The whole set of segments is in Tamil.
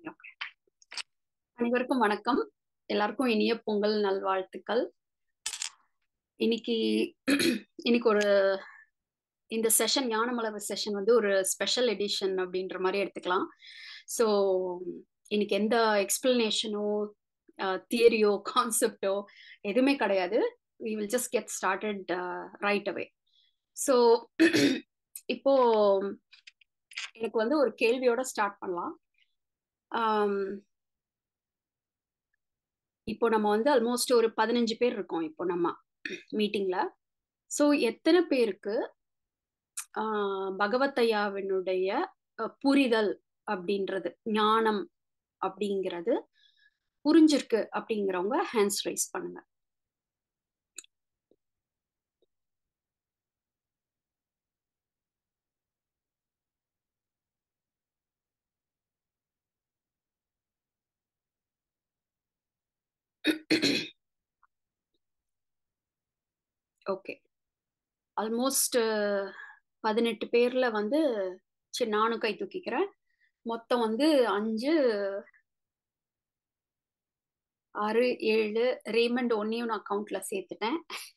அனைவருக்கும் வணக்கம் எல்லாருக்கும் இனிய பொங்கல் நல்வாழ்த்துக்கள் இன்னைக்கு இன்னைக்கு ஒரு இந்த செஷன் ஞானமலர் செஷன் வந்து ஒரு ஸ்பெஷல் எடிஷன் அப்படின்ற மாதிரி எடுத்துக்கலாம் ஸோ இன்னைக்கு எந்த எக்ஸ்பிளனேஷனோ தியரியோ கான்செப்டோ எதுவுமே கிடையாது we will just get started right away so இப்போ எனக்கு வந்து ஒரு கேள்வியோட ஸ்டார்ட் பண்ணலாம் இப்போ நம்ம வந்து ஆல்மோஸ்ட் ஒரு பதினஞ்சு பேர் இருக்கோம் இப்போ நம்ம மீட்டிங்ல ஸோ எத்தனை பேருக்கு பகவத்தையாவினுடைய புரிதல் அப்படின்றது ஞானம் அப்படிங்கிறது புரிஞ்சிருக்கு அப்படிங்கிறவங்க ஹேண்ட்ஸ் ரைஸ் பண்ணுங்க ஓகே ஆல்மோஸ்ட் பதினெட்டு பேர்ல வந்து சரி நானும் கை தூக்கிக்கிறேன் மொத்தம் வந்து அஞ்சு ஆறு ஏழு ரேமண்ட் ஒன்னையும் நான் அக்கௌண்ட்ல சேர்த்துட்டேன்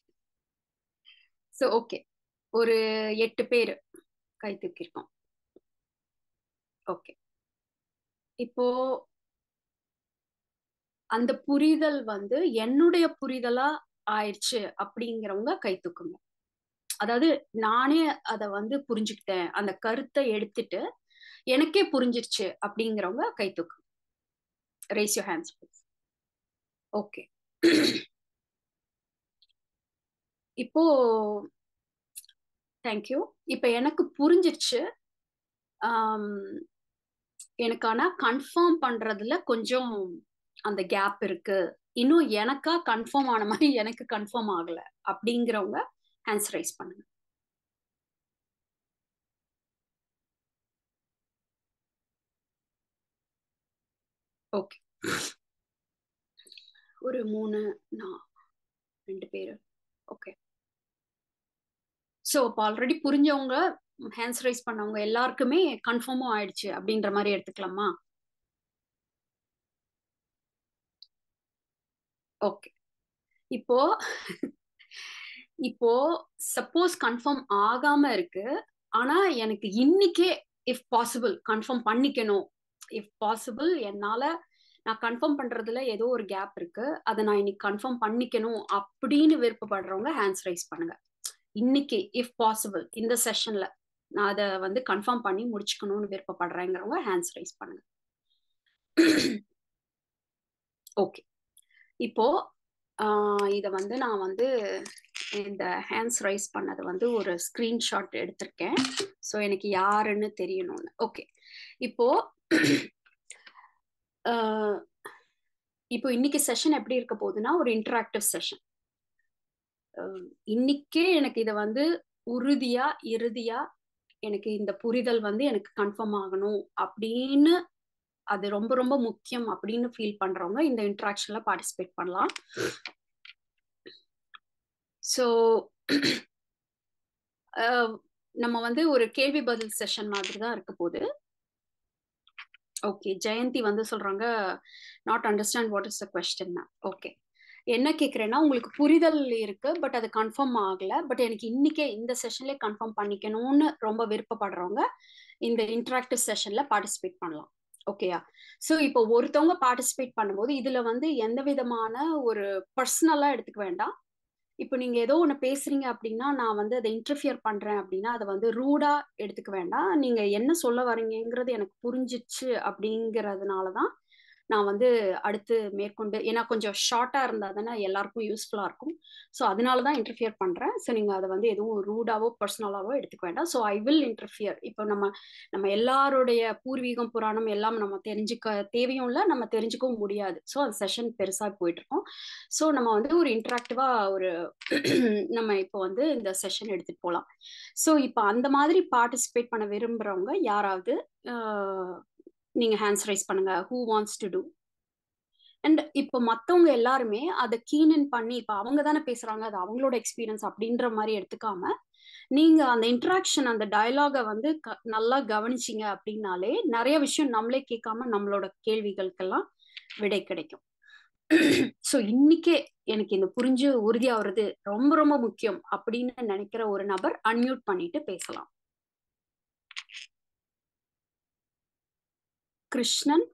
ஸோ ஓகே ஒரு எட்டு பேர் கை தூக்கியிருக்கோம் ஓகே இப்போ அந்த புரிதல் வந்து என்னுடைய புரிதலா ஆயிடுச்சு அப்படிங்கிறவங்க கை தூக்குங்க அதாவது நானே அதை வந்து புரிஞ்சுக்கிட்டேன் அந்த கருத்தை எடுத்துட்டு எனக்கே புரிஞ்சிருச்சு அப்படிங்கிறவங்க கை தூக்கு ரேஸ் யூ ஹேண்ட்ஸ் ஓகே இப்போ தேங்க்யூ இப்போ எனக்கு புரிஞ்சிருச்சு எனக்கு ஆனா கன்ஃபார்ம் பண்றதுல கொஞ்சம் அந்த கேப் இருக்கு இன்னும் எனக்கா கன்ஃபார்ம் ஆன மாதிரி எனக்கு கன்ஃபார்ம் ஆகல அப்படிங்கிறவங்க ஹேண்ட்ஸ் ரைஸ் பண்ணுங்க ஓகே ஒரு மூணு நான் ரெண்டு பேர் ஓகே ஸோ இப்போ ஆல்ரெடி புரிஞ்சவங்க ஹேண்ட்ஸ் ரைஸ் பண்ணவங்க எல்லாருக்குமே கன்ஃபார்மும் ஆயிடுச்சு அப்படின்ற மாதிரி எடுத்துக்கலாமா ஓகே இப்போ இப்போ சப்போஸ் கன்ஃபார்ம் ஆகாம இருக்கு ஆனா எனக்கு இன்னைக்கே இஃப் பாசிபிள் கன்ஃபார்ம் பண்ணிக்கணும் இஃப் பாசிபிள் என்னால நான் கன்ஃபார்ம் பண்றதுல ஏதோ ஒரு கேப் இருக்கு அதை நான் இன்னைக்கு கன்ஃபார்ம் பண்ணிக்கணும் அப்படின்னு விருப்பப்படுறவங்க ஹேண்ட்ஸ் ரைஸ் பண்ணுங்க இன்னைக்கு இஃப் பாசிபிள் இந்த செஷன்ல நான் அதை வந்து கன்ஃபார்ம் பண்ணி முடிச்சுக்கணும்னு விருப்பப்படுறேங்கிறவங்க ஹேண்ட்ஸ் ரைஸ் பண்ணுங்க ஓகே இப்போ இதை வந்து நான் வந்து இந்த ஹேண்ட்ஸ் ரைஸ் பண்ணது வந்து ஒரு ஸ்க்ரீன்ஷாட் எடுத்திருக்கேன் ஸோ எனக்கு யாருன்னு தெரியணும்னு ஓகே இப்போ இப்போ இன்னைக்கு செஷன் எப்படி இருக்க போகுதுன்னா ஒரு இன்டராக்டிவ் செஷன் இன்னைக்கே எனக்கு இதை வந்து உறுதியா இறுதியா எனக்கு இந்த புரிதல் வந்து எனக்கு கன்ஃபார்ம் ஆகணும் அப்படின்னு அது ரொம்ப ரொம்ப முக்கியம் அப்படின்னு ஃபீல் பண்றவங்க இந்த இன்ட்ராக்ஷன்ல பார்ட்டிசிபேட் பண்ணலாம் ஸோ நம்ம வந்து ஒரு கேள்வி பதில் செஷன் மாதிரி தான் இருக்க போகுது ஓகே ஜெயந்தி வந்து சொல்றாங்க not understand what is the question okay என்ன கேட்குறேன்னா உங்களுக்கு புரிதல் இருக்கு பட் அது கன்ஃபார்ம் ஆகல பட் எனக்கு இன்னைக்கே இந்த செஷன்லேயே கன்ஃபார்ம் பண்ணிக்கணும்னு ரொம்ப விருப்பப்படுறவங்க இந்த இன்ட்ராக்டிவ் செஷன்ல பார்ட்டிசிபேட் பண்ணலாம் ஓகேயா ஸோ இப்போ ஒருத்தவங்க பார்ட்டிசிபேட் பண்ணும்போது இதுல வந்து எந்த விதமான ஒரு பர்சனலா எடுத்துக்க வேண்டாம் இப்போ நீங்க ஏதோ ஒன்று பேசுறீங்க அப்படின்னா நான் வந்து அதை இன்டர்ஃபியர் பண்றேன் அப்படின்னா அதை வந்து ரூடா எடுத்துக்க வேண்டாம் நீங்க என்ன சொல்ல வரீங்கிறது எனக்கு புரிஞ்சிச்சு அப்படிங்கிறதுனால தான் நான் வந்து அடுத்து மேற்கொண்டு ஏன்னா கொஞ்சம் ஷார்ட்டா இருந்தா தானே எல்லாருக்கும் யூஸ்ஃபுல்லா இருக்கும் ஸோ அதனால தான் இன்டர்ஃபியர் பண்றேன் ஸோ நீங்க அதை வந்து எதுவும் ரூடாவோ பர்சனலாவோ எடுத்துக்க வேண்டாம் ஸோ ஐ வில் இன்டர்ஃபியர் இப்போ நம்ம நம்ம எல்லாருடைய பூர்வீகம் புராணம் எல்லாம் நம்ம தெரிஞ்சுக்க தேவையும் இல்லை நம்ம தெரிஞ்சுக்கவும் முடியாது ஸோ அந்த செஷன் பெருசா போயிட்டு இருக்கோம் ஸோ நம்ம வந்து ஒரு இன்டராக்டிவா ஒரு நம்ம இப்போ வந்து இந்த செஷன் எடுத்துட்டு போகலாம் ஸோ இப்போ அந்த மாதிரி பார்ட்டிசிபேட் பண்ண விரும்புறவங்க யாராவது நீங்க ஹேண்ட்ஸ் ரைஸ் பண்ணுங்க who wants to do and இப்போ மற்றவங்க எல்லாருமே அதை கீனன் பண்ணி இப்போ அவங்க தானே பேசுறாங்க அது அவங்களோட எக்ஸ்பீரியன்ஸ் அப்படின்ற மாதிரி எடுத்துக்காம நீங்க அந்த இன்ட்ராக்ஷன் அந்த டயலாக வந்து க- நல்லா கவனிச்சீங்க அப்படின்னாலே நிறைய விஷயம் நம்மளே கேட்காம நம்மளோட கேள்விகளுக்கெல்லாம் விடை கிடைக்கும் ஸோ இன்னைக்கே எனக்கு இந்த புரிஞ்சு உறுதியாகிறது ரொம்ப ரொம்ப முக்கியம் அப்படின்னு நினைக்கிற ஒரு நபர் அன்மியூட் பண்ணிட்டு பேசலாம் கிருஷ்ணன்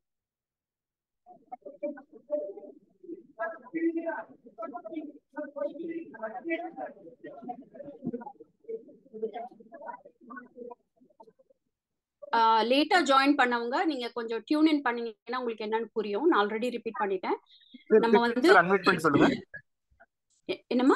லேட்டா ஜாயின் பண்ணவங்க நீங்க கொஞ்சம் டியூன் இன் பண்ணீங்கன்னா உங்களுக்கு என்னன்னு புரியும் நான் ஆல்ரெடி ரிப்பீட் பண்ணிட்டேன் நம்ம வந்து சார் அன்மியூட் பண்ணி சொல்லுங்க எ- என்னம்மா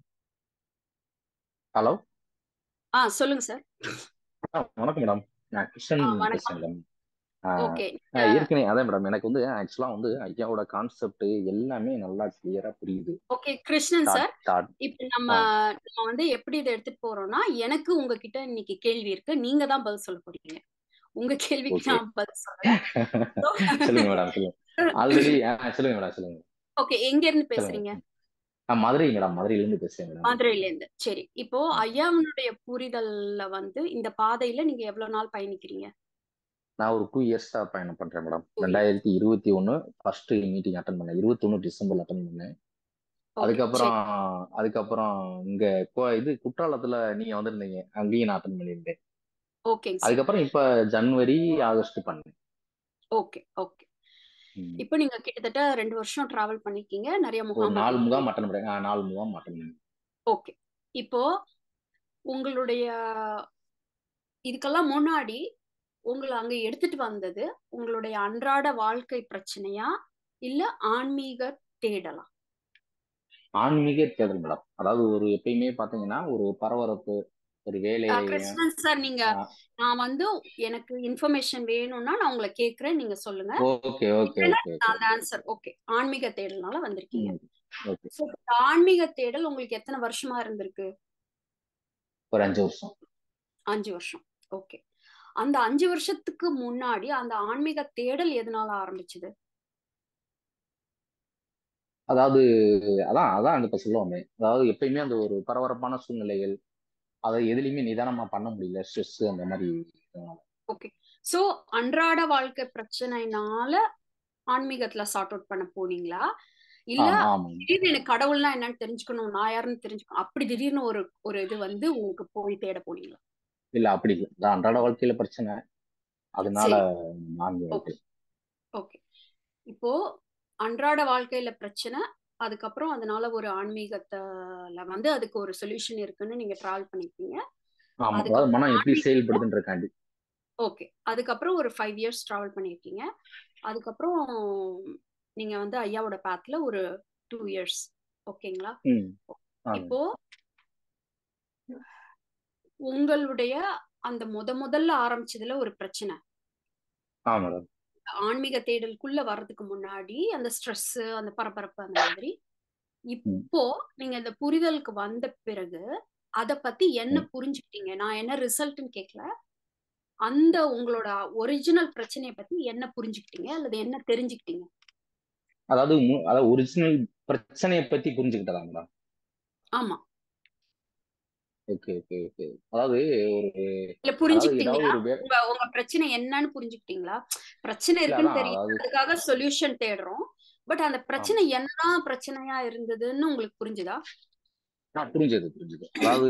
ஹலோ ஆ சொல்லுங்க சார் வணக்கம் மேடம் நான் கிருஷ்ணன் ஆ, வணக்கம். பேசுறேன் மேடம் ஆ, ஓகே ஆ, ஏற்கனவே அதான் மேடம் எனக்கு வந்து ஆக்சுவலா வந்து ஐயாவோட கான்செப்ட் எல்லாமே நல்லா கிளியரா புரியுது okay Krishnan Thought- sir thought- இப்ப நம்ம நம்ம வந்து எப்படி இதை எடுத்துட்டு போறோம்னா எனக்கு உங்ககிட்ட இன்னைக்கு கேள்வி இருக்கு நீங்க தான் பதில் சொல்ல போறீங்க உங்க கேள்விக்கு Okay. நான் பதில் சொல்றேன் சொல்லுங்க மேடம் சொல்லுங்க ஆல்ரெடி சொல்லுங்க மேடம் சொல்லுங்க ஓகே எங்க இருந்து சொல்லுங்க பேசுறீங்க ஆ, மதுரை மேடம் மதுரையில இருந்து பேசுறேன் மேடம் மதுரையில இருந்து சரி இப்போ ஐயாவினுடைய புரிதல்ல வந்து இந்த பாதையில நீங்க எவ்வளவு நாள் பயணிக்கிறீங்க நான் ஒரு டூ இயர்ஸா பயணம் பண்றேன் மேடம் Two years. ரெண்டாயிரத்தி இருபத்தி ஒன்னு ஃபர்ஸ்ட் மீட்டிங் அட்டன் பண்ணேன் இருபத்தி ஒன்னு டிசம்பர்ல அட்டன் பண்ணேன் Okay, அதுக்கப்புறம் அதுக்கப்புறம் இங்க கோ- இது குற்றாலத்துல நீங்க வந்திருந்தீங்க அங்கேயும் நான் அட்டன் பண்ணியிருந்தேன் சரி. ஓகேங்க சார் அதுக்கப்புறம் இப்ப ஜனவரி ஆகஸ்ட் பண்ணேன் ஓகே ஓகே ம். இப்போ நீங்க கிட்டத்தட்ட ரெண்டு வருஷம் டிராவல் பண்ணிருக்கீங்க நிறைய ஒரு முகாம் நாலு முகாம் அட்டன் பண்ணேன் ஆ, நாலு முகாம் அட்டன் பண்ணேன் ஓகே இப்போ உங்களுடைய இதுக்கெல்லாம் முன்னாடி உங்களை அங்க எடுத்துட்டு வந்தது உங்களுடைய அன்றாட வாழ்க்கை பிரச்சனையா இல்ல ஆன்மீக தேடலா ஆன்மீக தேடல் மேடம் அதாவது ஒரு எப்பயுமே பாத்தீங்கன்னா ஒரு பரபரப்பு ஒரு வேலை அஹ் கிருஷ்ணன் சார் நீங்க ஆ. நான் வந்து எனக்கு இன்ஃபர்மேஷன் வேணும்னா நான் உங்களை கேக்குறேன் நீங்க சொல்லுங்க ஓகே ஓகே இல்லைன்னா ஓகே நான் அந்த ஆன்சர் ஓகே ஆன்மீக தேடல்னால வந்திருக்கீங்க ஓகே So, இந்த ஆன்மீக தேடல் உங்களுக்கு எத்தனை வருஷமா இருந்திருக்கு ஒரு அஞ்சு வருஷம் அஞ்சு வருஷம் ஓகே அந்த அஞ்சு வருஷத்துக்கு முன்னாடி அந்த ஆன்மீக தேடல் எதனால ஆரம்பிச்சது அதாவது அதான் அதான் இப்ப சொல்லுவோமே அதாவது எப்பயுமே அந்த ஒரு பரபரப்பான சூழ்நிலைகள் அதை எதுலையுமே நிதானமா பண்ண முடியல ஸ்ட்ரெஸ் அந்த மாதிரி இதனால. ஓகே சோ அன்றாட வாழ்க்கை பிரச்சனைனால ஆன்மீகத்துல சார்ட் அவுட் பண்ண போனீங்களா இல்ல ஆமா ஆமாங்க திடீர்னு எனக்கு கடவுள்னா என்னன்னு தெரிஞ்சுக்கணும் நான் யாருன்னு தெரிஞ்சுக்கணும் அப்படி திடீர்னு ஒரு ஒரு இது வந்து உங்களுக்கு போய் தேட போனீங்களா இல்ல அப்படி இல்லை அதான் அன்றாட வாழ்க்கையில பிரச்சனை அதனால நான்கு ஓகே ஓகே இப்போ அன்றாட வாழ்க்கையில பிரச்சனை அதுக்கப்புறம் அதனால ஒரு ஆன்மீகத்துல வந்து அதுக்கு ஒரு சொல்யூஷன் இருக்குன்னு நீங்க டிராவல் பண்ணிருக்கீங்க ஆமா அதுக்கு அதாவது மனம் எப்படி செயல்படுதுன்றக்காண்டி ஓகே அதுக்கப்புறம் ஒரு ஃபைவ் இயர்ஸ் டிராவல் பண்ணியிருக்கீங்க அதுக்கப்புறம் நீங்க வந்து ஐயாவோட பாத்ல ஒரு டூ இயர்ஸ் ஓகேங்களா ம் ஆமா. இப்போ உங்களுடைய அந்த முத முதல்ல ஆரம்பிச்சதுல ஒரு பிரச்சனை ஆமா மேடம் ஆன்மீக தேடலுக்குள்ள வர்றதுக்கு முன்னாடி அந்த ஸ்ட்ரெஸ் அந்த பரபரப்பு அந்த மாதிரி இப்போ நீங்க இந்த புரிதலுக்கு வந்த பிறகு அத பத்தி என்ன புரிஞ்சுக்கிட்டீங்க நான் என்ன ரிசல்ட்னு கேட்கல அந்த உங்களோட ஒரிஜினல் பிரச்சனையை பத்தி என்ன புரிஞ்சுக்கிட்டீங்க அல்லது என்ன தெரிஞ்சுக்கிட்டீங்க அதாவது மு- அதாவது ஒரிஜினல் பிரச்சனையை பத்தி புரிஞ்சுக்கிட்டதா மேடம் ஆமா ஓகே ஓகே ஓகே அதாவது ஒரு இல்ல அதாவது புரிஞ்சுக்கிட்டீங்களா ஏதாவது ஒரு வே- உங்க உங்க பிரச்சனை என்னன்னு புரிஞ்சுக்கிட்டீங்களா பிரச்சனை இல்ல இருக்குன்னு அதான் தெரியும் அதாவது அதுக்காக சொல்யூஷன் தேடுறோம் பட் அந்த பிரச்சனை என்ன பிரச்சனையா இருந்ததுன்னு உங்களுக்கு புரிஞ்சுதா நான் புரிஞ்சது புரிஞ்சது அதாவது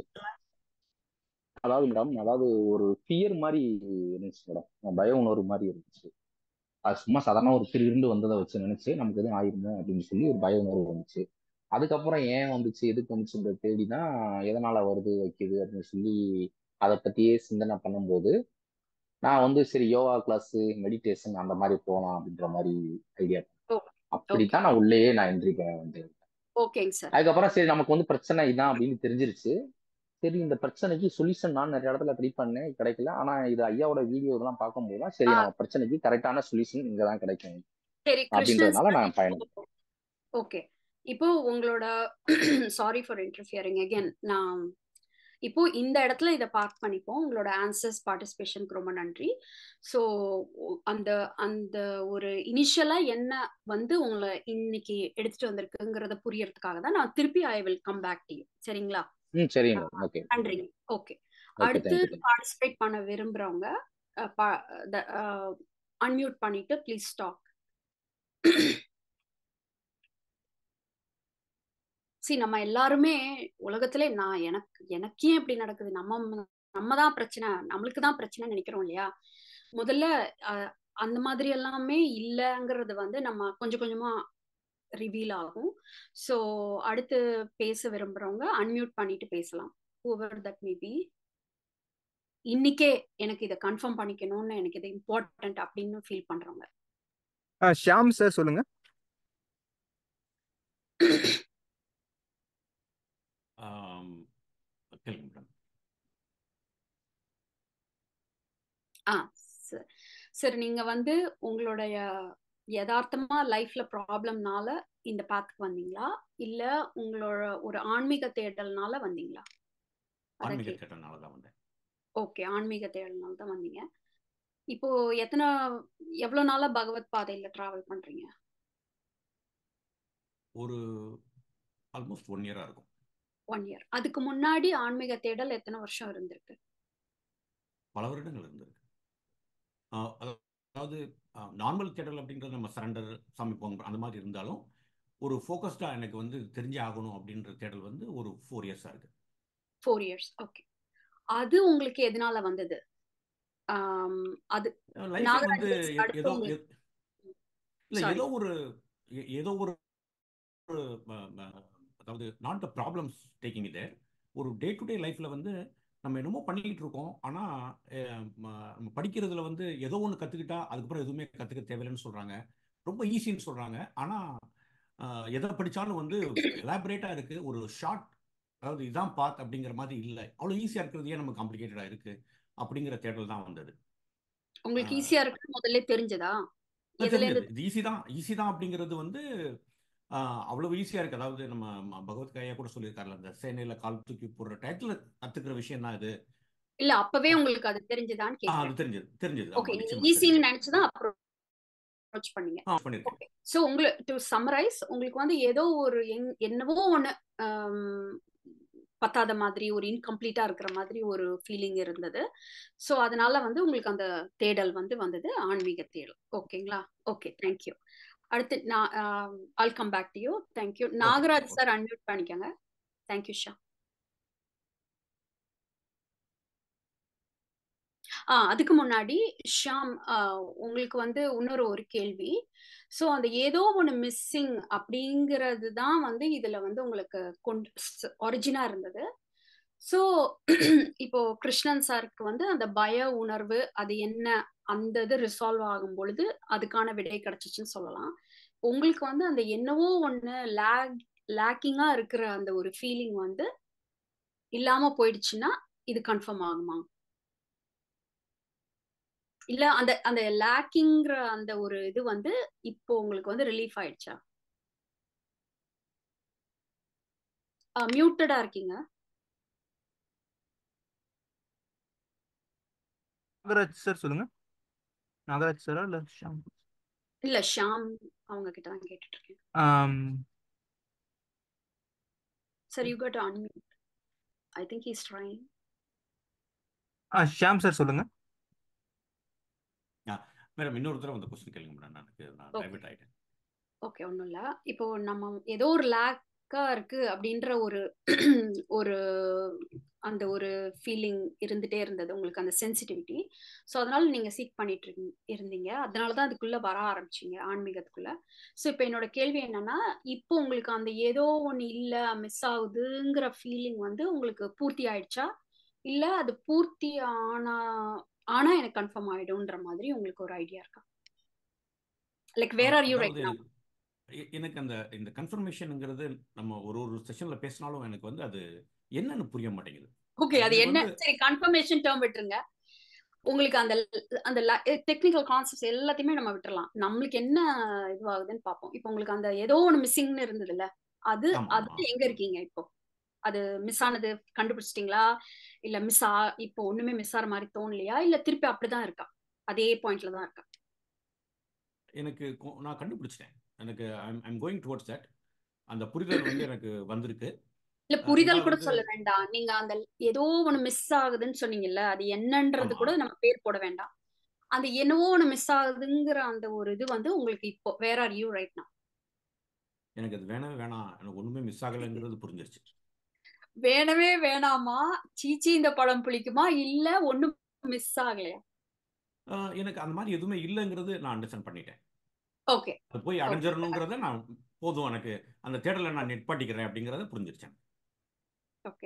அதாவது மேடம் அதாவது ஒரு ஃபியர் மாதிரி இருந்துச்சு மேடம் பய உணர்வு மாதிரி இருந்துச்சு அது சும்மா சாதாரண ஒரு திடீர்னு வந்ததை வச்சு நினைச்சு நமக்கு எதுவும் ஆயிருமோ அப்படின்னு சொல்லி ஒரு பய உணர்வு வந்துச்சு அதுக்கப்புறம் ஏன் வந்துச்சு எதுக்கு வந்துச்சுன்ற தேடி தான் எதனால வருது வைக்குது அப்படின்னு சொல்லி அதை பத்தியே சிந்தனை பண்ணும்போது நான் வந்து சரி யோகா கிளாஸ் மெடிடேஷன் அந்த மாதிரி போகலாம் அப்படின்ற மாதிரி ஐடியா ஓகே அப்படித்தான் நான் உள்ளேயே நான் என்ட்ரி பண்ண வந்தேன் ஓகேங்க சார் அதுக்கப்புறம் சரி நமக்கு வந்து பிரச்சனை இதான் அப்படின்னு தெரிஞ்சிருச்சு சரி இந்த பிரச்சனைக்கு சொல்யூஷன் நான் நிறைய இடத்துல ட்ரை பண்ணேன் கிடைக்கல ஆனா இது ஐயாவோட வீடியோ இதெல்லாம் பார்க்கும்போது தான் சரி ஆ. நம்ம பிரச்சனைக்கு கரெக்டான சொல்யூஷன் இங்க தான் கிடைக்கும் சரி கிருஷ்ணன் அப்படின்றதுனால சார் நான் பயணம் ஓகே இப்போ உங்களோட சாரி ஃபார் இன்டர்ஃபியரிங் அகைன் நான் இப்போ இந்த இடத்துல இதை பார்க் பண்ணிப்போம் உங்களோட ஆன்சர்ஸ் பார்ட்டிசிபேஷனுக்கு ரொம்ப நன்றி ஸோ அந்த அந்த ஒரு இனிஷியலா என்ன வந்து உங்களை இன்னைக்கு எடுத்துட்டு வந்திருக்குங்கிறத புரியறதுக்காக தான் நான் திருப்பி I will come back to you சரிங்களா ம் சரிங்க மேடம் ஓகே நன்றிங்க ஓகே ஓகே அடுத்து தேங்க்யூ பார்ட்டிசிபேட் பண்ண விரும்புறவங்க அன்மியூட் பண்ணிட்டு ப்ளீஸ் ஸ்டாப் சி நம்ம எல்லாருமே உலகத்திலே நான் எனக்கு எனக்கே இப்படி நடக்குது நம்ம நம்ம தான் பிரச்சனை நம்மளுக்கு தான் பிரச்சனை நினைக்கிறோம் இல்லையா முதல்ல அஹ், அந்த மாதிரி எல்லாமே இல்லைங்கிறது வந்து நம்ம கொஞ்சம் கொஞ்சமா ரிவீல் ஆகும் ஸோ அடுத்து பேச விரும்புறவங்க அன்மியூட் பண்ணிட்டு பேசலாம் whoever தட் மே பி இன்னைக்கே எனக்கு இதை கன்ஃபார்ம் பண்ணிக்கணும்னு எனக்கு இது இம்பார்ட்டன்ட் அப்படின்னு ஃபீல் பண்றவங்க ஆ ஷியாம் சார் சொல்லுங்க ஆம், கேளுங்க மேடம் ஆ சரி சரி நீங்க வந்து உங்களுடைய யதார்த்தமா லைஃப்ல ப்ராப்ளம்னால இந்த பாத்துக்கு வந்தீங்களா இல்ல உங்களோட ஒரு ஆன்மீக தேடல்னால வந்தீங்களா அத ஆன்மீக கே தேட்டனால தான் வந்தேன் ஓகே ஆன்மீக தேடல்னால தான் வந்தீங்க இப்போ எத்தனை எவ்வளவு நாளா பகவத் பாதையில டிராவல் பண்றீங்க ஒரு ஆல்மோஸ்ட் ஒன் இயரா இருக்கும் ஒன் இயர் அதுக்கு முன்னாடி ஆன்மீக தேடல் எத்தனை வருஷம் இருந்திருக்கு பல வருடங்கள் இருந்திருக்கு ஆஹ் அதாவது நார்மல் தேடல் அப்படின்றது நம்ம சரண்டர் சாமி போங்க அந்த மாதிரி இருந்தாலும் ஒரு ஃபோக்கஸ்டாக எனக்கு வந்து தெரிஞ்சே ஆகணும் அப்படின்ற தேடல் வந்து ஒரு ஃபோர் இயர்ஸாக இருக்கு ஃபோர் இயர்ஸ் ஓகே அது உங்களுக்கு எதனால வந்தது ஆம், அது லைஃப்ல வந்து நாகராஜ் எ- அடுத்து ஏதோ உங்களுக்கு எ- இல்ல சாரி ஏதோ ஒரு எ- ஏதோ ஒரு ஒரு, ம- ம- அதாவது நாட் த ப்ராப்ளம்ஸ் டேக்கிங் இது ஒரு டே டு டே லைஃப்ல வந்து நம்ம என்னமோ பண்ணிக்கிட்டு இருக்கோம் ஆனா அஹ், ம- நம்ம படிக்கிறதுல வந்து ஏதோ ஒன்று கத்துக்கிட்டா அதுக்கப்புறம் எதுவுமே கத்துக்க தேவையில்லைன்னு சொல்றாங்க ரொம்ப ஈஸின்னு சொல்றாங்க ஆனா அஹ், எதை படிச்சாலும் வந்து எலாபரேட்டா இருக்கு ஒரு ஷார்ட் அதாவது இதான் பாத் அப்படிங்கிற மாதிரி இல்லை அவ்வளோ ஈஸியா இருக்கிறது ஏன் நம்ம காம்ப்ளிகேட்டடா இருக்கு அப்படிங்கிற தேடல் தான் வந்தது உங்களுக்கு அஹ், ஈஸியா இருக்கு முதல்ல தெரிஞ்சதா அது எதுல தெரிஞ்சது இருந்து இது ஈஸி தான் ஈஸி தான் அப்படிங்கிறது வந்து ஆஹ், அவ்வளவு ஈஸியா இருக்கு அதாவது நம்ம ம- பகவத் கையா கூட சொல்லியிருக்காருல்ல அந்த சேனையில கால் தூக்கி போடுற டயத்துல கத்துக்கிற விஷயம் தான் இது இல்ல அப்பவே உங்களுக்கு அது தெரிஞ்சதான்னு ஆ அது கேக்குறேன் தெரிஞ்சது தெரிஞ்சது ஓகே ஆமா நீங்க நிச்சயமா தெரிஞ்சது ஈஸின்னு நினைச்சுதான் அப்ரோச் பண்ணீங்க ஆ பண்ணியிருக்கேன் ஓகே ஸோ உங்களுக்கு டு சம்மரைஸ் உங்களுக்கு வந்து ஏதோ ஒரு என்- என்னவோ ஒன்று பத்தாத மாதிரி ஒரு இன்கம்ப்ளீட்டா இருக்கிற மாதிரி ஒரு ஃபீலிங் இருந்தது ஸோ அதனால வந்து உங்களுக்கு அந்த தேடல் வந்து வந்தது ஆன்மீக தேடல் ஓகேங்களா ஓகே தேங்க்யூ அடுத்து நான் I'll come back to you thank you okay Nagaraj okay sir unmute பண்ணிக்கோங்க தேங்க்யூ ஷா ஆ அதுக்கு முன்னாடி ஷாம் ஆ, உங்களுக்கு வந்து இன்னொரு ஒரு கேள்வி ஸோ அந்த ஏதோ ஒன்று மிஸ்ஸிங் அப்படிங்கிறது தான் வந்து இதுல வந்து உங்களுக்கு கொண்டு ஒரிஜினா இருந்தது ஸோ இப்போ கிருஷ்ணன் சாருக்கு வந்து அந்த பய உணர்வு அது என்ன அந்த இது ரிசால்வ் ஆகும் பொழுது அதுக்கான விடை கிடைச்சிச்சுன்னு சொல்லலாம் உங்களுக்கு வந்து அந்த என்னவோ ஒன்று லேக் லேக்கிங்கா இருக்கிற அந்த ஒரு ஃபீலிங் வந்து இல்லாம போயிடுச்சுன்னா இது கன்ஃபார்ம் ஆகுமா இல்ல அந்த அந்த லேக்கிங்கிற அந்த ஒரு இது வந்து இப்போ உங்களுக்கு வந்து ரிலீஃப் ஆயிடுச்சா மியூட்டடா இருக்கீங்க நாகராஜ் சார் சொல்லுங்க நாகராஜ் சாரா இல்ல ஷியாம் இல்ல ஷாம் அவங்க கிட்ட தான் கேட்டுட்டு இருக்கேன் ஆம், sir you cut unmute I think he's trying ah Shyam sir சொல்லுங்க ஆ மேடம் இன்னொரு தடவை அந்த கொஸ்டின் கேளுங்க மேடம் எனக்கு நான் ஓகே டைவர்ட் ஆயிட்டேன் ஓகே ஒன்றும் இல்லை இப்போ நம்ம ஏதோ ஒரு லேக்கா இருக்கு அப்படின்ற ஒரு ஒரு அந்த ஒரு ஃபீலிங் இருந்துட்டே இருந்தது உங்களுக்கு அந்த சென்சிட்டிவிட்டி ஸோ அதனால நீங்க சீக் பண்ணிட்டு இருந்த- இருந்தீங்க அதனால தான் அதுக்குள்ள வர ஆரம்பிச்சீங்க ஆன்மீகத்துக்குள்ள ஸோ இப்போ என்னோட கேள்வி என்னன்னா இப்போ உங்களுக்கு அந்த ஏதோ ஒன்று இல்லை மிஸ் ஆகுதுங்கிற ஃபீலிங் வந்து உங்களுக்கு பூர்த்தி ஆயிடுச்சா இல்ல அது பூர்த்தி ஆனா ஆனா எனக்கு கன்ஃபார்ம் ஆயிடும்ன்ற மாதிரி உங்களுக்கு ஒரு ஐடியா இருக்கா லைக் வேர் ஆர் யூ அதாவது ரைட் எனக்கு எ- எனக்கு அந்த இந்த கன்ஃபர்மேஷனுங்கிறது நம்ம ஒரு ஒரு செஷன்ல பேசினாலும் எனக்கு வந்து அது என்னன்னு புரிய மாட்டேங்குது ஓகே அது எனக்கு என்ன வந்து சரி கன்ஃபர்மேஷன் டேர்ம் விட்டுருங்க உங்களுக்கு அந்த அந்த டெக்னிக்கல் கான்செப்ட்ஸ் எல்லாத்தையுமே நம்ம விட்டுறலாம் நம்மளுக்கு என்ன இதுவாகுதுன்னு பார்ப்போம் இப்போ உங்களுக்கு அந்த ஏதோ ஒன்று மிஸ்ஸிங்னு இருந்ததுல்ல அது ஆமா அது ஆமா எங்க இருக்கீங்க இப்போ அது மிஸ் ஆனது கண்டுபிடிச்சிட்டீங்களா இல்ல மிஸ் ஆ இப்போ ஒண்ணுமே மிஸ் ஆற மாதிரி தோணலையா இல்ல திருப்பி அப்படிதான் இருக்கா அதே பாயிண்ட்ல தான் இருக்கா எனக்கு கொ- நான் கண்டுபிடிச்சிட்டேன் எனக்கு I'm I'm going towards that அந்த புரிதல் வந்து எனக்கு வந்திருக்கு இல்ல அஹ் புரிதல் ரெண்டாவது கூட வந்து சொல்ல வேண்டாம் நீங்க அந்த ஏதோ ஒண்ணு மிஸ் ஆகுதுன்னு சொன்னீங்கல்ல அது என்னன்றது ஆமா கூட நம்ம பேர் போட வேண்டாம் அந்த என்னவோ ஒண்ணு மிஸ் ஆகுதுங்கிற அந்த ஒரு இது வந்து உங்களுக்கு இப்போ வேற ஆர் யூ ரைட் now எனக்கு அது வேணவே வேணாம் எனக்கு ஒண்ணுமே மிஸ் ஆகலைங்கிறது புரிஞ்சிருச்சு வேணவே வேணாமா சீச்சி இந்த படம் புளிக்குமா இல்ல ஒண்ணும் மிஸ் ஆகலையா அஹ் எனக்கு அந்த மாதிரி எதுவுமே இல்லைங்கிறது நான் அண்டர்ஸ்டாண்ட் பண்ணிட்டேன் ஓகே அது போய் ஓகே அடைஞ்சிடணுங்கிறத நான் போதும் எனக்கு அந்த தேடலை நான் நிப்பாட்டிக்கிறேன் அப்படிங்கிறத புரிஞ்சிருச்சேன் ஓகே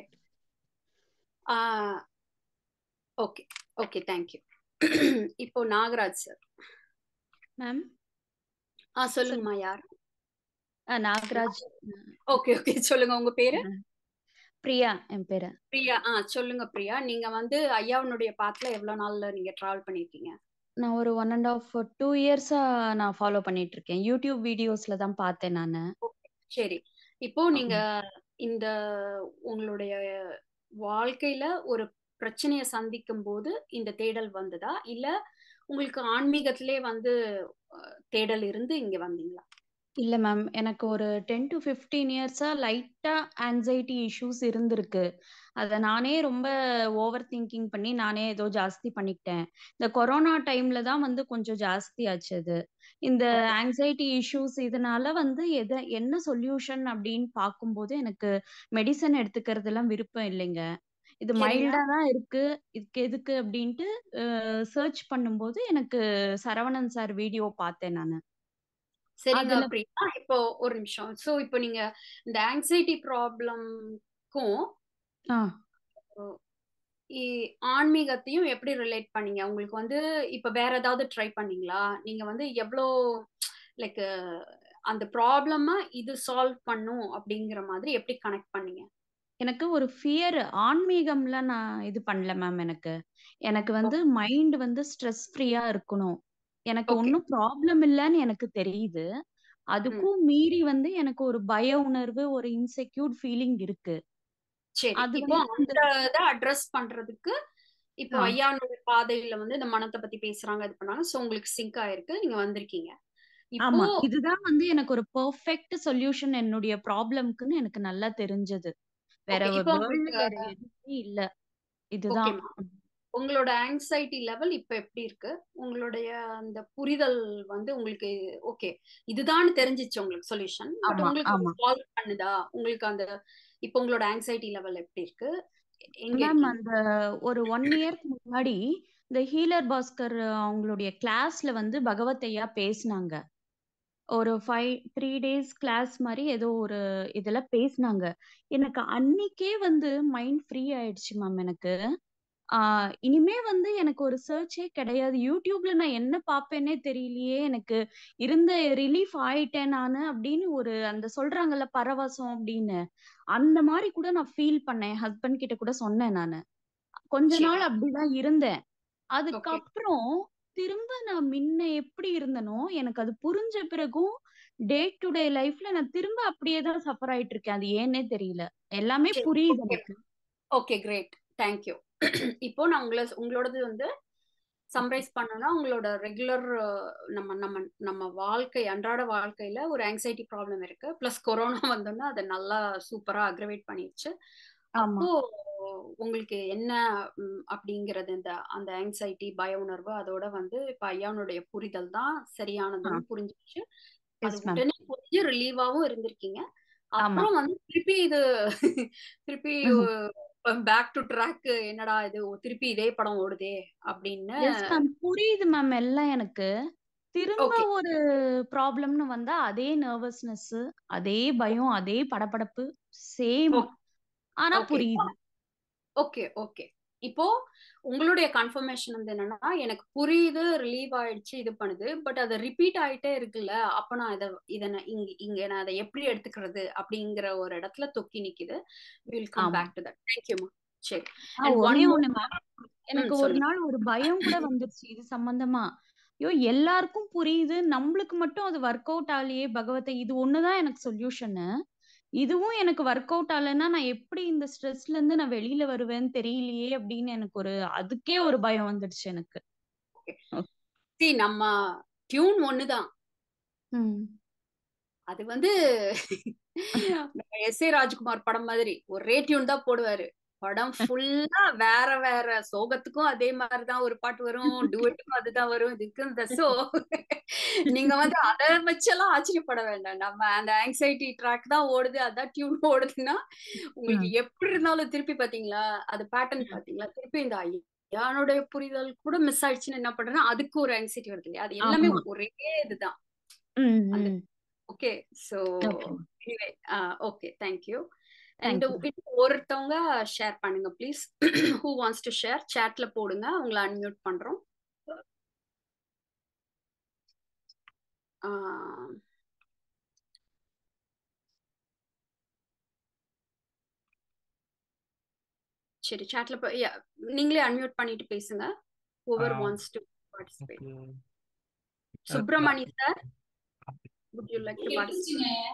ஓகே ஓகே தேங்க்யூ இப்போ நாகராஜ் சார் மேம் ஆ சொல்லுங்கம்மா யார் நாகராஜ் ஓகே ஓகே சொல்லுங்க உங்க பேரு பிரியா என் பேரு பிரியா ஆ சொல்லுங்க பிரியா நீங்க வந்து ஐயாவுடைய பாத்துல எவ்வளவு நாள்ல நீங்க டிராவல் பண்ணிருக்கீங்க நான் ஒரு ஒன் அண்ட் ஆஃப் டூ இயர்ஸா நான் ஃபாலோ பண்ணிட்டு இருக்கேன் யூடியூப் வீடியோஸ்ல தான் பார்த்தேன் நான் சரி இப்போ நீங்க இந்த உங்களுடைய வாழ்க்கையில ஒரு பிரச்சனையை சந்திக்கும் போது இந்த தேடல் வந்ததா இல்ல உங்களுக்கு ஆன்மீகத்திலே வந்து அஹ், தேடல் இருந்து இங்க வந்தீங்களா இல்ல மேம் எனக்கு ஒரு டென் டு ஃபிஃப்டீன் இயர்ஸா லைட்டா ஆன்சைட்டி இஷ்யூஸ் இருந்திருக்கு அதை நானே ரொம்ப ஓவர் திங்கிங் பண்ணி நானே ஏதோ ஜாஸ்தி பண்ணிக்கிட்டேன் இந்த கொரோனா டைம்ல தான் வந்து கொஞ்சம் ஜாஸ்தி ஆச்சு அது இந்த ஓகே ஆங்ஸைட்டி இஷ்யூஸ் இதனால வந்து எதை என்ன சொல்யூஷன் அப்படின்னு பார்க்கும்போது எனக்கு மெடிசன் எடுத்துக்கிறதுலாம் விருப்பம் இல்லைங்க இது சரிங்க மைல்டா தான் இருக்கு இதுக்கு எதுக்கு அப்படின்ட்டு சர்ச் பண்ணும்போது எனக்கு சரவணன் சார் வீடியோ பார்த்தேன் நான் சரிங்க அதுல பிரியா இப்போ ஒரு நிமிஷம் சோ இப்போ நீங்க இந்த ஆங்ஸைட்டி ப்ராப்ளம்க்கும் ஆ ஆன்மீகத்தையும் எப்படி ரிலேட் பண்ணீங்க உங்களுக்கு வந்து இப்ப வேற ஏதாவது ட்ரை பண்ணீங்களா நீங்க வந்து எவ்வளோ லைக் அந்த ப்ராப்ளமா இது சால்வ் பண்ணும் அப்படிங்கிற மாதிரி எப்படி கனெக்ட் பண்ணீங்க எனக்கு ஒரு ஃபியர் ஆன்மீகம்ல நான் இது பண்ணல மேம் எனக்கு எனக்கு வந்து மைண்ட் வந்து ஸ்ட்ரெஸ் ஃப்ரீயா இருக்கணும் எனக்கு ஓகே ஒன்றும் ப்ராப்ளம் இல்லைன்னு எனக்கு தெரியுது ம் அதுக்கும் மீறி வந்து எனக்கு ஒரு பய உணர்வு ஒரு இன்செக்யூர்ட் ஃபீலிங் இருக்கு சரி அது இப்போ வந்து அந்த இந்த இதை அட்ரஸ் பண்றதுக்கு இப்போ ஆ ஐயானுடைய பாதையில வந்து இந்த மனத்தை பத்தி பேசுறாங்க இது பண்ணாங்க சோ உங்களுக்கு சிங்க் ஆயிருக்கு நீங்க வந்திருக்கீங்க இப்போ ஆமா இதுதான் வந்து எனக்கு ஒரு பெர்ஃபெக்ட் சொல்யூஷன் என்னுடைய ப்ராப்ளம்க்குன்னு எனக்கு நல்லா தெரிஞ்சது வேற ஓகே இப்போ வேர்ல்ட்ல உங்களுக்கு வேற எதுவுமே இல்ல இதுதான் ஓகேம்மா உங்களோட ஆங்ஸைட்டி லெவல் இப்ப எப்படி இருக்கு உங்களுடைய அந்த புரிதல் வந்து உங்களுக்கு ஓகே இதுதான் தெரிஞ்சிச்சு உங்களுக்கு சொல்யூஷன் பட் ஆமா உங்களுக்கு ஆமா சால்வ் பண்ணுதா உங்களுக்கு அந்த இப்போ உங்களோட ஆங்ஸைட்டி லெவல் எப்படி இருக்கு எங்க மேம் இருக்கீங்க அந்த ஒரு ஒன் இயர்க்கு முன்னாடி இந்த ஹீலர் பாஸ்கர் அவங்களுடைய கிளாஸ்ல வந்து பகவத் ஐயா பேசினாங்க ஒரு ஃபைவ் த்ரீ டேஸ் கிளாஸ் மாதிரி ஏதோ ஒரு இதுல பேசினாங்க எனக்கு அன்னைக்கே வந்து மைண்ட் ஃப்ரீ ஆயிடுச்சு மேம் எனக்கு ஆஹ் இனிமே வந்து எனக்கு ஒரு சர்ச்சே கிடையாது யூடியூப்ல நான் என்ன பார்ப்பேனே தெரியலையே எனக்கு இருந்த ரிலீஃப் ஆயிட்டேன் நானு அப்படின்னு ஒரு அந்த சொல்றாங்கல்ல பரவசம் அப்படின்னு அந்த மாதிரி கூட நான் ஃபீல் பண்ணேன் ஹஸ்பண்ட் கிட்ட கூட சொன்னேன் நானு கொஞ்ச சரி நாள் அப்படிதான் இருந்தேன் ஓகே அதுக்கப்புறம் திரும்ப நான் முன்ன எப்படி இருந்தனோ எனக்கு அது புரிஞ்ச பிறகும் டே டு டே லைஃப்ல நான் திரும்ப அப்படியே தான் சஃபர் ஆயிட்டு இருக்கேன் அது ஏன்னே தெரியல எல்லாமே சரி புரியுது ஓகே எனக்கு ஓகே கிரேட் தேங்க்யூ இப்போ நான் உங்களை உங்களோடது வந்து சம்ரைஸ் பண்ணனா உங்களோட ரெகுலர் நம்ம நம்ம நம்ம வாழ்க்கை அன்றாட வாழ்க்கையில ஒரு ஆங்ஸைட்டி ப்ராப்ளம் இருக்கு ப்ளஸ் கொரோனா வந்தோன்னா அதை நல்லா சூப்பரா அக்ரவேட் பண்ணிடுச்சு ஆமா அப்போ உங்களுக்கு என்ன ம், அப்படிங்கறது இந்த அந்த ஆங்ஸைட்டி பய உணர்வு அதோட வந்து இப்ப ஐயானுடைய புரிதல் தான் ஆ சரியானதுன்னு புரிஞ்சிச்சு அது எஸ் மேம் உடனே புரிஞ்சு ரிலீவாவும் இருந்திருக்கீங்க ஆமா அப்புறம் வந்து திருப்பி இது திருப்பி பேக் டு ட்ராக் என்னடா இது ஓ, திருப்பி இதே படம் ஓடுதே அப்படின்னு எஸ் மேம் புரியுது மேம் எல்லாம் எனக்கு திரும்ப ஓகே ஒரு ப்ராப்ளம்னு வந்தா அதே நர்வஸ்னஸ் அதே பயம் அதே படபடப்பு சேம் ஆனா ஓகே புரியுது ஓகே ஓகே இப்போ உங்களுடைய கன்ஃபர்மேஷன் வந்து என்னன்னா எனக்கு புரியுது ரிலீவ் ஆயிடுச்சு இது பண்ணுது பட் அது ரிப்பீட் ஆயிட்டே இருக்குல்ல அப்ப நான் இதை இதை நான் இங்க இங்க நான் அதை எப்படி எடுத்துக்கிறது அப்படிங்கிற ஒரு இடத்துல தொக்கி நிக்குது வில் கம் ஆமா பேக் டு தட் தேங்க்யூமா சரி ஆ அண்ட் ஒன் ஒன்னே மோர் ஒண்ணு மேம் எனக்கு ம் ஒரு சொல்லுங்க நாள் ஒரு பயம் கூட வந்துருச்சு இது சம்பந்தமா ஐயோ எல்லாருக்கும் புரியுது நம்மளுக்கு மட்டும் அது ஒர்க் அவுட் ஆகலையே பகவத்தை இது ஒண்ணுதான் எனக்கு சொல்யூஷனு இதுவும் எனக்கு ஒர்க் அவுட் ஆகலைன்னா நான் எப்படி இந்த ஸ்ட்ரெஸ்ல இருந்து நான் வெளியில வருவேன்னு தெரியலையே அப்படின்னு எனக்கு ஒரு அதுக்கே ஒரு பயம் வந்துடுச்சு எனக்கு ஓகே சி நம்ம டியூன் ஒண்ணுதான் ம் அது வந்து எஸ் ஏ ராஜ்குமார் படம் மாதிரி ஒரே டியூன் தான் போடுவாரு படம் ஃபுல்லா வேற வேற சோகத்துக்கும் அதே மாதிரிதான் ஒரு பாட்டு வரும் டுவெட்டுக்கும் அதுதான் வரும் இதுக்கு இந்த சோ நீங்க வந்து அதை வச்செல்லாம் ஆச்சரியப்பட வேண்டாம் நம்ம அந்த ஆங்ஸைட்டி ட்ராக் தான் ஓடுது அதான் டியூன் ஓடுதுன்னா உங்களுக்கு எப்படி இருந்தாலும் திருப்பி பாத்தீங்களா அது பேட்டர்ன் பாத்தீங்களா திருப்பி இந்த ஐயானுடைய புரிதல் கூட மிஸ் ஆயிடுச்சுன்னு என்ன பண்றேன்னா அதுக்கு ஒரு ஆங்ஸைட்டி வருது இல்லையா அது எல்லாமே ஆமா. ஒரே இதுதான் ம், அந்த ம். Okay so Okay. Okay thank you Thank and you. ஒருத்தவங்க ஷேர் பண்ணுங்க please who wants to share சாட்ல போடுங்க உங்களை அன்மியூட் பண்றோம் ஆஹ் சரி சாட்ல நீங்களே அன்மியூட் பண்ணிட்டு பேசுங்க ஓவர் ஆ. Wants to participate Okay. Subramani sir would you like to participate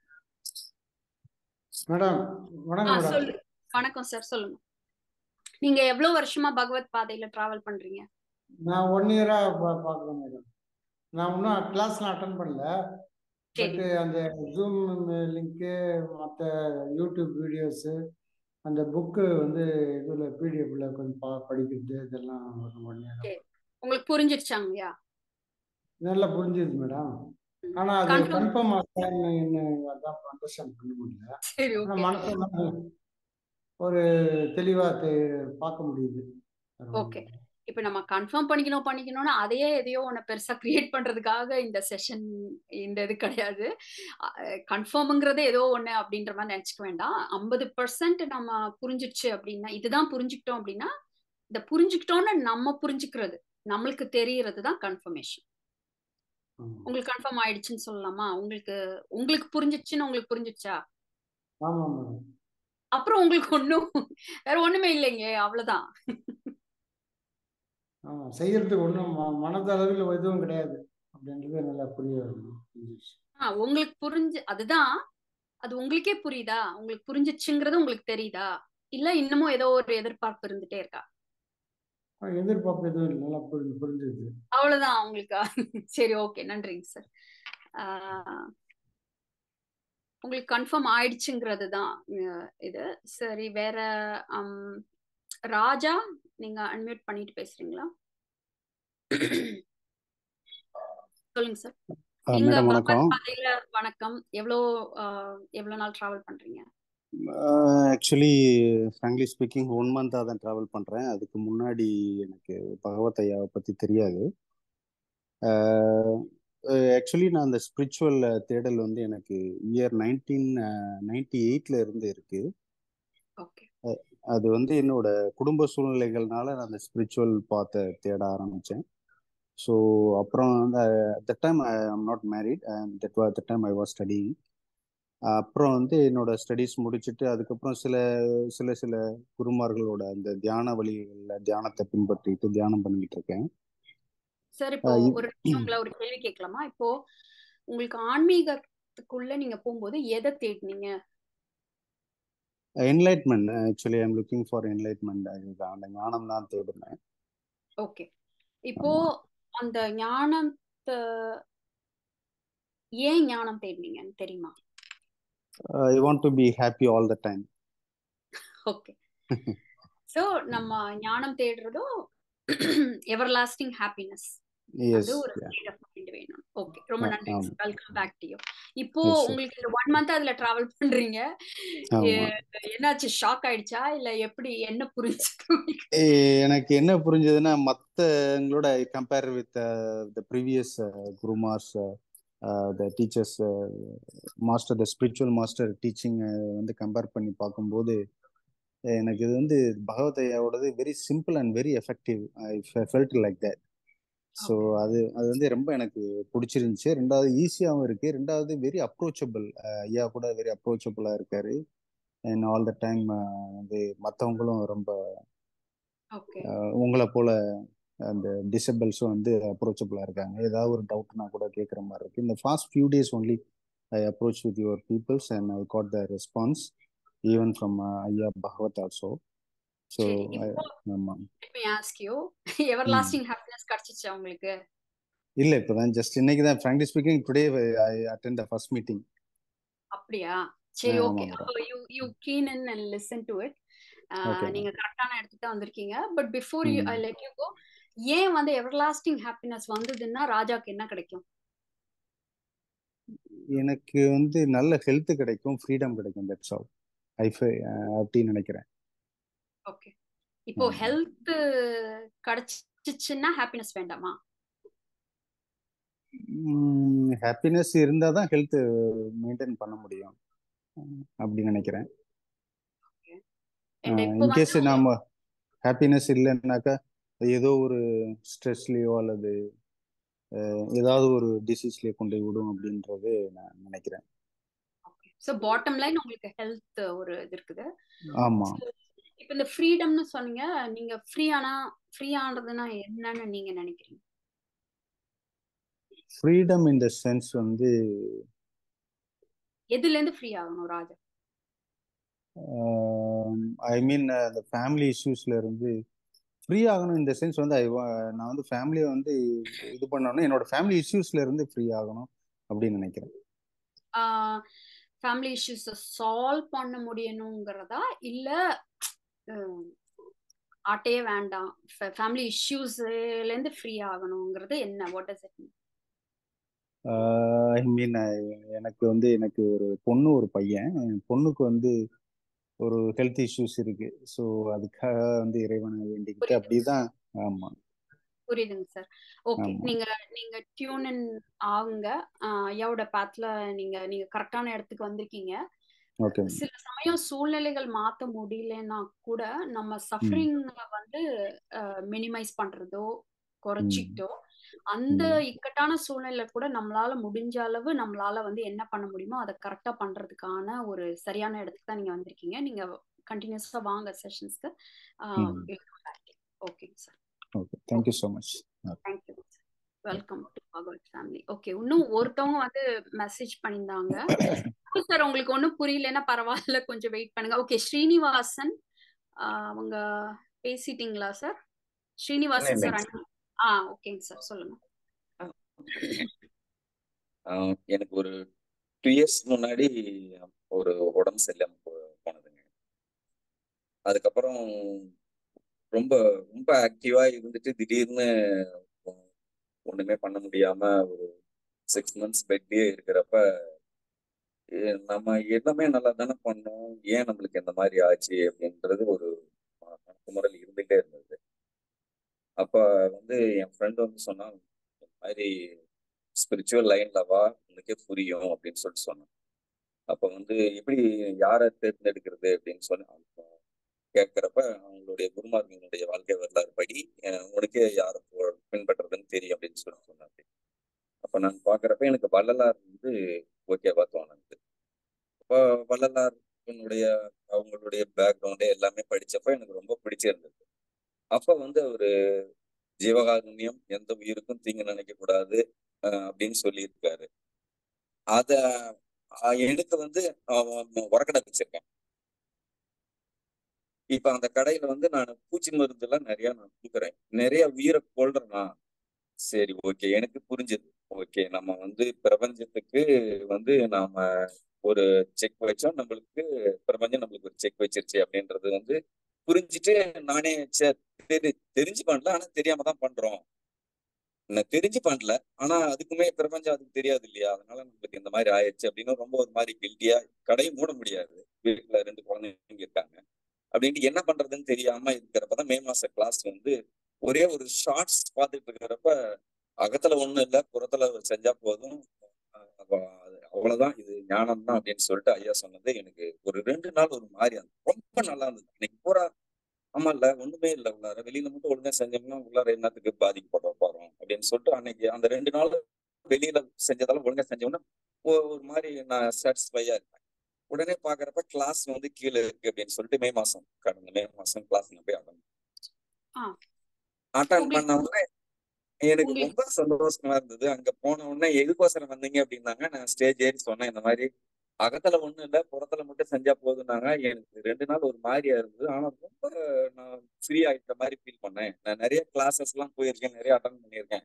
madam வணக்கம் ஆ, மேடம் சொல்லு வணக்கம் சார் சொல்லுங்க நீங்க எவ்வளவு வருஷமா பகவத் பாதையில டிராவல் பண்றீங்க நான் ஒன் இயரா பார்க்குறேன் மேடம் நான் இன்னும் கிளாஸ்லாம் அட்டன் பண்ணல சரி பட்டு அந்த ஜூம் லிங்க்கு மற்ற யூடியூப் வீடியோஸு அந்த புக்கு வந்து இதில் பிடிஎஃப்ல கொஞ்சம் பா படிக்கிறது இதெல்லாம் ஒரு ஒன் இயர் சரி உங்களுக்கு புரிஞ்சிருச்சாங்கய்யா நல்லா புரிஞ்சுது மேடம் ஆனால் அது Confirm. கன்ஃபார்ம் ஆகான்னு இன்னும் அதான் அண்டர்ஸ்டாண்ட் பண்ண முடியல சரி ஆனால் ஓகே மனசுல ஒரு தெளிவாக பார்க்க முடியுது வேற ஒண்ணும் ஓகே இல்ல. இப்ப நம்ம கன்ஃபார்ம் பண்ணிக்கணும் பண்ணிக்கணும்னா அதையே எதையோ ஒண்ணு பெருசா கிரியேட் பண்றதுக்காக இந்த செஷன் இந்த இது கிடையாது கன்ஃபார்ம்ங்கிறது ஏதோ ஒண்ணு அப்படின்ற மாதிரி நினைச்சுக்க வேண்டாம் ஐம்பது பர்சன்ட் நம்ம புரிஞ்சிடுச்சு அப்படின்னா இதுதான் புரிஞ்சுக்கிட்டோம் அப்படின்னா இந்த புரிஞ்சுக்கிட்டோம்னு நம்ம புரிஞ்சுக்கிறது நம்மளுக்கு தெரியறது தான் கன்ஃபர்மேஷன் ஆமா. உங்களுக்கு கன்ஃபார்ம் ஆயிடுச்சுன்னு சொல்லலாமா உங்களுக்கு உங்களுக்கு புரிஞ்சிடுச்சுன்னு உங்களுக்கு புரிஞ்சிடுச்சா ஆமா மேடம் அப்புறம் உங்களுக்கு ஒண்ணும் வேற ஒண்ணுமே இல்லைங்க அவ்வளவுதான் ஆமா செய்யறதுக்கு ஒன்றும் மனதளவில் எதுவும் கிடையாது அப்படின்றது நல்லா புரிய புரிஞ்சிருச்சு. ஆ, உங்களுக்கு புரிஞ்சு அதுதான் அது உங்களுக்கே புரியுதா உங்களுக்கு புரிஞ்சிச்சுங்கிறது உங்களுக்கு தெரியுதா இல்ல இன்னமும் ஏதோ ஒரு எதிர்பார்ப்பு இருந்துட்டே இருக்கா ஆ, எதிர்பார்ப்பு எதுவும் இல்லை நல்லா புரிஞ்சு புரிஞ்சுது அவ்வளவுதான் உங்களுக்கு சரி ஓகே நன்றிங்க சார் உங்களுக்கு கன்ஃபார்ம் ஆயிடுச்சுங்கிறது தான் அஹ், இது சரி வேற ஹம், ராஜா நீங்க அன்மியூட் பண்ணிட்டு பேசுறீங்களா சொல்லுங்க சார் நீங்க மேடம் பகவத் வணக்கம் பாதையில வணக்கம் எவ்வளோ அஹ், எவ்வளவு நாள் டிராவல் பண்றீங்க ஆக்சுவலி ஃப்ராங்க்லி ஸ்பீக்கிங் ஒன் மந்தாக தான் ட்ராவல் பண்ணுறேன் அதுக்கு முன்னாடி எனக்கு பகவத் ஐயாவை பற்றி தெரியாது ஆக்சுவலி நான் அந்த ஸ்பிரிச்சுவல் தேடல் வந்து எனக்கு இயர் நைன்டீன் நைன்டி எயிட்ல இருந்து இருக்கு ஓகே அது வந்து என்னோட குடும்ப சூழ்நிலைகள்னால நான் அந்த ஸ்பிரிச்சுவல் பாத்தை தேட ஆரம்பித்தேன் ஸோ அப்புறம் வந்து த time I am not married that the time I was studying அப்புறம் வந்து என்னோட ஸ்டடீஸ் முடிச்சுட்டு அதுக்கப்புறம் சில சில சில குருமார்களோட அந்த தியான வழிகளில் தியானத்தை பின்பற்றிட்டு தியானம் பண்ணிட்டு இருக்கேன் சார் இப்போ ஆஹ் இ- ஒரு நிமிஷம் உங்களை ஒரு கேள்வி கேட்கலாமா இப்போ உங்களுக்கு ஆன்மீகத்துக்குள்ள நீங்க போகும்போது எதை தேடினீங்க enlightenment actually I'm looking for enlightenment அதுதான் அந்த ஞானம் தான் தேடுனேன் ஓகே இப்போ ஆமா அந்த ஞானத்தை ஏன் ஞானம் தேடினீங்கன்னு தெரியுமா I want to be happy all the time okay so நம்ம ஞானம் தேடுறதும் எவர் லாஸ்டிங் ஹாப்பினஸ் எஸ் அது ஒரு ஸ்டேட் ஆஃப் மைண்ட் வேணும் ஓகே ரொம்ப நன்றி ஆமா வெல்கம் பேக் டு யூ இப்போ எஸ் சார் உங்களுக்கு இந்த ஒன் மந்த் அதுல டிராவல் பண்றீங்க ஆமா எ- என்னாச்சு ஷாக் ஆயிடுச்சா இல்ல எப்படி என்ன புரிஞ்சுது உங்களுக்கு? ஏ- எனக்கு என்ன புரிஞ்சதுன்னா மற்றவங்களோட கம்பேர் வித் த ப்ரீவியஸ் குருமாஸ் the teachers master the spiritual master teaching வந்து கம்பேர் பண்ணி பார்க்கும்போது எனக்கு இது வந்து பகவத் ஐயாவோடது very simple and very effective I felt like that so okay அது அது வந்து ரொம்ப எனக்கு பிடிச்சிருந்துச்சு ரெண்டாவது ஈஸியாகவும் இருக்கு ரெண்டாவது வெரி அப்ரோச்சபிள் ஐயா கூட வெரி அப்ரோச்சபிளாக இருக்காரு அண்ட் ஆல் த டைம் வந்து மற்றவங்களும் ரொம்ப ஓகே அஹ், உங்களை போல அந்த டிசபிள்ஸும் வந்து அப்ரோச்சபிளாக இருக்காங்க ஏதாவது ஒரு டவுட்னா கூட கேட்குற மாதிரி இருக்கு இந்த fast few days only I approach with your peoples and I got the response even from ஐயா பகவத் ஆல்சோ ஸோ சரி இப்போ ஆமாம் let me ask you எவர் ம் லாஸ்டிங் ஹாப்பினஸ் கிடைச்சிச்சா உங்களுக்கு இல்ல இப்பதான் ஜஸ்ட் இன்னைக்கு தான் frankly speaking today I attend the first meeting அப்படியா சரி ஆமா ஓகே மேடம் அப்போ you you keen in and listen to it okay நீங்க மேடம் கரெக்டான இடத்துக்கு தான் வந்திருக்கீங்க பட் பிஃபோர் யூ ஐ ம் லெட் யூ கோ ஏன் வந்து எவர்லாஸ்டிங் ஹாப்பினஸ் வந்ததுன்னா ராஜாக்கு என்ன கிடைக்கும் எனக்கு வந்து நல்ல ஹெல்த் கிடைக்கும் ஃப்ரீடம் கிடைக்கும் தட்ஸ் ஆல் ஐ அப்படின்னு நினைக்கிறேன் ஓகே இப்போ ஆமா ஹெல்த் கிடைச்சிச்சுன்னா ஹாப்பினஸ் வேண்டாமா ஹாப்பினஸ் இருந்தால் தான் ஹெல்த் மெயின்டைன் பண்ண முடியும் உம், அப்படி நினைக்கிறேன் அண்ட் இப்போ இன்கேஸ் வந்து நாம ஹாப்பினஸ் இல்லைன்னாக்கா ஏதோ ஒரு ஸ்ட்ரெஸ்லேயோ அல்லது அஹ், ஏதாவது ஒரு டிசீஸ்லேயே கொண்டு போய் விடும் அப்படின்றது நான் நினைக்கிறேன் ஸோ பாட்டம் லைன் உங்களுக்கு ஹெல்த் ஒரு இது இருக்குது ஆமா So, இப்போ இந்த ஃப்ரீடம்னு சொன்னீங்க நீங்க ஃப்ரீ ஆனா ஃப்ரீ ஆனதுன்னா என்னன்னு நீங்க நினைக்கிறீங்க ஃப்ரீடம் இன் த சென்ஸ் வந்து எதுல இருந்து ஃப்ரீ ஆகணும் ராஜா ஐ மீன் அந்த ஃபேமிலி இஷ்யூஸ்ல இருந்து ஃப்ரீ ஆகணும் இந்த சென்ஸ் வந்து I wa- நான் வந்து ஃபேமிலியை வந்து இது பண்ணணும் என்னோட ஃபேமிலி இஷ்யூஸ்ல இருந்து ஃப்ரீ ஆகணும் அப்படின்னு நினைக்கிறேன் ஃபேமிலி இஷ்யூஸை சால்வ் பண்ண முடியணுங்கிறதா இல்ல அஹ், ஆட்டையே வேண்டாம் ஃபேமிலி இஷ்யூஸ்ல இருந்து ஃப்ரீ ஆகணுங்கிறது என்ன what is it I mean எனக்கு வந்து எனக்கு ஒரு பொண்ணு ஒரு பையன் என் பொண்ணுக்கு வந்து ஒரு ஹெல்த் இஷ்யூஸ் இருக்கு ஸோ அதுக்காக வந்து இறைவனை வேண்டிக்கிட்டு புரியுது அப்படிதான் ஆமா புரியுதுங்க சார் ஓகே ஆமா நீங்க நீங்க டியூன் இன் ஆகுங்க ஆஹ் ஐயாவோட பாத்துல நீங்க நீங்க கரெக்டான இடத்துக்கு வந்திருக்கீங்க ஓகே சில சமயம் சூழ்நிலைகள் மாத்த முடியலன்னா கூட நம்ம ம் சஃபரிங் வந்து மினிமைஸ் பண்றதோ ம் குறைச்சிக்கிட்டோ அந்த ம் இக்கட்டான சூழ்நிலை கூட நம்மளால முடிஞ்ச அளவு நம்மளால வந்து என்ன பண்ண முடியுமோ அதை கரெக்டா பண்றதுக்கான ஒரு சரியான இடத்துக்கு தான் நீங்க வந்திருக்கீங்க நீங்க கண்டினியூஸா வாங்க செஷன்ஸ்க்கு ம் ஓகேங்க sir okay thank you so much thank you welcome to Bhagavath family okay இன்னும் ஒருத்தவங்க வந்து மெசேஜ் பண்ணியிருந்தாங்க சார் உங்களுக்கு ஒன்றும் புரியலன்னா பரவாயில்ல கொஞ்சம் வெயிட் பண்ணுங்க ஓகே ஸ்ரீனிவாசன் ஆஹ் அவங்க பேசிட்டீங்களா சார் இல்லை ஸ்ரீனிவாசன் சார் இல்லைங்க சார் ஆ ஓகேங்க சார் சொல்லுங்க ஆஹ் எனக்கு ஒரு டூ இயர்ஸ் முன்னாடி ஒரு உடம்பு சரியில்லாம போ- போனதுங்க அதுக்கப்புறம் ரொம்ப ரொம்ப ஆக்டிவா இருந்துட்டு திடீர்னு ஒ- ஒண்ணுமே பண்ண முடியாம ஒரு சிக்ஸ் மந்த்ஸ் பெட்லயே இருக்கிறப்ப எ- நம்ம எல்லாமே நல்லா தானே பண்ணோம் ஏன் நம்மளுக்கு இந்த மாதிரி ஆச்சு அப்படின்றது ஒரு மனக்குமுறல் இருந்துகிட்டே இருந்தது அப்ப வந்து என் ஃப்ரெண்ட் வந்து சொன்னா இந்த மாதிரி ஸ்பிரிச்சுவல் லைன்ல வா உனக்கே புரியும் அப்படின்னு சொல்லிட்டு சொன்னான் அப்ப வந்து எப்படி யாரை தேர்ந்தெடுக்கிறது அப்படின்னு சொல்லி அவங்க கேட்கிறப்ப அவங்களுடைய குருமார்களுடைய வாழ்க்கை வரலாறு படி அஹ் உனக்கே யாரை போ- பின்பற்றுறதுன்னு தெரியும் அப்படின்னு சொல்லி சொன்னாங்க அப்ப நான் பாக்குறப்ப எனக்கு வள்ளலார் வந்து ஓகேவா தோணுது அப்போ வள்ளலாருடைய அவங்களுடைய பேக்ரவுண்டே எல்லாமே படிச்சப்ப எனக்கு ரொம்ப பிடிச்சிருந்தது அப்ப வந்து அவரு ஜீவகாருண்யம் எந்த உயிருக்கும் தீங்கு நினைக்க கூடாது அஹ் அப்படின்னு சொல்லியிருக்காரு அத அஹ் எடுத்து வந்து அஹ் உரக்கடை வச்சிருக்கேன் இப்ப அந்த கடையில வந்து நான் பூச்சி மருந்து எல்லாம் நிறைய நான் கொடுக்குறேன் நிறைய உயிரை கொள்றேனா சரி ஓகே எனக்கு புரிஞ்சது ஓகே நம்ம வந்து பிரபஞ்சத்துக்கு வந்து நாம ஒரு செக் வச்சோம் நம்மளுக்கு பிரபஞ்சம் நம்மளுக்கு ஒரு செக் வச்சிருச்சு அப்படின்றது வந்து புரிஞ்சுட்டு நானே சரி தெரி தெரிஞ்சு பண்ணல ஆனா தெரியாம தான் பண்றோம் நான் தெரிஞ்சு பண்ணல ஆனா அதுக்குமே பிரபஞ்சம் அதுக்கு தெரியாது இல்லையா அதனால நம்மளுக்கு இந்த மாதிரி ஆயிடுச்சு அப்படின்னு ரொம்ப ஒரு மாதிரி கில்ட்டியா கடையை மூட முடியாது வீட்டுல ரெண்டு குழந்தைங்க இருக்காங்க அப்படின்ட்டு என்ன பண்றதுன்னு தெரியாம இருக்கிறப்பதான் மே மாச கிளாஸ் வந்து ஒரே ஒரு ஷார்ட்ஸ் பார்த்துட்டு இருக்கிறப்ப அகத்துல ஒண்ணும் இல்ல புறத்துல செஞ்சா போதும் அஹ் அப்ப அது அவ்வளவுதான் இது ஞானம் தான் அப்படின்னு சொல்லிட்டு ஐயா சொன்னது எனக்கு ஒரு ரெண்டு நாள் ஒரு மாதிரி இருந்தது. ரொம்ப நல்லா இருந்தது இன்னைக்கு பூரா ஆமா இல்ல ஒண்ணுமே இல்ல உள்ளார வெளியில மட்டும் ஒழுங்கா செஞ்சோம்னா உள்ளார என்னத்துக்கு பாதிக்கப்பட போறோம் அப்படின்னு சொல்லிட்டு அன்னைக்கு அந்த ரெண்டு நாள் வெளியில செஞ்சதால ஒழுங்கா செஞ்சோம்னா ஒ- ஒரு மாதிரி நான் சாட்டிஸ்ஃபையா இருப்பேன் உடனே பாக்குறப்ப கிளாஸ் வந்து கீழே இருக்கு அப்படின்னு சொல்லிட்டு மே மாசம் கடந்த மே மாசம் கிளாஸ் போய் அட்டன் ஆ அட்டன் உங்களுக்கு பண்ண உடனே எனக்கு உங்களுக்கு ரொம்ப சந்தோஷமா இருந்தது அங்க போன உடனே எதுக்கோசரம் வந்தீங்க அப்படின்னாங்க நான் ஸ்டேஜ் ஏறி சொன்னேன் இந்த மாதிரி அகத்துல ஒண்ணும் இல்ல புறத்துல மட்டும் செஞ்சா போதும்னாங்க எனக்கு ரெண்டு நாள் ஒரு மாதிரியா இருந்தது ஆனா ரொம்ப நான் ஃப்ரீ ஆயிட்ட மாதிரி ஃபீல் பண்ணேன் நான் நிறைய கிளாஸஸ் எல்லாம் போயிருக்கேன் நிறைய அட்டன் பண்ணியிருக்கேன்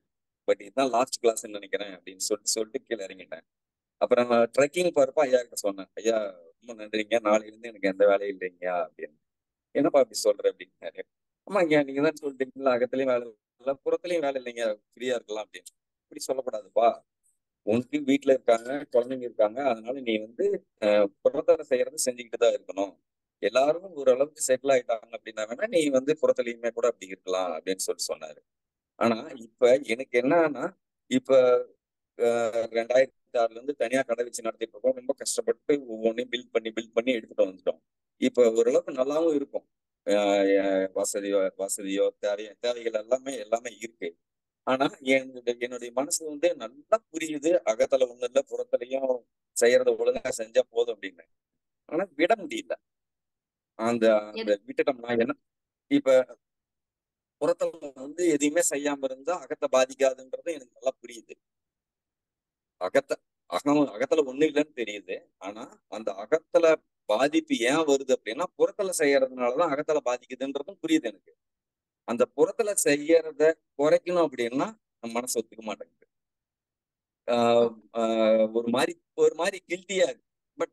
பட் இதுதான் லாஸ்ட் கிளாஸ்ன்னு நினைக்கிறேன் அப்படின்னு சொல்லிட்டு சொல்லிட்டு கீழே இறங்கிட்டேன் அப்புறம் ட்ரெக்கிங் போறப்ப ஐயா கிட்ட சொன்னேன் ஐயா ரொம்ப நன்றிங்க நாளையில இருந்து எனக்கு எந்த வேலையும் இல்லைங்க அப்படின்னு என்னப்பா அப்படி சொல்ற அப்படின்னாரு ஆமா ஐயா நீங்க தான் சொல்லிட்டீங்களா அகத்துலயும் வேலை இல்லை புறத்துலயும் வேலை இல்லைங்க ஃப்ரீயா இருக்கலாம் அப்படின்னு இப்படி சொல்லக்கூடாதுப்பா உனக்கு வீட்டுல இருக்காங்க குழந்தைங்க இருக்காங்க அதனால நீ வந்து அஹ், புறத்தர செய்யறத செஞ்சுக்கிட்டு தான் இருக்கணும் எல்லாரும் ஓரளவுக்கு செட்டில் ஆயிட்டாங்க அப்படின்னா வேணா நீ வந்து புறத்துலயுமே கூட அப்படி இருக்கலாம் அப்படின்னு சொல்லி சொன்னாரு ஆனா இப்ப எனக்கு என்னன்னா இப்ப அஹ், ரெண்டாயிரத்தி ஆறுல இருந்து தனியா கடை வச்சு நடத்திட்டு இருக்கோம் ரொம்ப கஷ்டப்பட்டு ஒவ்வொன்றையும் பில்ட் பண்ணி பில்ட் பண்ணி எடுத்துட்டு வந்துட்டோம் இப்ப ஓரளவுக்கு நல்லாவும் இருக்கும் அஹ், அஹ், வசதியோ வசதியோ தேவை தேவைகள் எல்லாமே எல்லாமே இருக்கு ஆனா என்னுடைய என்னுடைய மனசு வந்து நல்லா புரியுது அகத்துல ஒண்ணு இல்ல புறத்துலயும் செய்யறத ஒழுங்கா செஞ்சா போதும் அப்படின்னு ஆனா விட முடியல அந்த அந்த விட்டுட்டோம்னா என்ன இப்ப புறத்துல வந்து எதையுமே செய்யாம இருந்தா அகத்தை பாதிக்காதுன்றது எனக்கு நல்லா புரியுது அகத்த அகம் அகத்துல ஒண்ணு இல்லைன்னு தெரியுது ஆனா அந்த அகத்துல பாதிப்பு ஏன் வருது அப்படின்னா புறத்துல செய்யறதுனாலதான் அகத்துல பாதிக்குதுன்றதும் புரியுது எனக்கு அந்த புறத்துல செய்யறத குறைக்கணும் அப்படின்னா நம்ம மனசு ஒத்துக்க மாட்டேங்குது ஆஹ் ஆஹ் ஒரு மாதிரி ஒரு மாதிரி கில்ட்டியா இருக்கு பட்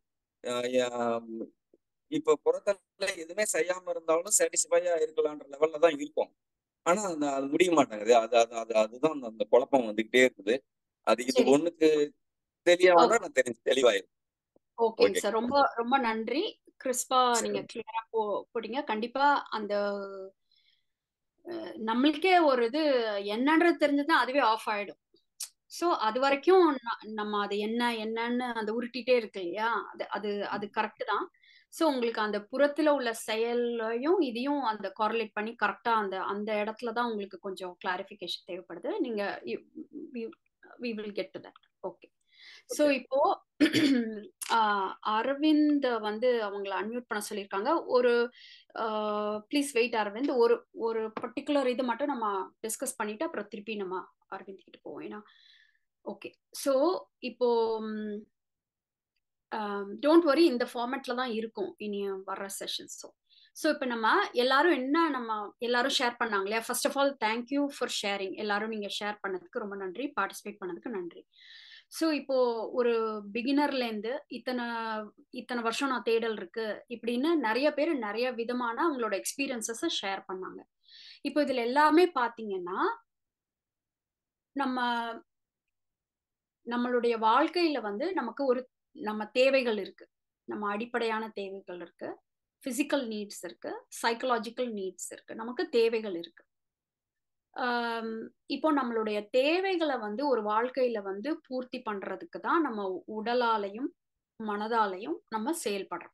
இப்ப புறத்துல எதுவுமே செய்யாம இருந்தாலும் சாட்டிஸ்ஃபையா இருக்கலான்ற லெவல்ல தான் இருக்கும் ஆனா அந்த அது முடிய மாட்டேங்குது அது அது அது அதுதான் அந்த- அந்த குழப்பம் வந்துகிட்டே இருக்குது அது இது சரி ஒண்ணுக்கு தெரியாம நான் தெரிஞ்சு தெளிவாயிருக்கும் ஓகேங்க ஓகே சார் ரொம்ப ரொம்ப நன்றி கிறிஸ்பா நீங்க சரி கிளியரா போ போட்டீங்க கண்டிப்பா அந்த அஹ், நம்மளுக்கே ஒரு இது என்னன்றது தெரிஞ்சதுன்னா அதுவே ஆஃப் ஆயிடும் ஸோ அது வரைக்கும் ந- நம்ம அது என்ன என்னன்னு அந்த உருட்டிட்டே இருக்கு இல்லையா அது அது அது கரெக்ட் தான் ஸோ உங்களுக்கு அந்த புறத்துல உள்ள செயலையும் இதையும் அந்த காரலேட் பண்ணி கரெக்டா அந்த அந்த இடத்துல தான் உங்களுக்கு கொஞ்சம் கிளாரிஃபிகேஷன் தேவைப்படுது நீங்க we will get to that okay so okay இப்போ ஆஹ் அரவிந்த் வந்து அவங்கள அன்மியூட் பண்ண சொல்லியிருக்காங்க ஒரு ப்ளீஸ் வெயிட் அரவிந்த் ஒரு ஒரு பர்டிகுலர் இது மட்டும் நம்ம டிஸ்கஸ் பண்ணிட்டு அப்புறம் திருப்பி நம்ம அரவிந்த் கிட்ட போவோம் ஏன்னா ஓகே ஸோ இப்போ டோன்ட் வரி இந்த ஃபார்மேட்ல தான் இருக்கும் இனி வர்ற செஷன்ஸும் ஸோ இப்போ நம்ம எல்லாரும் என்ன நம்ம எல்லாரும் ஷேர் பண்ணாங்க இல்லையா first of all thank you for sharing எல்லாரும் நீங்க ஷேர் பண்ணதுக்கு ரொம்ப நன்றி பார்ட்டிசிபேட் பண்ணதுக்கு நன்றி ஸோ இப்போ ஒரு பிகினர்ல இருந்து இத்தனை இத்தனை வருஷம் நான் தேடல் இருக்கு இப்படின்னு நிறைய பேர் நிறைய விதமான அவங்களோட எக்ஸ்பீரியன்சஸை ஷேர் பண்ணாங்க இப்போ இதுல எல்லாமே பாத்தீங்கன்னா நம்ம நம்மளுடைய வாழ்க்கையில வந்து நமக்கு ஒரு நம்ம தேவைகள் இருக்கு நம்ம அடிப்படையான தேவைகள் இருக்கு பிசிக்கல் நீட்ஸ் இருக்கு சைக்கலாஜிக்கல் நீட்ஸ் இருக்கு நமக்கு தேவைகள் இருக்கு ஆம், இப்போ நம்மளுடைய தேவைகளை வந்து ஒரு வாழ்க்கையில வந்து பூர்த்தி பண்றதுக்கு தான் நம்ம உடலாலையும் மனதாலையும் நம்ம செயல்படுறோம்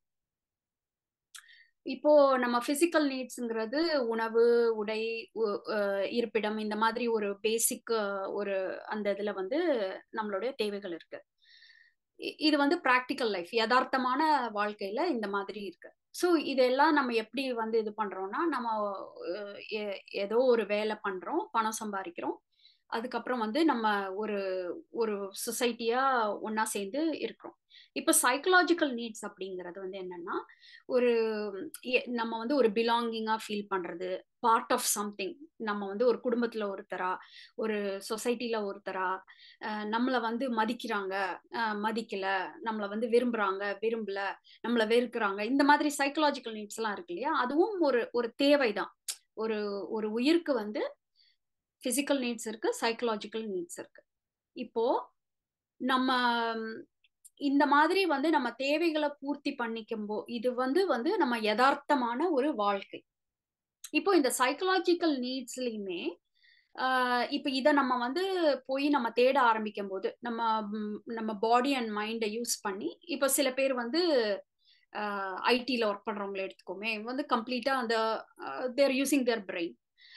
இப்போ நம்ம பிசிக்கல் நீட்ஸ்ங்கிறது உணவு உடை உ- அஹ் இருப்பிடம் இந்த மாதிரி ஒரு பேசிக் ஒரு அந்த இதுல வந்து நம்மளுடைய தேவைகள் இருக்கு இ- இது வந்து ப்ராக்டிக்கல் லைஃப் யதார்த்தமான வாழ்க்கையில இந்த மாதிரி இருக்கு ஸோ இதெல்லாம் நம்ம எப்படி வந்து இது பண்றோம்னா நம்ம அஹ், எ- ஏதோ ஒரு வேலை பண்றோம் பணம் சம்பாதிக்கிறோம் அதுக்கப்புறம் வந்து நம்ம ஒரு ஒரு சொசைட்டியா ஒண்ணா சேர்ந்து இருக்கிறோம் இப்போ சைக்கலாஜிக்கல் நீட்ஸ் அப்படிங்கிறது வந்து என்னன்னா ஒரு எ- நம்ம வந்து ஒரு பிலாங்கிங்கா ஃபீல் பண்றது பார்ட் ஆஃப் சம்திங் நம்ம வந்து ஒரு குடும்பத்துல ஒருத்தரா ஒரு சொசைட்டில ஒருத்தரா அஹ் நம்மள வந்து மதிக்கிறாங்க அஹ் மதிக்கல நம்மள வந்து விரும்புறாங்க விரும்பல நம்மள வெறுக்கிறாங்க இந்த மாதிரி சைக்கலாஜிக்கல் நீட்ஸ் எல்லாம் இருக்கு இல்லையா அதுவும் ஒரு ஒரு தேவைதான் ஒரு ஒரு உயிருக்கு வந்து பிசிக்கல் நீட்ஸ் இருக்கு சைக்கலாஜிக்கல் நீட்ஸ் இருக்கு இப்போ நம்ம ம், இந்த மாதிரி வந்து நம்ம தேவைகளை பூர்த்தி பண்ணிக்கும் போ இது வந்து வந்து நம்ம யதார்த்தமான ஒரு வாழ்க்கை இப்போ இந்த சைக்கலாஜிக்கல் நீட்ஸ்லயுமே ஆஹ் இப்போ இதை நம்ம வந்து போய் நம்ம தேட ஆரம்பிக்கும் போது நம்ம ம், நம்ம பாடி அண்ட் மைண்டை யூஸ் பண்ணி இப்போ சில பேர் வந்து ஐடியில் ஒர்க் பண்ணுறவங்கள எடுத்துக்கோமே வந்து கம்ப்ளீட்டாக அந்த தேர் யூசிங் தேர் பிரெயின்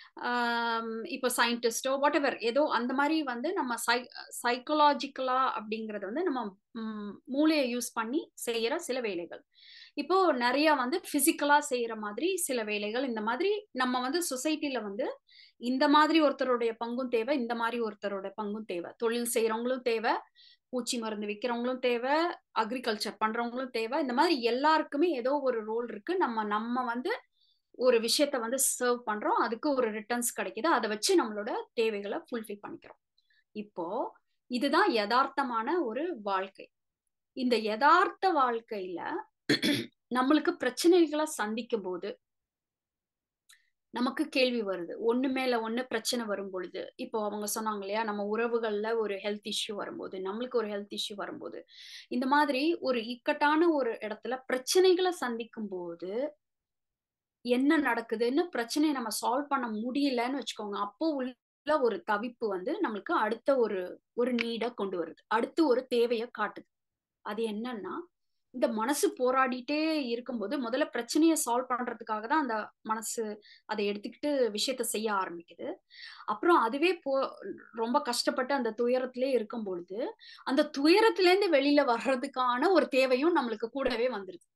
இப்போ சயின்டிஸ்டோ வாட் எவர் ஏதோ அந்த மாதிரி வந்து நம்ம சை சைக்கலாஜிக்கலா அப்படிங்கறது வந்து நம்ம ம், மூளையை யூஸ் பண்ணி செய்யற சில வேலைகள் இப்போ நிறைய வந்து பிசிக்கலா செய்யற மாதிரி சில வேலைகள் இந்த மாதிரி நம்ம வந்து சொசைட்டில வந்து இந்த மாதிரி ஒருத்தருடைய பங்கும் தேவை இந்த மாதிரி ஒருத்தரோட பங்கும் தேவை தொழில் செய்யறவங்களும் தேவை பூச்சி மருந்து விற்கிறவங்களும் தேவை அக்ரிகல்ச்சர் பண்றவங்களும் தேவை இந்த மாதிரி எல்லாருக்குமே ஏதோ ஒரு ரோல் இருக்கு நம்ம நம்ம வந்து ஒரு விஷயத்த வந்து சர்வ் பண்றோம் அதுக்கு ஒரு ரிட்டர்ன்ஸ் கிடைக்குது அதை வச்சு நம்மளோட தேவைகளை ஃபுல்ஃபில் பண்ணிக்கிறோம் இப்போ இதுதான் யதார்த்தமான ஒரு வாழ்க்கை இந்த யதார்த்த வாழ்க்கையில நம்மளுக்கு பிரச்சனைகளை சந்திக்கும் போது நமக்கு கேள்வி வருது ஒண்ணு மேல ஒண்ணு பிரச்சனை வரும் பொழுது இப்போ அவங்க சொன்னாங்க இல்லையா நம்ம உறவுகள்ல ஒரு ஹெல்த் இஷ்யூ வரும்போது நம்மளுக்கு ஒரு ஹெல்த் இஷ்யூ வரும்போது இந்த மாதிரி ஒரு இக்கட்டான ஒரு இடத்துல பிரச்சனைகளை சந்திக்கும் போது என்ன நடக்குதுன்னு பிரச்சனையை நம்ம சால்வ் பண்ண முடியலன்னு வச்சுக்கோங்க அப்போ உள்ள ஒரு தவிப்பு வந்து நம்மளுக்கு அடுத்த ஒரு ஒரு நீட கொண்டு வருது அடுத்து ஒரு தேவையை காட்டுது அது என்னன்னா இந்த மனசு போராடிட்டே இருக்கும்போது முதல்ல பிரச்சனையை சால்வ் பண்றதுக்காக தான் அந்த மனசு அதை எடுத்துக்கிட்டு விஷயத்த செய்ய ஆரம்பிக்குது அப்புறம் அதுவே போ ரொம்ப கஷ்டப்பட்டு அந்த துயரத்திலே இருக்கும் பொழுது அந்த துயரத்திலேருந்து வெளியில வர்றதுக்கான ஒரு தேவையும் நம்மளுக்கு கூடவே வந்துருது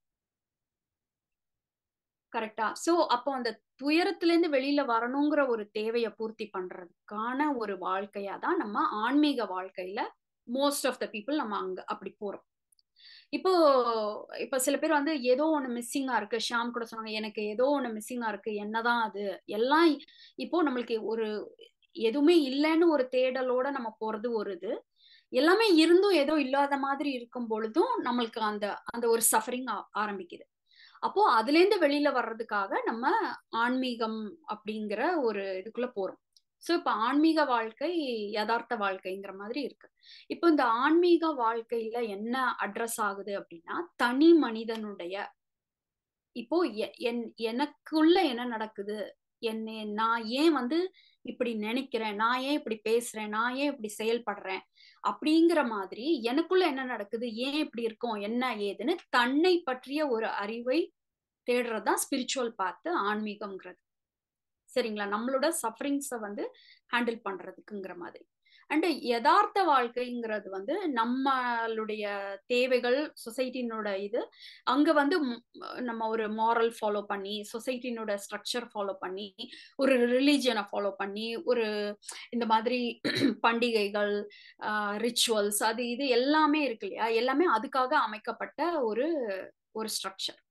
கரெக்டா சோ அப்போ அந்த துயரத்திலேருந்து வெளியில வரணுங்கிற ஒரு தேவையை பூர்த்தி பண்றதுக்கான ஒரு வாழ்க்கையா தான் நம்ம ஆன்மீக வாழ்க்கையில மோஸ்ட் ஆஃப் த பீப்புள் நம்ம அங்க அப்படி போறோம் இப்போ இப்ப சில பேர் வந்து ஏதோ ஒண்ணு மிஸ்ஸிங்கா இருக்கு ஷாம் கூட சொன்னாங்க எனக்கு ஏதோ ஒண்ணு மிஸ்ஸிங்கா இருக்கு என்னதான் அது எல்லாம் இப்போ நம்மளுக்கு ஒரு எதுவுமே இல்லைன்னு ஒரு தேடலோட நம்ம போறது ஒரு இது எல்லாமே இருந்தும் ஏதோ இல்லாத மாதிரி இருக்கும் பொழுதும் நம்மளுக்கு அந்த அந்த ஒரு சஃபரிங் ஆரம்பிக்குது அப்போ அதுல இருந்து வெளியில வர்றதுக்காக நம்ம ஆன்மீகம் அப்படிங்கிற ஒரு இதுக்குள்ள போறோம் சோ இப்ப ஆன்மீக வாழ்க்கை யதார்த்த வாழ்க்கைங்கிற மாதிரி இருக்கு இப்போ இந்த ஆன்மீக வாழ்க்கையில என்ன அட்ரஸ் ஆகுது அப்படின்னா தனி மனிதனுடைய இப்போ என் எனக்குள்ள என்ன நடக்குது என்ன நான் ஏன் வந்து இப்படி நினைக்கிறேன் நான் ஏன் இப்படி பேசுறேன் நான் ஏன் இப்படி செயல்படுறேன் அப்படிங்கிற மாதிரி எனக்குள்ள என்ன நடக்குது ஏன் இப்படி இருக்கும் என்ன ஏதுன்னு தன்னை பற்றிய ஒரு அறிவை தேடுறதுதான் ஸ்பிரிச்சுவல் பார்த்து ஆன்மீகம்ங்கிறது சரிங்களா நம்மளோட சஃபரிங்ஸை வந்து ஹேண்டில் பண்றதுக்குங்கிற மாதிரி அண்ட் யதார்த்த வாழ்க்கைங்கிறது வந்து நம்மளுடைய தேவைகள் சொசைட்டினோட இது அங்க வந்து நம்ம ஒரு மாரல் ஃபாலோ பண்ணி சொசைட்டினோட ஸ்ட்ரக்சர் ஃபாலோ பண்ணி ஒரு ரிலீஜியனை ஃபாலோ பண்ணி ஒரு இந்த மாதிரி பண்டிகைகள் ரிச்சுவல்ஸ் அது இது எல்லாமே இருக்கு இல்லையா எல்லாமே அதுக்காக அமைக்கப்பட்ட ஒரு ஒரு ஸ்ட்ரக்சர்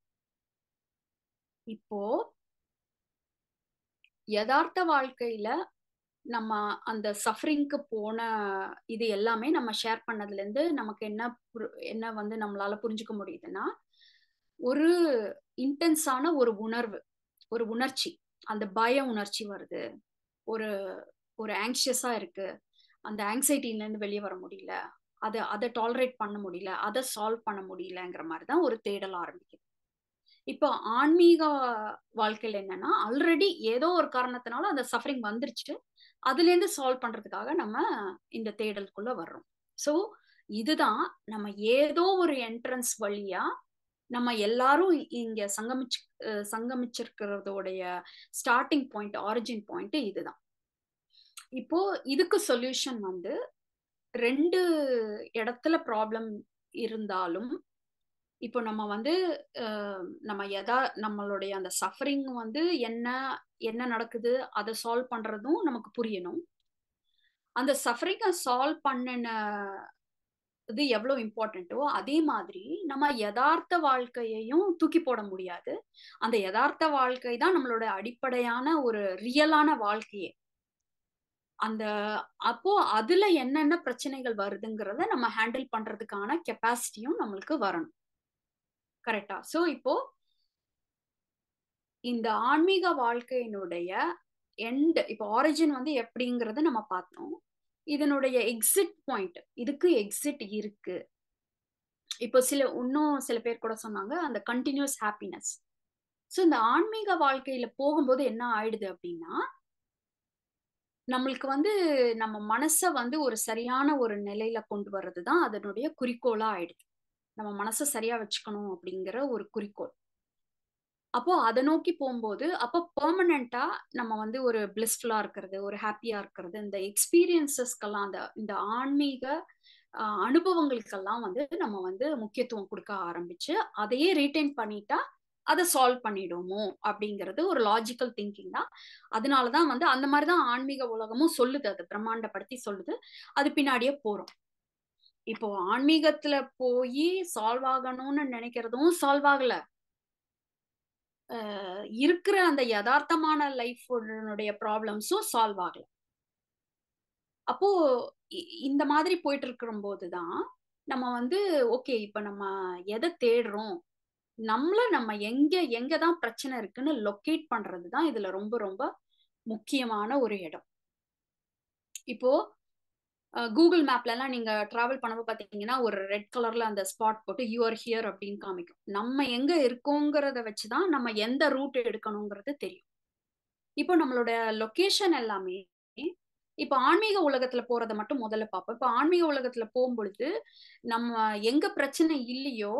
இப்போ யதார்த்த வாழ்க்கையில நம்ம அந்த சஃபரிங்க்கு போன இது எல்லாமே நம்ம ஷேர் பண்ணதுல இருந்து நமக்கு என்ன என்ன வந்து நம்மளால புரிஞ்சுக்க முடியுதுன்னா ஒரு இன்டென்ஸான ஒரு உணர்வு ஒரு உணர்ச்சி அந்த பய உணர்ச்சி வருது ஒரு ஒரு ஆங்ஷியஸா இருக்கு அந்த ஆங்ஸைட்டில இருந்து வெளியே வர முடியல அதை அதை டாலரேட் பண்ண முடியல அதை சால்வ் பண்ண முடியலங்கிற மாதிரி தான் ஒரு தேடல் ஆரம்பிக்குது இப்போ ஆன்மீக வாழ்க்கையில என்னன்னா ஆல்ரெடி ஏதோ ஒரு காரணத்தினால அந்த சஃபரிங் வந்துருச்சு அதுல இருந்து சால்வ் பண்றதுக்காக நம்ம இந்த தேடலுக்குள்ள வர்றோம் ஸோ இதுதான் நம்ம ஏதோ ஒரு என்ட்ரன்ஸ் வழியா நம்ம எல்லாரும் இங்க சங்கமிச்சு சங்கமிச்சிருக்கிறதோடைய ஸ்டார்டிங் பாயிண்ட் ஆரிஜின் பாயிண்ட் இதுதான் இப்போ இதுக்கு சொல்யூஷன் வந்து ரெண்டு இடத்துல ப்ராப்ளம் இருந்தாலும் இப்போ நம்ம வந்து நம்ம எதா நம்மளுடைய அந்த சஃபரிங் வந்து என்ன என்ன நடக்குது அதை சால்வ் பண்றதும் நமக்கு புரியணும் அந்த சஃபரிங்கை சால்வ் பண்ணின இது எவ்வளவு இம்பார்ட்டண்ட்டோ அதே மாதிரி நம்ம யதார்த்த வாழ்க்கையையும் தூக்கி போட முடியாது அந்த யதார்த்த வாழ்க்கை தான் நம்மளோட அடிப்படையான ஒரு ரியலான வாழ்க்கையே அந்த அப்போ அதுல என்னென்ன பிரச்சனைகள் வருதுங்கிறத நம்ம ஹேண்டில் பண்றதுக்கான கெப்பாசிட்டியும் நம்மளுக்கு வரணும் கரெக்டா சோ இப்போ இந்த ஆன்மீக வாழ்க்கையினுடைய எண்ட் இப்போ ஆரிஜின் வந்து எப்படிங்கிறத நம்ம பார்த்தோம் இதனுடைய எக்ஸிட் பாயிண்ட் இதுக்கு எக்ஸிட் இருக்கு இப்போ சில இன்னும் சில பேர் கூட சொன்னாங்க அந்த கண்டினியூஸ் ஹாப்பினஸ் ஸோ இந்த ஆன்மீக வாழ்க்கையில போகும்போது என்ன ஆயிடுது அப்படின்னா நம்மளுக்கு வந்து நம்ம மனசை வந்து ஒரு சரியான ஒரு நிலையில கொண்டு வர்றது தான் அதனுடைய குறிக்கோளா ஆயிடுது நம்ம மனசை சரியா வச்சுக்கணும் அப்படிங்கிற ஒரு குறிக்கோள் அப்போ அதை நோக்கி போகும்போது அப்போ பெர்மனண்டா நம்ம வந்து ஒரு பிளிஸ்ஃபுல்லா இருக்கிறது ஒரு ஹாப்பியா இருக்கிறது இந்த எக்ஸ்பீரியன்சஸ்க்கெல்லாம் அந்த இந்த ஆன்மீக அனுபவங்களுக்கெல்லாம் வந்து நம்ம வந்து முக்கியத்துவம் கொடுக்க ஆரம்பிச்சு அதையே ரீட்டைன் பண்ணிட்டா அதை சால்வ் பண்ணிடுமோ அப்படிங்கிறது ஒரு லாஜிக்கல் திங்கிங் தான் அதனாலதான் வந்து அந்த மாதிரிதான் ஆன்மீக உலகமும் சொல்லுது அது பிரம்மாண்டப்படுத்தி சொல்லுது அது பின்னாடியே போறோம் இப்போ ஆன்மீகத்துல போய் சால்வ் ஆகணும்னு நினைக்கிறதும் சால்வ் ஆகல இருக்கிற அந்த யதார்த்தமான லைஃபோடைய ப்ராப்ளம்ஸும் சால்வ் ஆகல அப்போ இ- இந்த மாதிரி போயிட்டு இருக்கிற போதுதான் நம்ம வந்து ஓகே இப்ப நம்ம எதை தேடுறோம் நம்மள நம்ம எங்க எங்க தான் பிரச்சனை இருக்குன்னு லொக்கேட் பண்றது தான் இதுல ரொம்ப ரொம்ப முக்கியமான ஒரு இடம் இப்போ கூகுள் மேப்ல எல்லாம் நீங்க டிராவல் பண்ணும்போது பாத்தீங்கன்னா ஒரு ரெட் கலர்ல அந்த ஸ்பாட் போட்டு யூஆர் ஹியர் அப்படின்னு காமிக்கும் நம்ம எங்க இருக்கோங்கிறத வச்சுதான் நம்ம எந்த ரூட் எடுக்கணுங்கிறது தெரியும் இப்போ நம்மளோட லொகேஷன் எல்லாமே இப்போ ஆன்மீக உலகத்துல போறத மட்டும் முதல்ல பார்ப்போம் இப்போ ஆன்மீக உலகத்துல போகும்பொழுது நம்ம எங்க பிரச்சனை இல்லையோ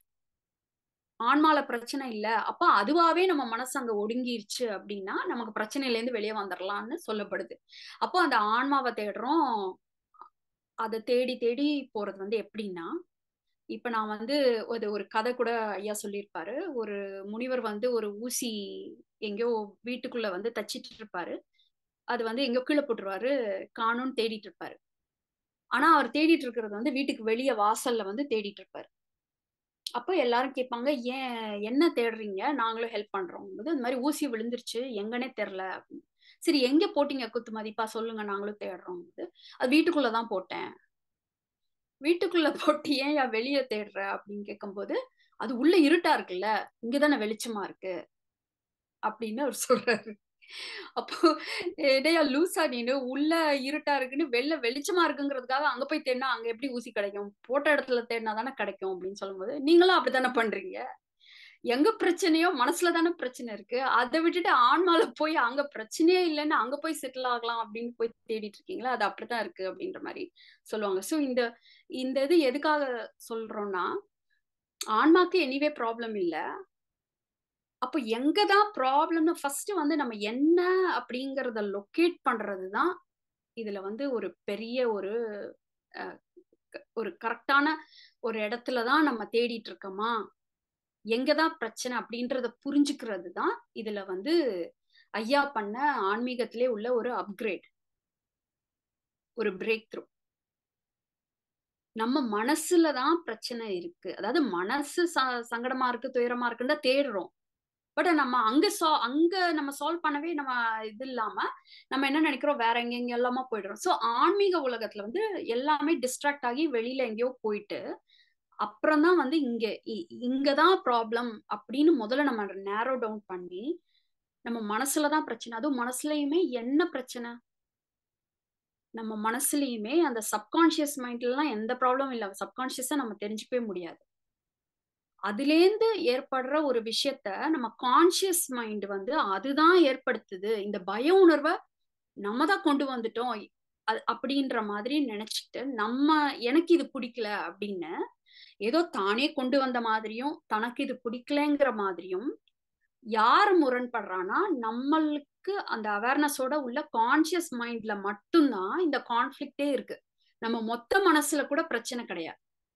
ஆன்மால பிரச்சனை இல்ல அப்ப அதுவாவே நம்ம மனசு அங்க ஒடுங்கிருச்சு அப்படின்னா நமக்கு பிரச்சனையில இருந்து வெளியே வந்துடலாம்னு சொல்லப்படுது அப்போ அந்த ஆன்மாவை தேடுறோம் அதை தேடி தேடி போறது வந்து எப்படின்னா இப்ப நான் வந்து ஒரு ஒரு கதை கூட ஐயா சொல்லியிருப்பாரு ஒரு முனிவர் வந்து ஒரு ஊசி எங்கேயோ வீட்டுக்குள்ள வந்து தச்சிட்டு இருப்பாரு அது வந்து எங்கேயோ கீழே போட்டுருவாரு காணும்னு தேடிட்டு இருப்பாரு ஆனா அவர் தேடிட்டு இருக்கிறது வந்து வீட்டுக்கு வெளியே வாசல்ல வந்து தேடிட்டு இருப்பாரு அப்போ எல்லாரும் கேட்பாங்க ஏன் என்ன தேடுறீங்க நாங்களும் ஹெல்ப் பண்றோம் போது இந்த மாதிரி ஊசி விழுந்துருச்சு எங்கன்னே தெரில அப்படின்னு சரி எங்க போட்டீங்க குத்து மதிப்பா சொல்லுங்க நாங்களும் தேடுறோம் அது வீட்டுக்குள்ளதான் போட்டேன் வீட்டுக்குள்ள போட்டு ஏன் யா வெளியே தேடுற அப்படின்னு கேட்கும்போது அது உள்ள இருட்டா இருக்குல்ல இங்கதானே வெளிச்சமா இருக்கு அப்படின்னு அவர் சொல்றாரு அப்போ இடையா லூசா நீனு உள்ள இருட்டா இருக்குன்னு வெளில வெளிச்சமா இருக்குங்கிறதுக்காக அங்க போய் தேடினா அங்க எப்படி ஊசி கிடைக்கும் போட்ட இடத்துல தேடினா தானே கிடைக்கும் அப்படின்னு சொல்லும்போது நீங்களும் அப்படித்தானே பண்றீங்க எங்க பிரச்சனையோ மனசுல தானே பிரச்சனை இருக்கு அதை விட்டுட்டு ஆன்மால போய் அங்க பிரச்சனையே இல்லைன்னு அங்க போய் செட்டில் ஆகலாம் அப்படின்னு போய் தேடிட்டு இருக்கீங்களா அது அப்படித்தான் இருக்கு அப்படின்ற மாதிரி சொல்லுவாங்க ஸோ இந்த இந்த இது எதுக்காக சொல்றோம்னா ஆன்மாக்கு எனிவே ப்ராப்ளம் இல்லை அப்போ எங்கதான் ப்ராப்ளம்னு ஃபர்ஸ்ட் வந்து நம்ம என்ன அப்படிங்கறத லொக்கேட் பண்றது தான் இதுல வந்து ஒரு பெரிய ஒரு ஒரு கரெக்டான ஒரு இடத்துல தான் நம்ம தேடிட்டு இருக்கோமா எங்கதான் பிரச்சனை அப்படின்றத புரிஞ்சுக்கிறது தான் இதுல வந்து ஐயா பண்ண ஆன்மீகத்திலே உள்ள ஒரு அப்கிரேட் ஒரு பிரேக் த்ரூ நம்ம மனசுல தான் பிரச்சனை இருக்கு அதாவது மனசு ச சங்கடமா இருக்கு துயரமா இருக்குன்னு தான் தேடுறோம் பட் நம்ம அங்க சா அங்க நம்ம சால்வ் பண்ணவே நம்ம இது இல்லாம நம்ம என்ன நினைக்கிறோம் வேற எங்க எங்க எல்லாமா போயிடுறோம் ஸோ ஆன்மீக உலகத்துல வந்து எல்லாமே டிஸ்ட்ராக்ட் ஆகி வெளியில எங்கேயோ போயிட்டு அப்புறம் தான் வந்து இங்க இங்கதான் ப்ராப்ளம் அப்படின்னு முதல்ல நம்ம நேரோ டவுன் பண்ணி நம்ம மனசுலதான் பிரச்சனை அதுவும் மனசுலயுமே என்ன பிரச்சனை நம்ம மனசுலயுமே அந்த சப்கான்சியஸ் மைண்ட்லாம் எந்த ப்ராப்ளமும் இல்லை சப்கான்சியஸா நம்ம தெரிஞ்சுக்கவே முடியாது அதுலேருந்து ஏற்படுற ஒரு விஷயத்த நம்ம கான்சியஸ் மைண்ட் வந்து அதுதான் ஏற்படுத்துது இந்த பய உணர்வை நம்ம தான் கொண்டு வந்துட்டோம் அப்படின்ற மாதிரி நினைச்சிட்டு நம்ம எனக்கு இது பிடிக்கல அப்படின்னு ஏதோ தானே கொண்டு வந்த மாதிரியும் தனக்கு இது பிடிக்கலங்கிற மாதிரியும் யார் முரண்படுறான்னா நம்மளுக்கு அந்த அவேர்னஸோட உள்ள கான்சியஸ் மைண்ட்ல மட்டும்தான் இந்த கான்ஃபிளிக்டே இருக்கு நம்ம மொத்த மனசுல கூட பிரச்சனை கிடையாது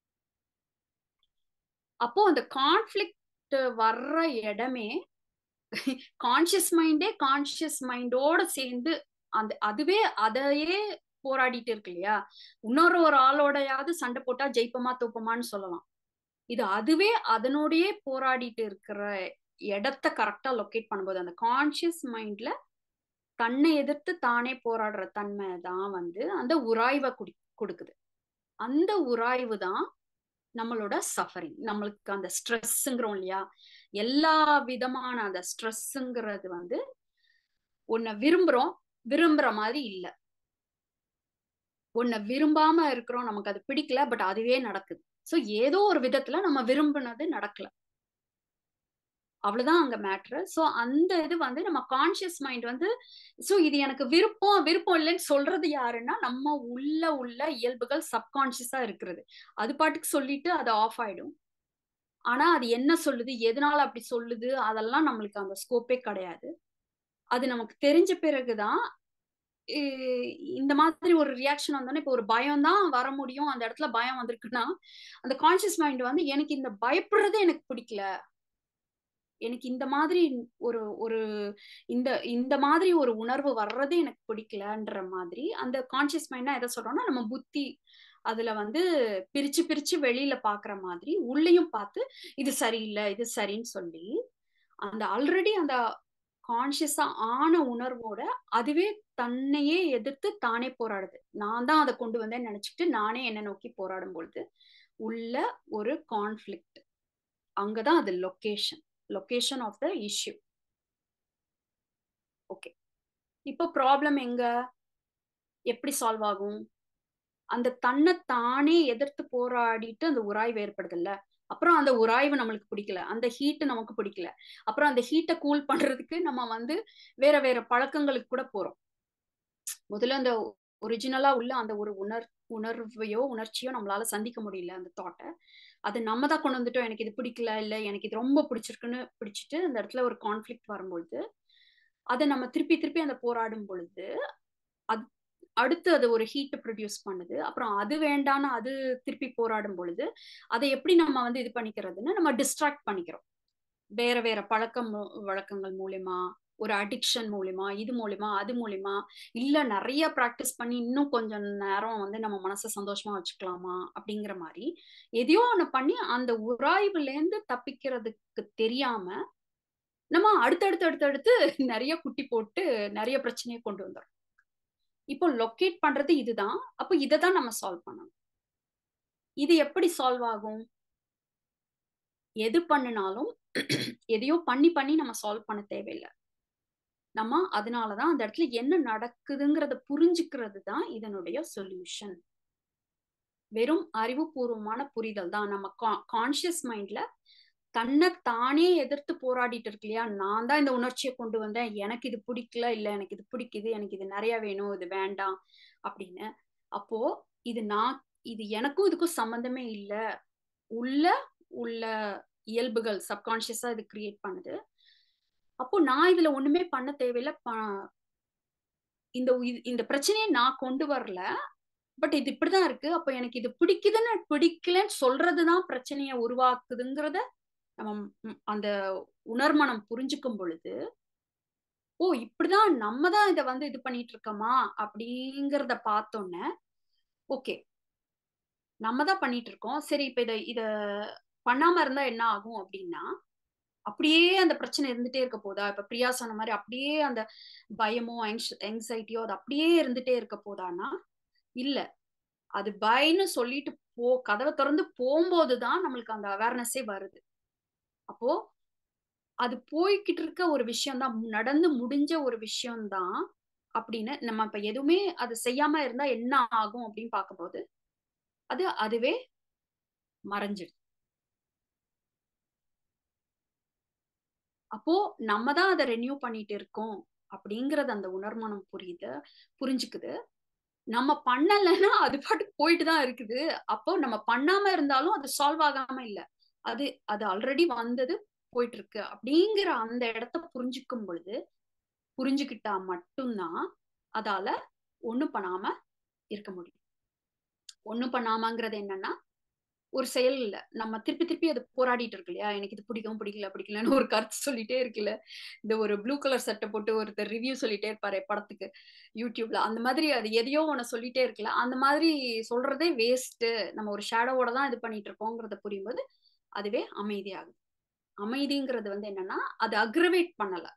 அப்போ அந்த கான்ஃபிளிக்ட் வர்ற இடமே கான்சியஸ் மைண்டே கான்சியஸ் மைண்டோட சேர்ந்து அந்த அதுவே அதையே போராடிட்டு இருக்கு இல்லையா இன்னொரு ஒரு ஆளோடையாவது சண்டை போட்டா ஜெயிப்பமா தூப்பமான்னு சொல்லலாம் இது அதுவே அதனோடயே போராடிட்டு இருக்கிற இடத்த கரெக்டா லொக்கேட் பண்ணும்போது அந்த கான்சியஸ் மைண்ட்ல தன்னை எதிர்த்து தானே போராடுற தன்மை தான் வந்து அந்த உராய்வை குடி கொடுக்குது அந்த உராய்வு தான் நம்மளோட சஃபரிங் நம்மளுக்கு அந்த ஸ்ட்ரெஸ்ஸுங்கிறோம் இல்லையா எல்லா விதமான அந்த ஸ்ட்ரெஸ்ஸுங்கிறது வந்து உன்னை விரும்புறோம் விரும்புற மாதிரி இல்லை உன்னை விரும்பாம இருக்கிறோம் நமக்கு அது பிடிக்கல பட் அதுவே நடக்குது ஸோ ஏதோ ஒரு விதத்துல நம்ம விரும்பினது நடக்கல அவ்வளவுதான் அங்க மேட்ரு ஸோ அந்த இது வந்து நம்ம கான்சியஸ் மைண்ட் வந்து ஸோ இது எனக்கு விருப்பம் விருப்பம் இல்லைன்னு சொல்றது யாருன்னா நம்ம உள்ள உள்ள இயல்புகள் சப்கான்சியஸா இருக்கிறது அது பாட்டுக்கு சொல்லிட்டு அது ஆஃப் ஆயிடும் ஆனா அது என்ன சொல்லுது எதனால அப்படி சொல்லுது அதெல்லாம் நம்மளுக்கு அந்த ஸ்கோப்பே கிடையாது அது நமக்கு தெரிஞ்ச பிறகுதான் இந்த மாதிரி ஒரு ரியாக்ஷன் வந்தோன்னே இப்போ ஒரு பயம் தான் வர முடியும் அந்த இடத்துல பயம் வந்திருக்குன்னா அந்த கான்சியஸ் மைண்ட் வந்து எனக்கு இந்த பயப்படுறதே எனக்கு பிடிக்கல எனக்கு இந்த மாதிரி ஒரு ஒரு இந்த இந்த மாதிரி ஒரு உணர்வு வர்றதே எனக்கு பிடிக்கலன்ற மாதிரி அந்த கான்சியஸ் மைண்ட்னா எதை சொல்றோம்னா நம்ம புத்தி அதுல வந்து பிரிச்சு பிரிச்சு வெளியில பாக்குற மாதிரி உள்ளேயும் பார்த்து இது சரியில்லை இது சரின்னு சொல்லி அந்த ஆல்ரெடி அந்த கான்சியஸா ஆன உணர்வோட அதுவே தன்னையே எதிர்த்து தானே போராடுது நான் தான் அதை கொண்டு வந்தேன்னு நினைச்சிட்டு நானே என்ன நோக்கி போராடும் பொழுது உள்ள ஒரு கான்ஃபிளிக்ட் அங்கதான் அது location location of the issue okay இப்போ ப்ராப்ளம் எங்க எப்படி சால்வ் ஆகும் அந்த தன்னை தானே எதிர்த்து போராடிட்டு அந்த உராய்வு ஏற்படுதுல்ல அப்புறம் அந்த உராய்வு நம்மளுக்கு பிடிக்கல அந்த ஹீட் நமக்கு பிடிக்கல அப்புறம் அந்த ஹீட்டை கூல் பண்றதுக்கு நம்ம வந்து வேற வேற பழக்கங்களுக்கு கூட போறோம் முதல்ல அந்த ஒரிஜினலா உள்ள அந்த ஒரு உணர் உணர்வையோ உணர்ச்சியோ நம்மளால சந்திக்க முடியல அந்த தாட்டை அது நம்ம தான் கொண்டு வந்துட்டோம் எனக்கு இது பிடிக்கல இல்லை எனக்கு இது ரொம்ப பிடிச்சிருக்குன்னு பிடிச்சிட்டு அந்த இடத்துல ஒரு கான்ஃபிளிக்ட் வரும்பொழுது அதை நம்ம திருப்பி திருப்பி அந்த போராடும் பொழுது அது அடுத்து அது ஒரு ஹீட் ப்ரொடியூஸ் பண்ணுது அப்புறம் அது வேண்டான்னு அது திருப்பி போராடும் பொழுது அதை எப்படி நம்ம வந்து இது பண்ணிக்கிறதுன்னு நம்ம டிஸ்ட்ராக்ட் பண்ணிக்கிறோம் வேற வேற பழக்கம் வழக்கங்கள் மூலியமா ஒரு அடிக்ஷன் மூலியமா இது மூலியமா அது மூலியமா இல்ல நிறைய ப்ராக்டிஸ் பண்ணி இன்னும் கொஞ்சம் நேரம் வந்து நம்ம மனசை சந்தோஷமா வச்சுக்கலாமா அப்படிங்கிற மாதிரி எதையோ ஒண்ணு பண்ணி அந்த உராய்வுல இருந்து தப்பிக்கிறதுக்கு தெரியாம நம்ம அடுத்தடுத்து அடுத்தடுத்து நிறைய குட்டி போட்டு நிறைய பிரச்சனையை கொண்டு வந்துடும் இப்போ லொக்கேட் பண்றது இதுதான் அப்போ இதை தான் நம்ம சால்வ் பண்ணணும் இது எப்படி சால்வ் ஆகும் எது பண்ணினாலும் எதையோ பண்ணி பண்ணி நம்ம சால்வ் பண்ண தேவையில்லை நம்ம அதனாலதான் அந்த இடத்துல என்ன நடக்குதுங்கிறத புரிஞ்சுக்கிறது தான் இதனுடைய சொல்யூஷன் வெறும் அறிவுபூர்வமான புரிதல் தான் நம்ம கான்சியஸ் மைண்ட்ல தன்னை தானே எதிர்த்து போராடிட்டு இருக்கு இல்லையா நான் தான் இந்த உணர்ச்சியை கொண்டு வந்தேன் எனக்கு இது பிடிக்கல இல்ல எனக்கு இது பிடிக்குது எனக்கு இது நிறைய வேணும் இது வேண்டாம் அப்படின்னு அப்போ இது நான் இது எனக்கும் இதுக்கும் சம்மந்தமே இல்லை உள்ள உள்ள இயல்புகள் சப்கான்சியஸா இது கிரியேட் பண்ணுது அப்போ நான் இதுல ஒண்ணுமே பண்ண தேவையில்ல இந்த இந்த பிரச்சனையை நான் கொண்டு வரல பட் இது இப்படிதான் இருக்கு அப்ப எனக்கு இது பிடிக்குதுன்னு பிடிக்கலன்னு சொல்றதுதான் பிரச்சனையை உருவாக்குதுங்கிறத நம்ம அந்த உணர்மனம் புரிஞ்சுக்கும் பொழுது ஓ இப்படிதான் நம்ம தான் இதை வந்து இது பண்ணிட்டு இருக்கோமா அப்படிங்கிறத பார்த்தோன்னே ஓகே நம்ம தான் பண்ணிட்டு இருக்கோம் சரி இப்ப இதை இத பண்ணாம இருந்தா என்ன ஆகும் அப்படின்னா அப்படியே அந்த பிரச்சனை இருந்துட்டே இருக்க போதா இப்ப பிரியா சொன்ன மாதிரி அப்படியே அந்த பயமோ எங்ஸைட்டியோ அது அப்படியே இருந்துட்டே இருக்க போதானா இல்ல அது பயன்னு சொல்லிட்டு போ கதவை திறந்து போகும்போதுதான் நம்மளுக்கு அந்த அவேர்னஸே வருது அப்போ அது போய்கிட்டு இருக்க ஒரு விஷயம் தான் நடந்து முடிஞ்ச ஒரு விஷயம்தான் அப்படின்னு நம்ம இப்ப எதுவுமே அது செய்யாம இருந்தா என்ன ஆகும் அப்படின்னு பார்க்கும்போது அது அதுவே மறைஞ்சிடுது அப்போ நம்ம தான் அதை ரெனியூ பண்ணிட்டு இருக்கோம் அப்படிங்கறது அந்த உணர்மனம் புரியுது புரிஞ்சுக்குது நம்ம பண்ணலைன்னா அது பாட்டுக்கு போயிட்டு தான் இருக்குது அப்போ நம்ம பண்ணாம இருந்தாலும் அது சால்வ் ஆகாம இல்ல அது அது ஆல்ரெடி வந்தது போயிட்டு இருக்கு அப்படிங்கிற அந்த இடத்த புரிஞ்சுக்கும் பொழுது புரிஞ்சுக்கிட்டா மட்டும்தான் அதால ஒண்ணும் பண்ணாம இருக்க முடியும் ஒண்ணும் பண்ணாமங்கிறது என்னன்னா ஒரு செயல் இல்ல நம்ம திருப்பி திருப்பி அது போராடிட்டு இருக்கு இல்லையா எனக்கு இது பிடிக்கும் பிடிக்கல பிடிக்கலன்னு ஒரு கருத்து சொல்லிட்டே இருக்குல்ல இந்த ஒரு ப்ளூ கலர் சட்டை போட்டு ஒருத்தர் ரிவ்யூ சொல்லிட்டே இருப்பாரு படத்துக்கு யூடியூப்ல அந்த மாதிரி அது எதையோ ஒன்று சொல்லிட்டே இருக்குல்ல அந்த மாதிரி சொல்றதே வேஸ்ட் நம்ம ஒரு ஷேடோவோட தான் இது பண்ணிட்டு இருக்கோங்கிறத புரியும்போது அதுவே அமைதியாகுது அமைதிங்கிறது வந்து என்னன்னா அது அக்ரவேட் பண்ணல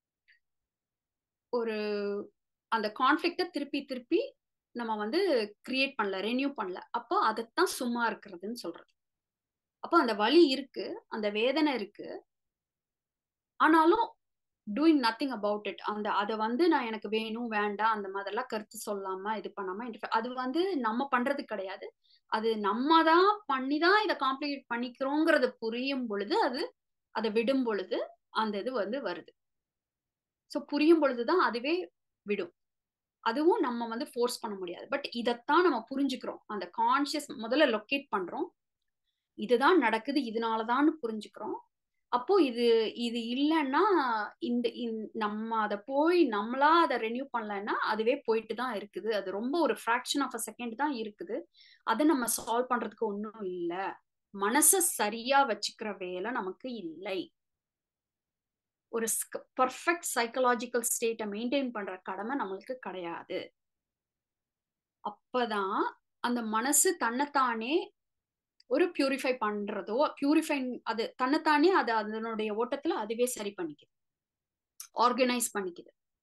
ஒரு அந்த கான்ஃபிளிக்ட திருப்பி திருப்பி நம்ம வந்து கிரியேட் பண்ணல ரெனியூ பண்ணல அப்போ அதைத்தான் சும்மா இருக்கிறதுன்னு சொல்றது அப்போ அந்த வலி இருக்கு அந்த வேதனை இருக்கு ஆனாலும் டூயிங் நத்திங் அபவுட் இட் அந்த அதை வந்து நான் எனக்கு வேணும் வேண்டாம் அந்த மாதிரிலாம் கருத்து சொல்லாம இது பண்ணாம அது வந்து நம்ம பண்றது கிடையாது அது நம்ம தான் பண்ணி தான் இதை காம்ப்ளிகேட் பண்ணிக்கிறோங்கிறது புரியும் பொழுது அது அதை விடும் பொழுது அந்த இது வந்து வருது ஸோ புரியும் பொழுதுதான் அதுவே விடும் அதுவும் நம்ம வந்து ஃபோர்ஸ் பண்ண முடியாது பட் இதைத்தான் நம்ம புரிஞ்சுக்கிறோம் அந்த கான்சியஸ் முதல்ல லொக்கேட் பண்றோம் இதுதான் நடக்குது இதனாலதான் புரிஞ்சுக்கிறோம் அப்போ இது இது இல்லைன்னா இந்த நம்ம அதை போய் நம்மளா அதை ரெனியூ பண்ணலன்னா அதுவே போயிட்டு தான் இருக்குது அது ரொம்ப ஒரு ஃப்ராக்ஷன் ஆஃப் அ செகண்ட் தான் இருக்குது அதை நம்ம சால்வ் பண்றதுக்கு ஒன்றும் இல்லை மனசை சரியா வச்சுக்கிற வேலை நமக்கு இல்லை ஒரு பர்ஃபெக்ட் சைக்கலாஜிக்கல் ஸ்டேட்டை மெயின்டைன் பண்ற கடமை நம்மளுக்கு கிடையாது அப்பதான் அந்த மனசு தன்னைத்தானே ஒரு பியூரிஃபை பண்றதோ பியூரிஃபை அது தன்னைத்தானே அது அதனுடைய ஓட்டத்துல அதுவே சரி பண்ணிக்குது ஆர்கனைஸ் பண்ணிக்குது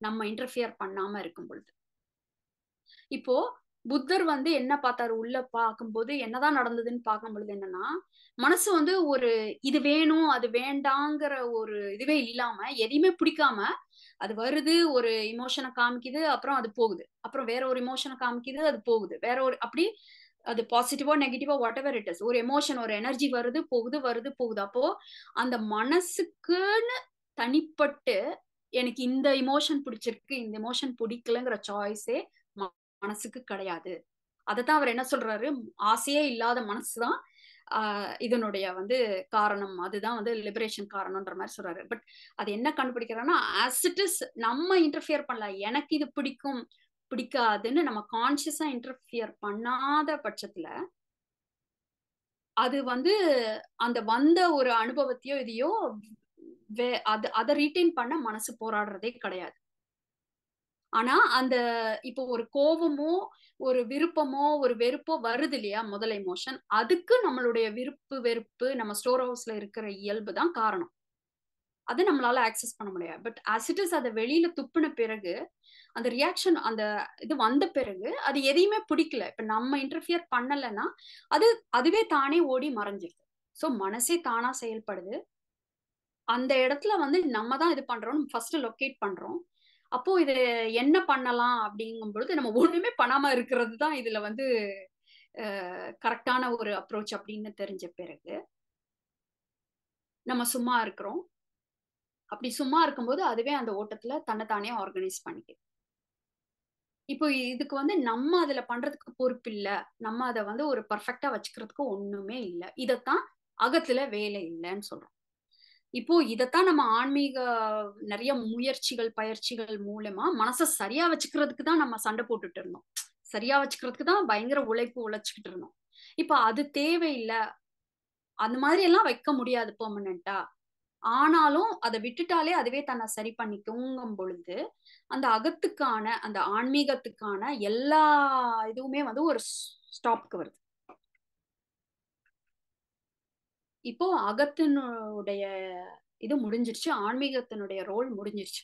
நம்ம இன்டர்ஃபியர் பண்ணாம இருக்கும் பொழுது இப்போ புத்தர் வந்து என்ன பார்த்தாரு உள்ள பார்க்கும்போது என்னதான் நடந்ததுன்னு பார்க்கும் பொழுது என்னன்னா மனசு வந்து ஒரு இது வேணும் அது வேண்டாங்கிற ஒரு இதுவே இல்லாம எதையுமே பிடிக்காம அது வருது ஒரு இமோஷனை காமிக்குது அப்புறம் அது போகுது அப்புறம் வேற ஒரு இமோஷனை காமிக்குது அது போகுது வேற ஒரு அப்படி அது பாசிட்டிவா நெகட்டிவா வாட் எவர் இட் இஸ் ஒரு எமோஷன் ஒரு எனர்ஜி வருது போகுது வருது போகுது அப்போ அந்த மனசுக்குன்னு தனிப்பட்டு எனக்கு இந்த இமோஷன் பிடிச்சிருக்கு இந்த இமோஷன் பிடிக்கலங்கிற சாய்ஸே மனசுக்கு கிடையாது அதைத்தான் அவர் என்ன சொல்றாரு ஆசையே இல்லாத மனசுதான் ஆஹ் இதனுடைய வந்து காரணம் அதுதான் வந்து லிபரேஷன் காரணம்ன்ற மாதிரி சொல்றாரு பட் அது என்ன கண்டுபிடிக்கிறான்னா ஆஸ் இட் இஸ் நம்ம இன்டர்ஃபியர் பண்ணல எனக்கு இது பிடிக்கும் பிடிக்காதுன்னு நம்ம கான்சியஸா இன்டர்ஃபியர் பண்ணாத பட்சத்துல அது வந்து அந்த வந்த ஒரு அனுபவத்தையோ இதையோ வே அது அதை ரீட்டைன் பண்ண மனசு போராடுறதே கிடையாது ஆனா அந்த இப்போ ஒரு கோபமோ ஒரு விருப்பமோ ஒரு வெறுப்போ வருது இல்லையா முதல் எமோஷன் அதுக்கு நம்மளுடைய விருப்பு வெறுப்பு நம்ம ஸ்டோர் ஹவுஸ்ல இருக்கிற இயல்பு தான் காரணம் அது நம்மளால ஆக்சஸ் பண்ண முடியாது பட் ஆஸ் இட் இஸ் அதை வெளியில துப்புன பிறகு அந்த ரியாக்ஷன் அந்த இது வந்த பிறகு அது எதையுமே பிடிக்கல இப்ப நம்ம இன்டர்ஃபியர் பண்ணலைன்னா அது அதுவே தானே ஓடி மறைஞ்சிருது ஸோ மனசே தானா செயல்படுது அந்த இடத்துல வந்து நம்ம தான் இது பண்றோம் ஃபர்ஸ்ட் லொக்கேட் பண்றோம் அப்போ இது என்ன பண்ணலாம் அப்படிங்கும் பொழுது நம்ம ஒண்ணுமே பண்ணாம இருக்கிறது தான் இதுல வந்து கரெக்டான ஒரு அப்ரோச் அப்படின்னு தெரிஞ்ச பிறகு நம்ம சும்மா இருக்கிறோம் அப்படி சும்மா இருக்கும்போது அதுவே அந்த ஓட்டத்துல தன்னைத்தானே ஆர்கனைஸ் பண்ணிக்குது இப்போ இதுக்கு வந்து நம்ம அதுல பண்றதுக்கு பொறுப்பு இல்ல நம்ம அதை வந்து ஒரு பர்ஃபெக்டா வச்சுக்கிறதுக்கு ஒண்ணுமே இல்லை இதைத்தான் அகத்துல வேலை இல்லைன்னு சொல்றோம் இப்போ இதைத்தான் நம்ம ஆன்மீக நிறைய முயற்சிகள் பயிற்சிகள் மூலமா மனசை சரியா வச்சுக்கிறதுக்கு தான் நம்ம சண்டை போட்டுட்டு இருந்தோம் சரியா வச்சுக்கிறதுக்கு தான் பயங்கர உழைப்பு உழைச்சிக்கிட்டு இருந்தோம் இப்போ அது தேவையில்லை அந்த மாதிரி எல்லாம் வைக்க முடியாது பெர்மனண்டா ஆனாலும் அதை விட்டுட்டாலே அதுவே தன்னை சரி பண்ணிக்குங்கும் பொழுது அந்த அகத்துக்கான அந்த ஆன்மீகத்துக்கான எல்லா இதுவுமே வந்து ஒரு ஸ்டாப்க்கு வருது இப்போ அகத்தினுடைய இது முடிஞ்சிருச்சு ஆன்மீகத்தினுடைய ரோல் முடிஞ்சிருச்சு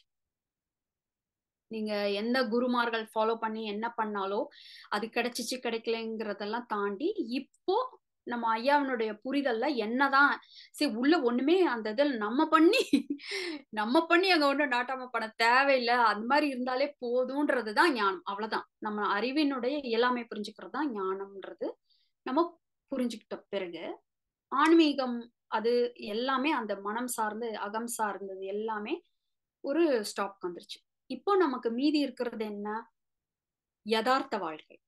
நீங்க எந்த குருமார்கள் ஃபாலோ பண்ணி என்ன பண்ணாலோ அது கிடைச்சிச்சு கிடைக்கலங்கிறதெல்லாம் தாண்டி இப்போ நம்ம ஐயாவினுடைய புரிதல்ல என்னதான் சரி உள்ள ஒண்ணுமே அந்த இதில் நம்ம பண்ணி நம்ம பண்ணி அங்க ஒன்றும் நாட்டாம பண்ண தேவையில்லை அந்த மாதிரி இருந்தாலே போதும்ன்றதுதான் ஞானம் அவ்வளவுதான் நம்ம அறிவினுடைய எல்லாமே புரிஞ்சுக்கிறது தான் ஞானம்ன்றது நம்ம புரிஞ்சுக்கிட்ட பிறகு ஆன்மீகம் அது எல்லாமே அந்த மனம் சார்ந்து அகம் சார்ந்தது எல்லாமே ஒரு ஸ்டாப் வந்துருச்சு இப்போ நமக்கு மீதி இருக்கிறது என்ன யதார்த்த வாழ்க்கை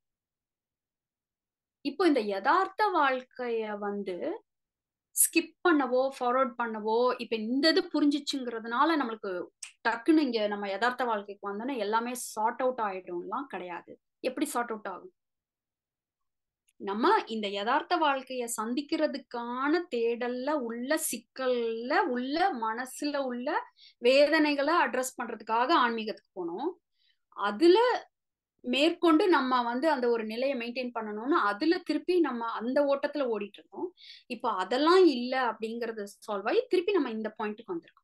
இப்போ இந்த யதார்த்த வாழ்க்கைய வந்து ஸ்கிப் பண்ணவோ ஃபார்வர்ட் பண்ணவோ இப்ப இந்த இது புரிஞ்சிச்சுங்கிறதுனால நம்மளுக்கு டக்குன்னு இங்க நம்ம யதார்த்த வாழ்க்கைக்கு வந்தோன்னா எல்லாமே சார்ட் அவுட் ஆயிடும்லாம் கிடையாது எப்படி சார்ட் அவுட் ஆகும் நம்ம இந்த யதார்த்த வாழ்க்கைய சந்திக்கிறதுக்கான தேடல்ல உள்ள சிக்கல்ல உள்ள மனசுல உள்ள வேதனைகளை அட்ரஸ் பண்றதுக்காக ஆன்மீகத்துக்கு போனோம் அதுல மேற்கொண்டு நம்ம வந்து அந்த ஒரு நிலையை மெயின்டைன் பண்ணணும்னு அதுல திருப்பி நம்ம அந்த ஓட்டத்துல ஓடிட்டு இருந்தோம் இப்போ அதெல்லாம் இல்ல அப்படிங்கறது சால்வ் ஆகி திருப்பி நம்ம இந்த பாயிண்ட்டுக்கு வந்திருக்கோம்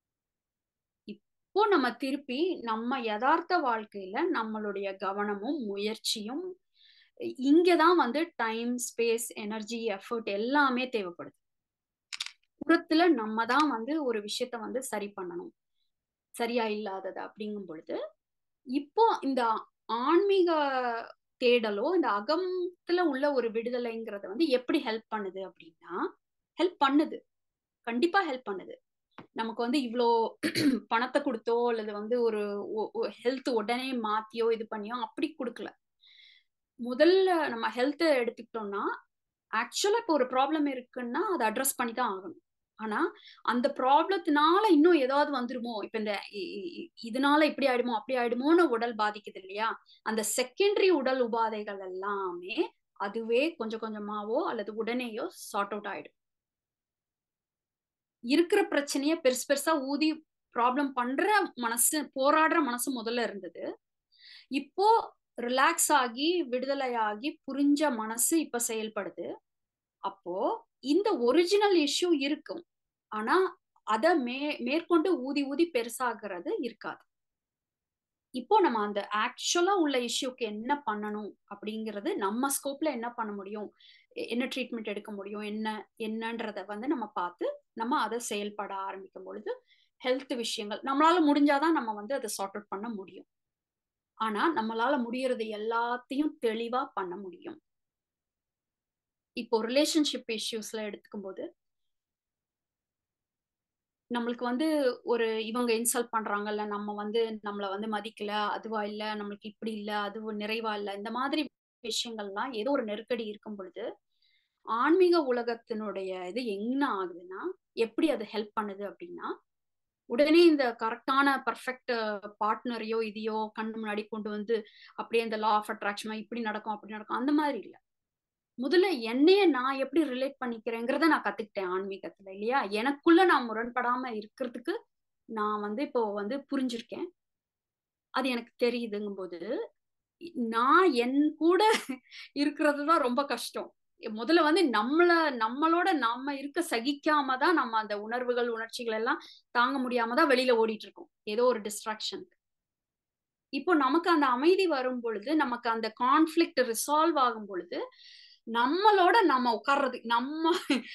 இப்போ நம்ம திருப்பி நம்ம யதார்த்த வாழ்க்கையில நம்மளுடைய கவனமும் முயற்சியும் இங்கதான் வந்து டைம் ஸ்பேஸ் எனர்ஜி எஃபர்ட் எல்லாமே தேவைப்படுது புறத்துல நம்ம தான் வந்து ஒரு விஷயத்த வந்து சரி பண்ணணும் சரியா இல்லாதது அப்படிங்கும் பொழுது இப்போ இந்த ஆன்மீக தேடலோ இந்த அகத்துல உள்ள ஒரு விடுதலைங்கிறத வந்து எப்படி ஹெல்ப் பண்ணுது அப்படின்னா ஹெல்ப் பண்ணுது கண்டிப்பா ஹெல்ப் பண்ணுது நமக்கு வந்து இவ்வளோ பணத்தை கொடுத்தோ அல்லது வந்து ஒரு ஹெல்த் உடனே மாத்தியோ இது பண்ணியோ அப்படி கொடுக்கல முதல்ல நம்ம ஹெல்த்தை எடுத்துக்கிட்டோம்னா ஆக்சுவலா இப்போ ஒரு ப்ராப்ளம் இருக்குன்னா அதை அட்ரஸ் பண்ணி தான் ஆகணும் ஆனா அந்த ப்ராப்ளத்தினால இன்னும் ஏதாவது வந்துருமோ இப்ப இந்த இதனால இப்படி ஆயிடுமோ அப்படி ஆயிடுமோன்னு உடல் பாதிக்குது இல்லையா அந்த செகண்டரி உடல் உபாதைகள் எல்லாமே அதுவே கொஞ்சம் கொஞ்சமாவோ அல்லது உடனேயோ சார்ட் அவுட் ஆயிடும் இருக்கிற பிரச்சனைய பெருசு பெருசா ஊதி ப்ராப்ளம் பண்ற மனசு போராடுற மனசு முதல்ல இருந்தது இப்போ ரிலாக்ஸ் ஆகி விடுதலை ஆகி புரிஞ்ச மனசு இப்ப செயல்படுது அப்போ இந்த ஒரிஜினல் இஷ்யூ இருக்கும் ஆனா அத மே மேற்கொண்டு ஊதி ஊதி பெருசாகிறது இருக்காது இப்போ நம்ம அந்த ஆக்சுவலா உள்ள இஷ்யூக்கு என்ன பண்ணணும் அப்படிங்கிறது நம்ம ஸ்கோப்ல என்ன பண்ண முடியும் எ- என்ன ட்ரீட்மெண்ட் எடுக்க முடியும் என்ன என்னன்றத வந்து நம்ம பார்த்து நம்ம அதை செயல்பட ஆரம்பிக்கும் பொழுது ஹெல்த் விஷயங்கள் நம்மளால முடிஞ்சாதான் நம்ம வந்து அதை சார்ட் அவுட் பண்ண முடியும் ஆனா நம்மளால முடியறது எல்லாத்தையும் தெளிவா பண்ண முடியும் இப்போ ரிலேஷன்ஷிப் இஷ்யூஸ்ல எடுத்துக்கும் போது நம்மளுக்கு வந்து ஒரு இவங்க இன்சல்ட் பண்றாங்கல்ல நம்ம வந்து நம்மள வந்து மதிக்கல அதுவா இல்ல நம்மளுக்கு இப்படி இல்ல அது நிறைவா இல்ல இந்த மாதிரி விஷயங்கள்லாம் ஏதோ ஒரு நெருக்கடி இருக்கும் பொழுது ஆன்மீக உலகத்தினுடைய இது என்ன ஆகுதுன்னா எப்படி அது ஹெல்ப் பண்ணுது அப்படின்னா உடனே இந்த கரெக்டான பர்ஃபெக்ட் பார்ட்னரையோ இதையோ கண்ணு முன்னாடி கொண்டு வந்து அப்படியே இந்த லா ஆஃப் அட்ராக்ஷன் இப்படி நடக்கும் அப்படி நடக்கும் அந்த மாதிரி இல்ல முதல்ல என்னைய நான் எப்படி ரிலேட் பண்ணிக்கிறேங்கிறத நான் கத்துக்கிட்டேன் ஆன்மீகத்துல இல்லையா எனக்குள்ள நான் முரண்படாம இருக்கிறதுக்கு நான் வந்து இப்போ வந்து புரிஞ்சிருக்கேன் அது எனக்கு தெரியுதுங்கும் போது நான் என் கூட இருக்கிறது தான் ரொம்ப கஷ்டம் முதல்ல வந்து நம்மள நம்மளோட நம்ம இருக்க சகிக்காம தான் நம்ம அந்த உணர்வுகள் உணர்ச்சிகள் எல்லாம் தாங்க முடியாம தான் வெளியில ஓடிட்டு இருக்கோம் ஏதோ ஒரு டிஸ்ட்ராக்ஷன் இப்போ நமக்கு அந்த அமைதி வரும் பொழுது நமக்கு அந்த கான்ஃபிளிக்ட் ரிசால்வ் ஆகும் பொழுது நம்மளோட நம்ம உட்கார்றது நம்ம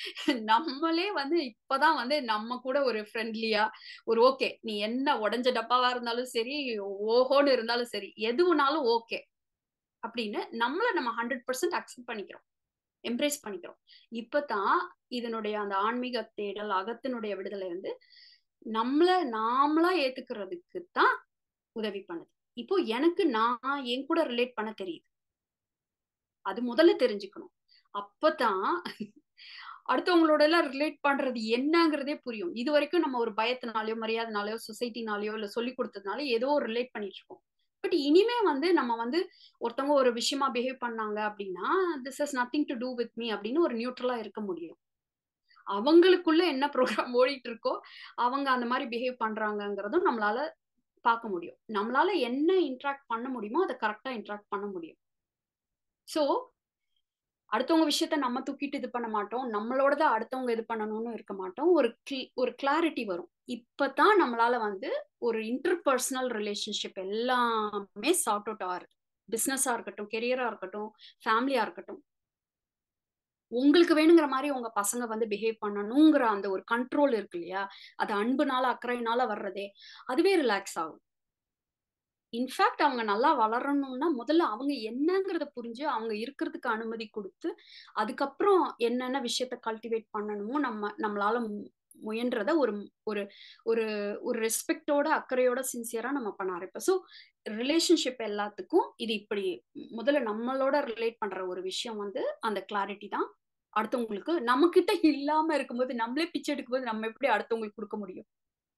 நம்மளே வந்து இப்பதான் வந்து நம்ம கூட ஒரு ஃப்ரெண்ட்லியா ஒரு ஓகே நீ என்ன உடஞ்ச டப்பாவா இருந்தாலும் சரி ஓஹோன்னு இருந்தாலும் சரி எதுவுனாலும் ஓகே அப்படின்னு நம்மள நம்ம ஹண்ட்ரட் பர்சன்ட் அக்செப்ட் பண்ணிக்கிறோம் எம்ப்ரேஸ் பண்ணிக்கிறோம் இப்பதான் இதனுடைய அந்த ஆன்மீக தேடல் அகத்தினுடைய விடுதலை வந்து நம்மள நாமளா ஏத்துக்கிறதுக்கு தான் உதவி பண்ணுது இப்போ எனக்கு நான் என் கூட ரிலேட் பண்ண தெரியுது அது முதல்ல தெரிஞ்சுக்கணும் அப்பதான் அடுத்தவங்களோட எல்லாம் ரிலேட் பண்றது என்னங்கிறதே புரியும் இது வரைக்கும் நம்ம ஒரு பயத்தினாலயோ மரியாதைனாலயோ சொசைட்டினாலயோ இல்ல சொல்லி கொடுத்ததுனால ஏதோ ஒரு ரிலேட் பண்ணிட்டு இருக்கோம் பட் இனிமே வந்து நம்ம வந்து ஒருத்தவங்க ஒரு விஷயமா பிஹேவ் பண்ணாங்க அப்படின்னா this is nothing to do with me அப்படின்னு ஒரு நியூட்ரலா இருக்க முடியும் அவங்களுக்குள்ள என்ன ப்ரோக்ராம் ஓடிட்டு இருக்கோ அவங்க அந்த மாதிரி பிஹேவ் பண்றாங்கங்கிறதும் நம்மளால பார்க்க முடியும் நம்மளால என்ன இன்ட்ராக்ட் பண்ண முடியுமோ அதை கரெக்டா இன்ட்ராக்ட் பண்ண முடியும் ஸோ அடுத்தவங்க விஷயத்த நம்ம தூக்கிட்டு இது பண்ண மாட்டோம் நம்மளோட அடுத்தவங்க இது பண்ணணும்னு இருக்க மாட்டோம் ஒரு ஒரு கிளாரிட்டி வரும் இப்பதான் நம்மளால வந்து ஒரு இன்டர்பர்சனல் ரிலேஷன்ஷிப் எல்லாமே சார்ட் அவுட் ஆகுது பிஸ்னஸா இருக்கட்டும் கெரியரா இருக்கட்டும் ஃபேமிலியா இருக்கட்டும் உங்களுக்கு வேணுங்கிற மாதிரி உங்க பசங்க வந்து பிஹேவ் பண்ணணுங்கிற அந்த ஒரு கண்ட்ரோல் இருக்கு இல்லையா அது அன்புனால அக்கறையினால வர்றதே அதுவே ரிலாக்ஸ் ஆகும் இன்ஃபேக்ட் அவங்க நல்லா வளரணும்னா முதல்ல அவங்க என்னங்கிறத புரிஞ்சு அவங்க இருக்கிறதுக்கு அனுமதி கொடுத்து அதுக்கப்புறம் என்னென்ன விஷயத்த கல்டிவேட் பண்ணணுமோ நம்ம நம்மளால முயன்றத ஒரு ஒரு ஒரு ஒரு ரெஸ்பெக்டோட அக்கறையோட சின்சியரா நம்ம பண்ண ஆரம்பிப்போம் ஸோ ரிலேஷன்ஷிப் எல்லாத்துக்கும் இது இப்படி முதல்ல நம்மளோட ரிலேட் பண்ற ஒரு விஷயம் வந்து அந்த கிளாரிட்டி தான் அடுத்தவங்களுக்கு நம்ம கிட்ட இல்லாம இருக்கும்போது நம்மளே பிச்சை எடுக்கும்போது நம்ம எப்படி அடுத்தவங்களுக்கு கொடுக்க முடியும்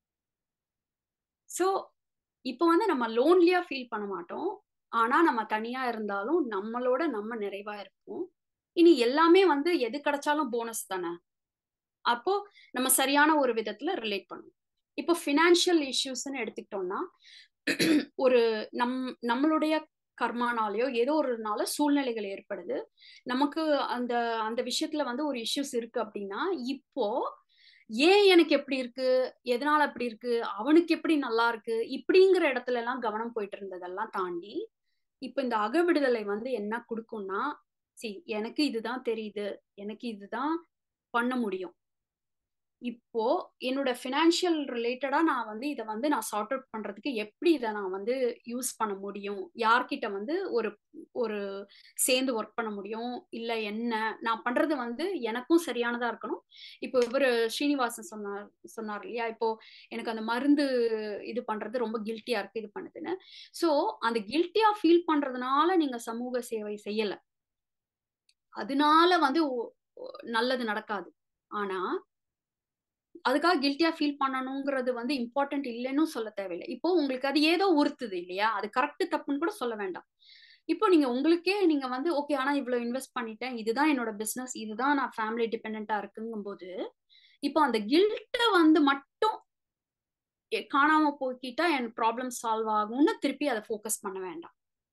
ஸோ இப்போ வந்து நம்ம லோன்லியா ஃபீல் பண்ண மாட்டோம் ஆனா நம்ம தனியா இருந்தாலும் நம்மளோட நம்ம நிறைவா இருப்போம் இனி எல்லாமே வந்து எது கிடைச்சாலும் போனஸ் தானே அப்போ நம்ம சரியான ஒரு விதத்துல ரிலேட் பண்ணும் இப்போ ஃபினான்ஷியல் இஷ்யூஸ்ன்னு எடுத்துக்கிட்டோம்னா ஒரு நம் நம்மளுடைய கர்மானாலேயோ ஏதோ ஒரு நாள சூழ்நிலைகள் ஏற்படுது நமக்கு அந்த அந்த விஷயத்துல வந்து ஒரு இஷ்யூஸ் இருக்கு அப்படின்னா இப்போ ஏன் எனக்கு எப்படி இருக்கு எதனால அப்படி இருக்கு அவனுக்கு எப்படி நல்லா இருக்கு இப்படிங்கிற இடத்துல எல்லாம் கவனம் போயிட்டு இருந்ததெல்லாம் தாண்டி இப்ப இந்த அகவிடுதலை வந்து என்ன கொடுக்கும்னா சி எனக்கு இதுதான் தெரியுது எனக்கு இதுதான் பண்ண முடியும் இப்போ என்னோட ஃபினான்ஷியல் ரிலேட்டடா நான் வந்து இதை வந்து நான் சார்ட் அவுட் பண்றதுக்கு எப்படி இதை நான் வந்து யூஸ் பண்ண முடியும் யார்கிட்ட வந்து ஒரு ஒரு சேர்ந்து ஒர்க் பண்ண முடியும் இல்ல என்ன நான் பண்றது வந்து எனக்கும் சரியானதா இருக்கணும் இப்போ இவர் ஸ்ரீனிவாசன் சொன்னார் சொன்னார் இல்லையா இப்போ எனக்கு அந்த மருந்து இது பண்றது ரொம்ப கில்ட்டியா இருக்கு இது பண்ணுதுன்னு ஸோ அந்த கில்ட்டியா ஃபீல் பண்றதுனால நீங்க சமூக சேவை செய்யல அதனால வந்து நல்லது நடக்காது ஆனா அதுக்காக கில்ட்டியா ஃபீல் பண்ணணுங்கிறது வந்து இம்பார்ட்டன்ட் இல்லைன்னு சொல்ல தேவையில்லை இப்போ உங்களுக்கு அது ஏதோ உறுத்துது இல்லையா அது கரெக்ட் தப்புன்னு கூட சொல்ல வேண்டாம் இப்போ நீங்க உங்களுக்கே நீங்க வந்து ஓகே ஆனா இவ்வளவு இன்வெஸ்ட் பண்ணிட்டேன் இதுதான் என்னோட பிசினஸ் இதுதான் நான் ஃபேமிலி டிபெண்டா இருக்குங்கும் போது இப்போ அந்த கில்ட்ட வந்து மட்டும் காணாம போக்கிட்டா என் ப்ராப்ளம் சால்வ் ஆகும்னு திருப்பி அதை ஃபோக்கஸ் பண்ண வேண்டாம்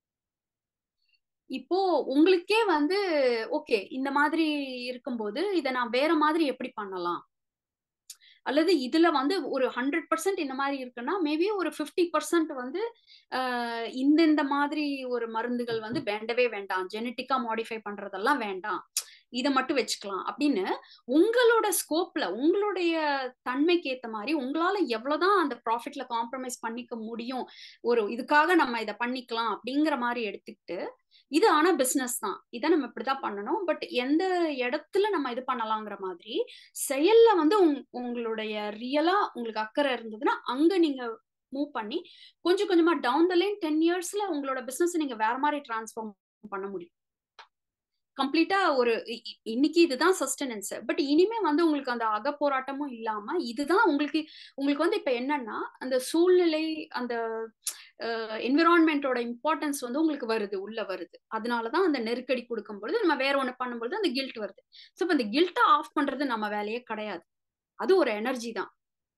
இப்போ உங்களுக்கே வந்து ஓகே இந்த மாதிரி இருக்கும்போது இதை நான் வேற மாதிரி எப்படி பண்ணலாம் அல்லது இதுல வந்து ஒரு ஹண்ட்ரட் பர்சன்ட் இந்த மாதிரி இருக்குன்னா மேபி ஒரு ஃபிஃப்டி பர்சன்ட் வந்து ஆஹ் இந்த இந்த மாதிரி ஒரு மருந்துகள் வந்து வேண்டவே வேண்டாம் ஜெனட்டிக்கா மாடிஃபை பண்றதெல்லாம் வேண்டாம் இதை மட்டும் வச்சுக்கலாம் அப்படின்னு உங்களோட ஸ்கோப்ல உங்களுடைய தன்மைக்கு ஏத்த மாதிரி உங்களால எவ்வளவுதான் அந்த ப்ராஃபிட்ல காம்ப்ரமைஸ் பண்ணிக்க முடியும் ஒரு இதுக்காக நம்ம இதை பண்ணிக்கலாம் அப்படிங்கிற மாதிரி எடுத்துக்கிட்டு இது ஆனா பிசினஸ் தான் இதை நம்ம இப்படிதான் பண்ணணும் பட் எந்த இடத்துல நம்ம இது பண்ணலாங்கிற மாதிரி செயல்ல வந்து உங்களுடைய ரியலா உங்களுக்கு அக்கறை இருந்ததுன்னா அங்க நீங்க மூவ் பண்ணி கொஞ்சம் கொஞ்சமா டவுன் த லைன் டென் இயர்ஸ்ல உங்களோட பிசினஸ் நீங்க வேற மாதிரி டிரான்ஸ்ஃபார்ம் பண்ண முடியும் கம்ப்ளீட்டா ஒரு இன்னைக்கு இதுதான் சஸ்டனன்ஸ் பட் இனிமே வந்து உங்களுக்கு அந்த அகப்போராட்டமும் இல்லாம இதுதான் உங்களுக்கு உங்களுக்கு வந்து இப்ப என்னன்னா அந்த சூழ்நிலை அந்த என்விரான்மெண்டோட இம்பார்ட்டன்ஸ் வந்து உங்களுக்கு வருது உள்ள வருது அதனாலதான் அந்த நெருக்கடி கொடுக்கும் பொழுது நம்ம வேற ஒண்ணு பண்ணும்பொழுது அந்த கில்ட் வருது ஸோ இப்போ அந்த கில்ட்டை ஆஃப் பண்றது நம்ம வேலையே கிடையாது அது ஒரு எனர்ஜி தான்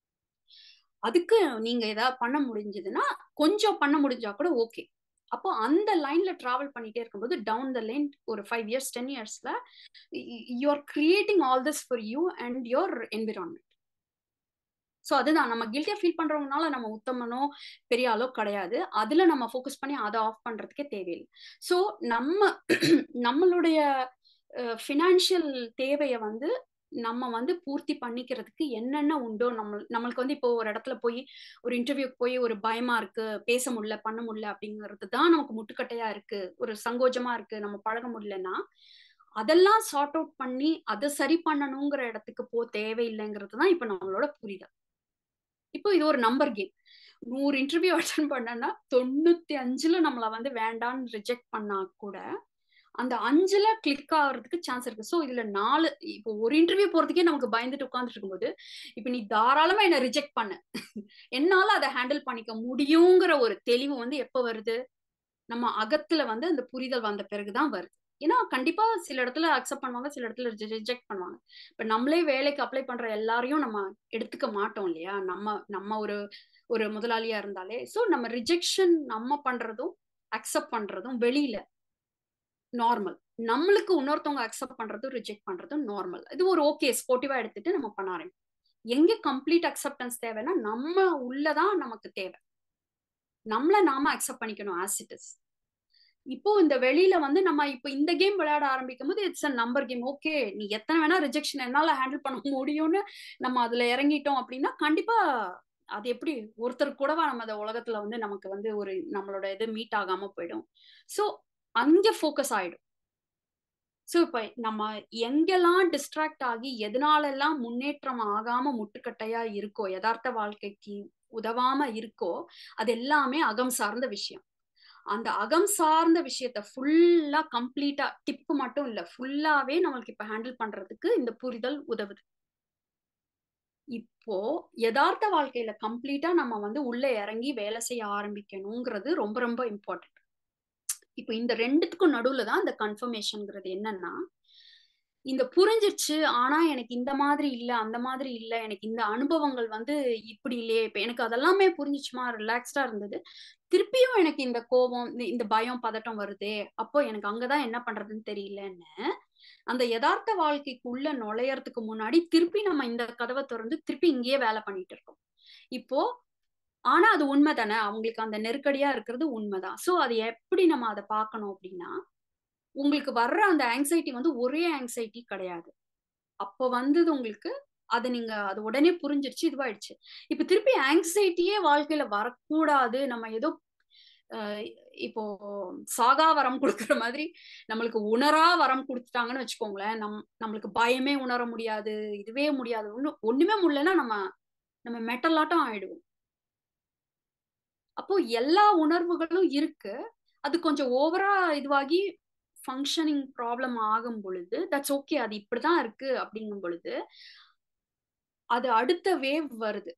அதுக்கு நீங்க ஏதாவது பண்ண முடிஞ்சதுன்னா கொஞ்சம் பண்ண முடிஞ்சா கூட ஓகே அப்போ அந்த லைன்ல டிராவல் பண்ணிட்டே இருக்கும்போது டவுன் த லைன் ஒரு ஃபைவ் இயர்ஸ் டென் இயர்ஸ்ல you are creating all this for you and your environment so அதுதான் நம்ம கில்ட்டியா ஃபீல் பண்றவங்கனால நம்ம உத்தமனோ பெரிய ஆளோ கிடையாது அதுல நம்ம ஃபோக்கஸ் பண்ணி அதை ஆஃப் பண்றதுக்கே தேவையில்லை ஸோ நம்ம நம்மளுடைய ஃபினான்ஷியல் தேவையை வந்து நம்ம வந்து பூர்த்தி பண்ணிக்கிறதுக்கு என்னென்ன உண்டோ நம்ம நம்மளுக்கு வந்து இப்போ ஒரு இடத்துல போய் ஒரு இன்டர்வியூக்கு போய் ஒரு பயமா இருக்கு பேச முடியல பண்ண முடியல அப்படிங்கிறது தான் நமக்கு முட்டுக்கட்டையா இருக்கு ஒரு சங்கோஜமா இருக்கு நம்ம பழக முடியலன்னா அதெல்லாம் சார்ட் அவுட் பண்ணி அதை சரி பண்ணணுங்கிற இடத்துக்கு போ தேவையில்லைங்கிறது தான் இப்போ நம்மளோட புரிதல் இப்போ இது ஒரு நம்பர் கேம் நூறு இன்டர்வியூ அட்டன் பண்ணனா தொண்ணூத்தி அஞ்சுல நம்மளை வந்து வேண்டான்னு ரிஜெக்ட் பண்ணா கூட அந்த அஞ்சுல கிளிக் ஆகிறதுக்கு சான்ஸ் இருக்கு ஸோ இதுல நாலு இப்போ ஒரு இன்டர்வியூ போறதுக்கே நமக்கு பயந்துட்டு உட்காந்துட்டு இருக்கும்போது இப்போ நீ தாராளமா என்ன ரிஜெக்ட் பண்ண என்னால அதை ஹேண்டில் பண்ணிக்க முடியுங்கிற ஒரு தெளிவு வந்து எப்போ வருது நம்ம அகத்துல வந்து அந்த புரிதல் வந்த பிறகுதான் வருது ஏன்னா கண்டிப்பா சில இடத்துல அக்செப்ட் பண்ணுவாங்க சில இடத்துல ரிஜெக்ட் பண்ணுவாங்க இப்ப நம்மளே வேலைக்கு அப்ளை பண்ற எல்லாரையும் நம்ம எடுத்துக்க மாட்டோம் இல்லையா நம்ம நம்ம ஒரு ஒரு முதலாளியா இருந்தாலே ஸோ நம்ம ரிஜெக்ஷன் நம்ம பண்றதும் அக்செப்ட் பண்றதும் வெளியில நார்மல் நம்மளுக்கு இன்னொருத்தவங்க அக்செப்ட் பண்றதும் ரிஜெக்ட் பண்றதும் நார்மல் இது ஒரு ஓகே ஸ்போர்ட்டிவா எடுத்துட்டு நம்ம பண்ண ஆரம்பிப்போம் எங்க கம்ப்ளீட் அக்செப்டன்ஸ் தேவைன்னா நம்ம உள்ளதான் நமக்கு தேவை நம்மள நாம அக்செப்ட் பண்ணிக்கணும் ஆஸ் இட் இஸ் இப்போ இந்த வெளியில வந்து நம்ம இப்போ இந்த கேம் விளையாட ஆரம்பிக்கும் போது it's a number game okay நீ எத்தனை வேணா ரிஜெக்ஷன் என்னால ஹேண்டில் பண்ண முடியும்னு நம்ம அதுல இறங்கிட்டோம் அப்படின்னா கண்டிப்பா அது எப்படி ஒருத்தர் கூடவா நம்ம அந்த உலகத்துல வந்து நமக்கு வந்து ஒரு நம்மளோட இது மீட் ஆகாம போயிடும் ஸோ அங்க ஃபோக்கஸ் ஆயிடும் ஸோ இப்போ நம்ம எங்கெல்லாம் டிஸ்ட்ராக்ட் ஆகி எதனாலெல்லாம் முன்னேற்றம் ஆகாம முட்டுக்கட்டையா இருக்கோ யதார்த்த வாழ்க்கைக்கு உதவாம இருக்கோ அது எல்லாமே அகம் சார்ந்த விஷயம் அந்த அகம் சார்ந்த விஷயத்த ஃபுல்லா கம்ப்ளீட்டா டிப்பு மட்டும் இல்ல ஃபுல்லாவே நம்மளுக்கு இப்ப ஹேண்டில் பண்றதுக்கு இந்த புரிதல் உதவுது இப்போ யதார்த்த வாழ்க்கையில கம்ப்ளீட்டா நம்ம வந்து உள்ள இறங்கி வேலை செய்ய ஆரம்பிக்கணுங்கிறது ரொம்ப ரொம்ப இம்பார்ட்டன்ட் இப்போ இந்த ரெண்டுத்துக்கும் நடுவுல தான் இந்த கன்ஃபர்மேஷன்ங்கிறது என்னன்னா இந்த புரிஞ்சிருச்சு ஆனா எனக்கு இந்த மாதிரி இல்ல அந்த மாதிரி இல்ல எனக்கு இந்த அனுபவங்கள் வந்து இப்படி இல்லையே இப்ப எனக்கு அதெல்லாமே புரிஞ்சிச்சுமா ரிலாக்ஸ்டா இருந்தது திருப்பியும் எனக்கு இந்த கோபம் இந்த பயம் பதட்டம் வருதே அப்போ எனக்கு அங்கதான் என்ன பண்றதுன்னு தெரியலன்னு அந்த யதார்த்த வாழ்க்கைக்குள்ள நுழையறதுக்கு முன்னாடி திருப்பி நம்ம இந்த கதவை திறந்து திருப்பி இங்கேயே வேலை பண்ணிட்டு இருக்கோம் இப்போ ஆனா அது உண்மை தானே அவங்களுக்கு அந்த நெருக்கடியா இருக்கிறது உண்மைதான் சோ அது எப்படி நம்ம அதை பார்க்கணும் அப்படின்னா உங்களுக்கு வர்ற அந்த ஆங்ஸைட்டி வந்து ஒரே ஆங்ஸைட்டி கிடையாது அப்போ வந்தது உங்களுக்கு அது நீங்க அது உடனே புரிஞ்சிருச்சு இதுவாயிடுச்சு இப்ப திருப்பி ஆங்ஸைட்டியே வாழ்க்கையில வரக்கூடாது நம்ம ஏதோ இப்போ சாகா வரம் கொடுக்குற மாதிரி நம்மளுக்கு உணரா வரம் கொடுத்துட்டாங்கன்னு வச்சுக்கோங்களேன் நம் நம்மளுக்கு பயமே உணர முடியாது இதுவே முடியாது ஒண்ணு ஒண்ணுமே முடியலன்னா நம்ம நம்ம மெட்டலாட்டம் ஆயிடுவோம் அப்போ எல்லா உணர்வுகளும் இருக்கு அது கொஞ்சம் ஓவரா இதுவாகி ஃபங்க்ஷனிங் ப்ராப்ளம் ஆகும் பொழுது தட்ஸ் ஓகே அது இப்படிதான் இருக்கு அப்படிங்கும் பொழுது அது அடுத்த வேவ் வருது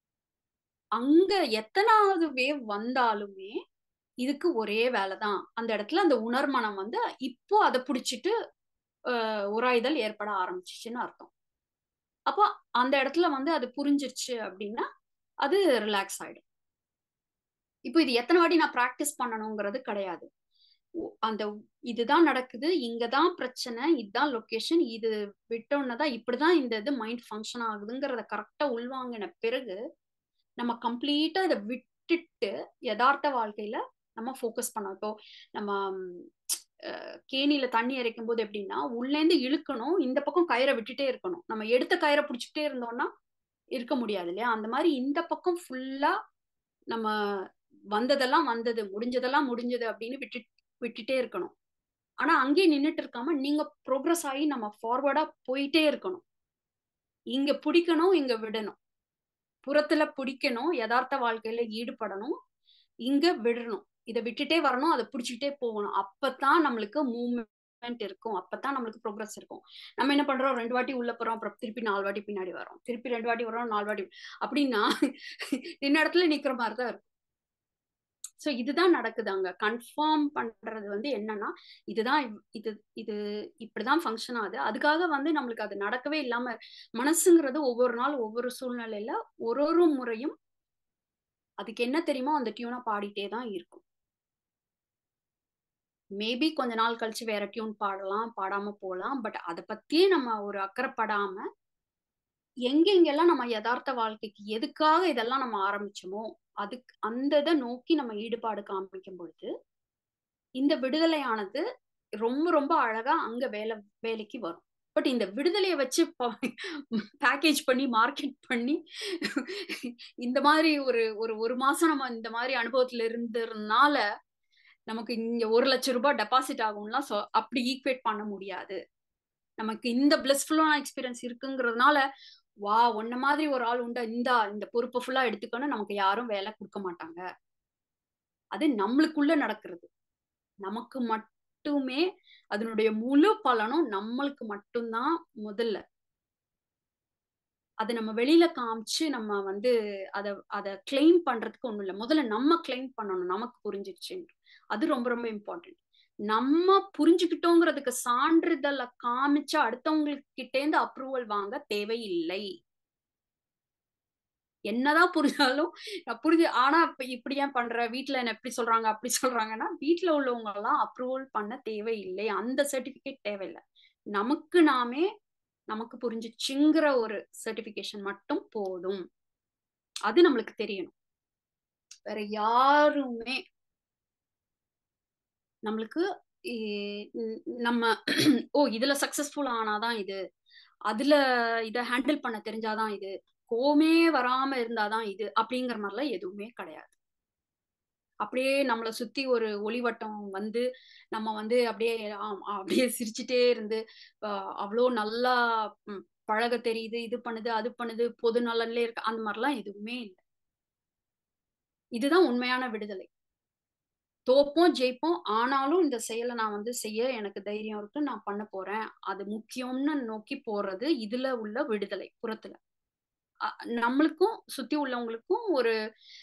அங்க எத்தனாவது வேவ் வந்தாலுமே இதுக்கு ஒரே வேலை தான் அந்த இடத்துல அந்த உணர்மனம் வந்து இப்போ அதை பிடிச்சிட்டு உராய்தல் ஏற்பட ஆரம்பிச்சிச்சுன்னு அர்த்தம் அப்போ அந்த இடத்துல வந்து அது புரிஞ்சிருச்சு அப்படின்னா அது ரிலாக்ஸ் ஆயிடும் இப்போ இது எத்தனை வாட்டி நான் ப்ராக்டிஸ் பண்ணணுங்கிறது கிடையாது ஒ- அந்த இதுதான் நடக்குது இங்கதான் பிரச்சனை இதுதான் லொகேஷன் இது விட்டோன்னதான் இப்படிதான் இந்த இது மைண்ட் ஃபங்க்ஷன் ஆகுதுங்கிறத கரெக்டா உள்வாங்கின பிறகு நம்ம கம்ப்ளீட்டா இதை விட்டுட்டு யதார்த்த வாழ்க்கையில நம்ம ஃபோக்கஸ் பண்ணோம் இப்போ நம்ம ம், அஹ், கேணியில தண்ணி இறைக்கும் போது எப்படின்னா உள்ளேந்து இழுக்கணும் இந்த பக்கம் கயிறை விட்டுட்டே இருக்கணும் நம்ம எடுத்த கயிறை பிடிச்சிட்டே இருந்தோம்னா இருக்க முடியாது இல்லையா அந்த மாதிரி இந்த பக்கம் ஃபுல்லா நம்ம வந்ததெல்லாம் வந்தது முடிஞ்சதெல்லாம் முடிஞ்சது அப்படின்னு விட்டு விட்டுட்டே இருக்கணும் ஆனா அங்கேயே நின்னுட்டு இருக்காம நீங்க ப்ரோக்ரஸ் ஆகி நம்ம ஃபார்வர்டா போயிட்டே இருக்கணும் இங்க பிடிக்கணும் இங்க விடணும் புறத்துல பிடிக்கணும் யதார்த்த வாழ்க்கையில ஈடுபடணும் இங்க விடணும் இதை விட்டுட்டே வரணும் அதை பிடிச்சிக்கிட்டே போகணும் அப்பதான் நம்மளுக்கு மூவ்மெண்ட் இருக்கும் அப்பதான் நம்மளுக்கு ப்ரோக்ரஸ் இருக்கும் நம்ம என்ன பண்றோம் ரெண்டு வாட்டி உள்ள போறோம் அப்புறம் திருப்பி நாலு வாட்டி பின்னாடி வரோம் திருப்பி ரெண்டு வாட்டி வரோம் நாலு வாட்டி அப்படின்னா நின்ன இடத்துல நிக்கிற மாதிரி தான் இருக்கும் ஸோ இதுதான் நடக்குது அங்க கன்ஃபார்ம் பண்றது வந்து என்னன்னா இதுதான் இவ்- இது இது இப்படிதான் ஃபங்க்ஷன் ஆகுது அதுக்காக வந்து நம்மளுக்கு அது நடக்கவே இல்லாம மனசுங்கிறது ஒவ்வொரு நாள் ஒவ்வொரு சூழ்நிலையில ஒரு ஒரு முறையும் அதுக்கு என்ன தெரியுமோ அந்த டியூனை பாடிட்டே தான் இருக்கும் மேபி கொஞ்ச நாள் கழிச்சு வேற டியூன் பாடலாம் பாடாம போகலாம் பட் அதை பத்தியே நம்ம ஒரு அக்கறைப்படாம எங்கெங்கெல்லாம் நம்ம யதார்த்த வாழ்க்கைக்கு எதுக்காக இதெல்லாம் நம்ம ஆரம்பிச்சோமோ அதுக்கு அந்த இதை நோக்கி நம்ம ஈடுபாடு காமிக்கும் பொழுது இந்த விடுதலையானது ரொம்ப ரொம்ப அழகா அங்க வேலை வேலைக்கு வரும் பட் இந்த விடுதலையை வச்சு பேக்கேஜ் பண்ணி மார்க்கெட் பண்ணி இந்த மாதிரி ஒரு ஒரு ஒரு மாசம் நம்ம இந்த மாதிரி அனுபவத்துல இருந்ததுனால நமக்கு இங்க ஒரு லட்சம் ரூபாய் டெபாசிட் ஆகும்லாம் சொ அப்படி ஈக்குவேட் பண்ண முடியாது நமக்கு இந்த பிளஸ்ஃபுல்லான எக்ஸ்பீரியன்ஸ் இருக்குங்கிறதுனால வா உன்ன மாதிரி ஒரு ஆள் உண்டா இந்தா இந்த பொறுப்பை ஃபுல்லா எடுத்துக்கணும் நமக்கு யாரும் வேலை கொடுக்க மாட்டாங்க அது நம்மளுக்குள்ள நடக்கிறது நமக்கு மட்டுமே அதனுடைய முழு பலனும் நம்மளுக்கு மட்டும்தான் முதல்ல அதை நம்ம வெளியில காமிச்சு நம்ம வந்து அதை அதை கிளைம் பண்றதுக்கு ஒண்ணும் இல்லை முதல்ல நம்ம கிளைம் பண்ணணும் நமக்கு புரிஞ்சிருச்சுன்னு அது ரொம்ப ரொம்ப இம்பார்ட்டன்ட் நம்ம புரிஞ்சுக்கிட்டோங்கிறதுக்கு சான்றிதழை காமிச்சு அடுத்தவங்களுக்கு கிட்டேந்து அப்ரூவல் வாங்க தேவையில்லை என்னதான் புரிஞ்சாலும் நான் புரிஞ்சு ஆனா இப்ப இப்படி ஏன் பண்ற வீட்டுல என்ன எப்படி சொல்றாங்க அப்படி சொல்றாங்கன்னா வீட்டுல உள்ளவங்க எல்லாம் அப்ரூவல் பண்ண தேவையில்லை அந்த சர்டிபிகேட் தேவையில்லை நமக்கு நாமே நமக்கு புரிஞ்சுச்சுங்கிற ஒரு சர்டிபிகேஷன் மட்டும் போதும் அது நம்மளுக்கு தெரியணும் வேற யாருமே நம்மளுக்கு இ- ந- நம்ம ஓ இதுல சக்சஸ்ஃபுல் ஆனாதான் இது அதுல இத ஹேண்டில் பண்ண தெரிஞ்சாதான் இது கோமே வராம இருந்தாதான் இது அப்படிங்கிற மாதிரிலாம் எதுவுமே கிடையாது அப்படியே நம்மளை சுத்தி ஒரு ஒளிவட்டம் வந்து நம்ம வந்து அப்படியே ஆம், அப்படியே சிரிச்சுட்டே இருந்து ஆஹ் அவ்வளோ நல்லா ம், பழக தெரியுது இது பண்ணுது அது பண்ணுது பொது நலன்ல இருக்கு அந்த மாதிரிலாம் எதுவுமே இல்லை இதுதான் உண்மையான விடுதலை தோப்போம் ஜெயிப்போம் ஆனாலும் இந்த செயலை நான் வந்து செய்ய எனக்கு தைரியம் இருக்கு நான் பண்ண போறேன் அது முக்கியம்னு நோக்கி போறது இதுல உள்ள விடுதலை புறத்துல அ- நம்மளுக்கும் சுத்தி உள்ளவங்களுக்கும் ஒரு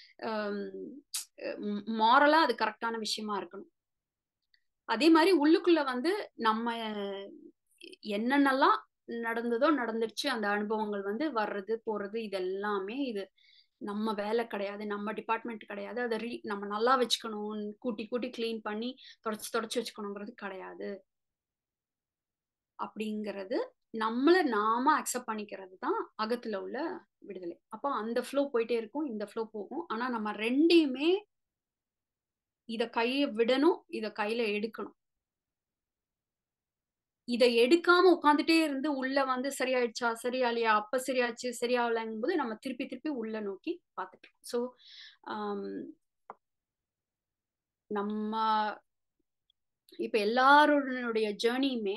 மாரலா அது கரெக்டான விஷயமா இருக்கணும் அதே மாதிரி உள்ளுக்குள்ள வந்து நம்ம என்னென்னலாம் நடந்ததோ நடந்துருச்சு அந்த அனுபவங்கள் வந்து வர்றது போறது இது எல்லாமே இது நம்ம வேலை கிடையாது நம்ம டிபார்ட்மெண்ட் கிடையாது அதை ரீ நம்ம நல்லா வச்சுக்கணும் கூட்டி கூட்டி க்ளீன் பண்ணி தொடச்சு தொடச்சு வச்சுக்கணுங்கிறது கிடையாது அப்படிங்கிறது நம்மள நாம அக்செப்ட் பண்ணிக்கிறது தான் அகத்துல உள்ள விடுதலை அப்போ அந்த ஃப்ளோ போயிட்டே இருக்கும் இந்த ஃப்ளோ போகும் ஆனா நம்ம ரெண்டையுமே இத கையை விடணும் இத கையில எடுக்கணும் இதை எடுக்காம உட்காந்துட்டே இருந்து உள்ள வந்து சரியாயிடுச்சா சரியாலையா அப்ப சரியாச்சு சரியாகலங்கும் போது நம்ம திருப்பி திருப்பி உள்ள நோக்கி பார்த்துட்டு ஸோ நம்ம இப்ப எல்லாருடைய ஜேர்னியுமே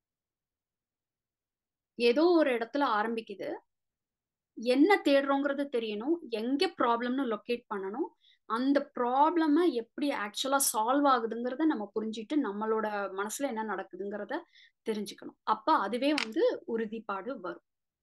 ஏதோ ஒரு இடத்துல ஆரம்பிக்குது என்ன தேடுறோங்கிறது தெரியணும் எங்க ப்ராப்ளம்னு லொக்கேட் பண்ணணும் அந்த ப்ராப்ளம எப்படி ஆக்சுவலா சால்வ் ஆகுதுங்கிறத நம்ம புரிஞ்சுட்டு நம்மளோட மனசுல என்ன நடக்குதுங்கிறத தெரிஞ்சுக்கணும் அப்ப அதுவே வந்து உறுதிப்பாடு வரும்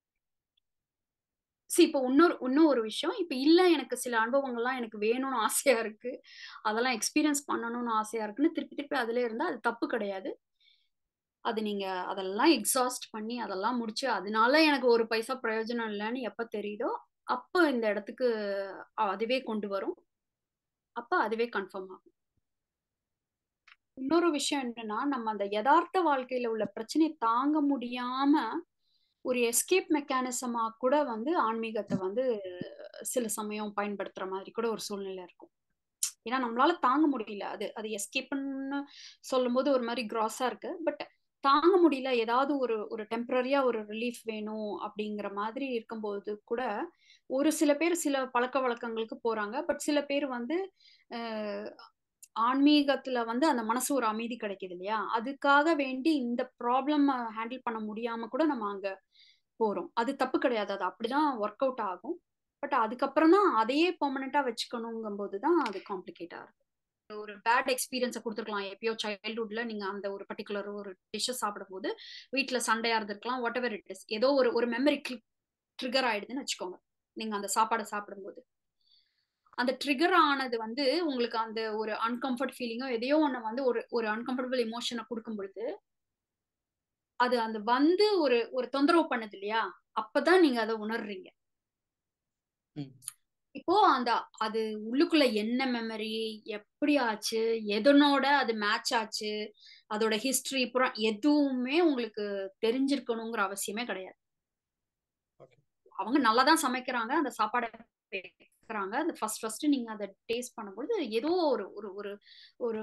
சரி இப்போ இன்னொரு இன்னும் ஒரு விஷயம் இப்ப இல்ல எனக்கு சில அனுபவங்கள்லாம் எனக்கு வேணும்னு ஆசையா இருக்கு அதெல்லாம் எக்ஸ்பீரியன்ஸ் பண்ணணும்னு ஆசையா இருக்குன்னு திருப்பி திருப்பி அதுல இருந்தா அது தப்பு கிடையாது அது நீங்க அதெல்லாம் எக்ஸாஸ்ட் பண்ணி அதெல்லாம் முடிச்சு அதனால எனக்கு ஒரு பைசா பிரயோஜனம் இல்லைன்னு எப்ப தெரியுதோ அப்ப இந்த இடத்துக்கு அதுவே கொண்டு வரும் அப்ப அதுவே கன்ஃபார்ம் ஆகும் இன்னொரு விஷயம் என்னன்னா நம்ம அந்த யதார்த்த வாழ்க்கையில உள்ள பிரச்சனையை தாங்க முடியாம ஒரு எஸ்கேப் மெக்கானிசமா கூட வந்து ஆன்மீகத்தை வந்து சில சமயம் பயன்படுத்துற மாதிரி கூட ஒரு சூழ்நிலை இருக்கும் ஏன்னா நம்மளால தாங்க முடியல அது அது எஸ்கேப்னு சொல்லும்போது ஒரு மாதிரி கிராஸா இருக்கு பட் தாங்க முடியல ஏதாவது ஒரு ஒரு டெம்பரரியா ஒரு ரிலீஃப் வேணும் அப்படிங்கிற மாதிரி இருக்கும்போது கூட ஒரு சில பேர் சில பழக்க வழக்கங்களுக்கு போறாங்க பட் சில பேர் வந்து அஹ், ஆன்மீகத்துல வந்து அந்த மனசு ஒரு அமைதி கிடைக்குது இல்லையா அதுக்காக வேண்டி இந்த ப்ராப்ளம் ஹேண்டில் பண்ண முடியாம கூட நம்ம அங்க போறோம் அது தப்பு கிடையாது அது அப்படிதான் ஒர்க் அவுட் ஆகும் பட் அதுக்கப்புறம் தான் அதையே பெர்மனண்டா வச்சுக்கணுங்கும் போது தான் அது காம்ப்ளிகேட்டா இருக்கு ஒரு பேட் எக்ஸ்பீரியன்ஸை கொடுத்துருக்கலாம் எப்பயோ சைல்ட்ஹுட்ல நீங்க அந்த ஒரு பர்டிகுலர் ஒரு டிஷ்ஷை சாப்பிடும்போது வீட்ல சண்டையா இருந்திருக்கலாம் வாட் எவர் இட் இஸ் ஏதோ ஒரு ஒரு மெமரி ட்ரிகர் ஆயிடுதுன்னு வச்சுக்கோங்க நீங்க அந்த சாப்பாடை சாப்பிடும்போது அந்த ட்ரிகர் ஆனது வந்து உங்களுக்கு அந்த ஒரு அன்கம்ஃபர்ட் ஃபீலிங்கோ எதையோ ஒன்று வந்து ஒரு ஒரு அன்கம்ஃபர்டபுள் எமோஷனை கொடுக்கும் பொழுது அது அந்த வந்து ஒரு ஒரு தொந்தரவு பண்ணுது இல்லையா அப்பதான் நீங்க அதை உணர்றீங்க ம். இப்போ அந்த அது உள்ளுக்குள்ள என்ன மெமரி எப்படி ஆச்சு எதனோட அது மேட்ச் ஆச்சு அதோட ஹிஸ்டரி புறம் எதுவுமே உங்களுக்கு தெரிஞ்சிருக்கணுங்கிற அவசியமே கிடையாது Okay. அவங்க நல்லா தான் சமைக்கிறாங்க அந்த சாப்பாடை வைக்கிறாங்க அந்த ஃபர்ஸ்ட் ஃபர்ஸ்ட் நீங்க அதை டேஸ்ட் பண்ணும்போது ஏதோ ஒரு ஒரு ஒரு ஒரு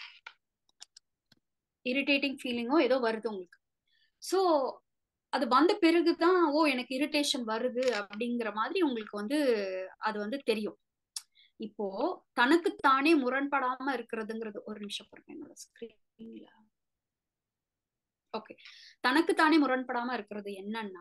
இரிட்டேட்டிங் ஃபீலிங்கோ ஏதோ வருது உங்களுக்கு ஸோ அது வந்த பிறகுதான் ஓ எனக்கு இரிட்டேஷன் வருது அப்படிங்கிற மாதிரி உங்களுக்கு வந்து அது வந்து தெரியும் இப்போ தனக்குத்தானே முரண்படாம இருக்கிறதுங்கிறது ஒரு நிமிஷம் பாருங்க என்னோட ஸ்கிரீன்ல ஓகே தனக்குத்தானே முரண்படாம இருக்கிறது என்னன்னா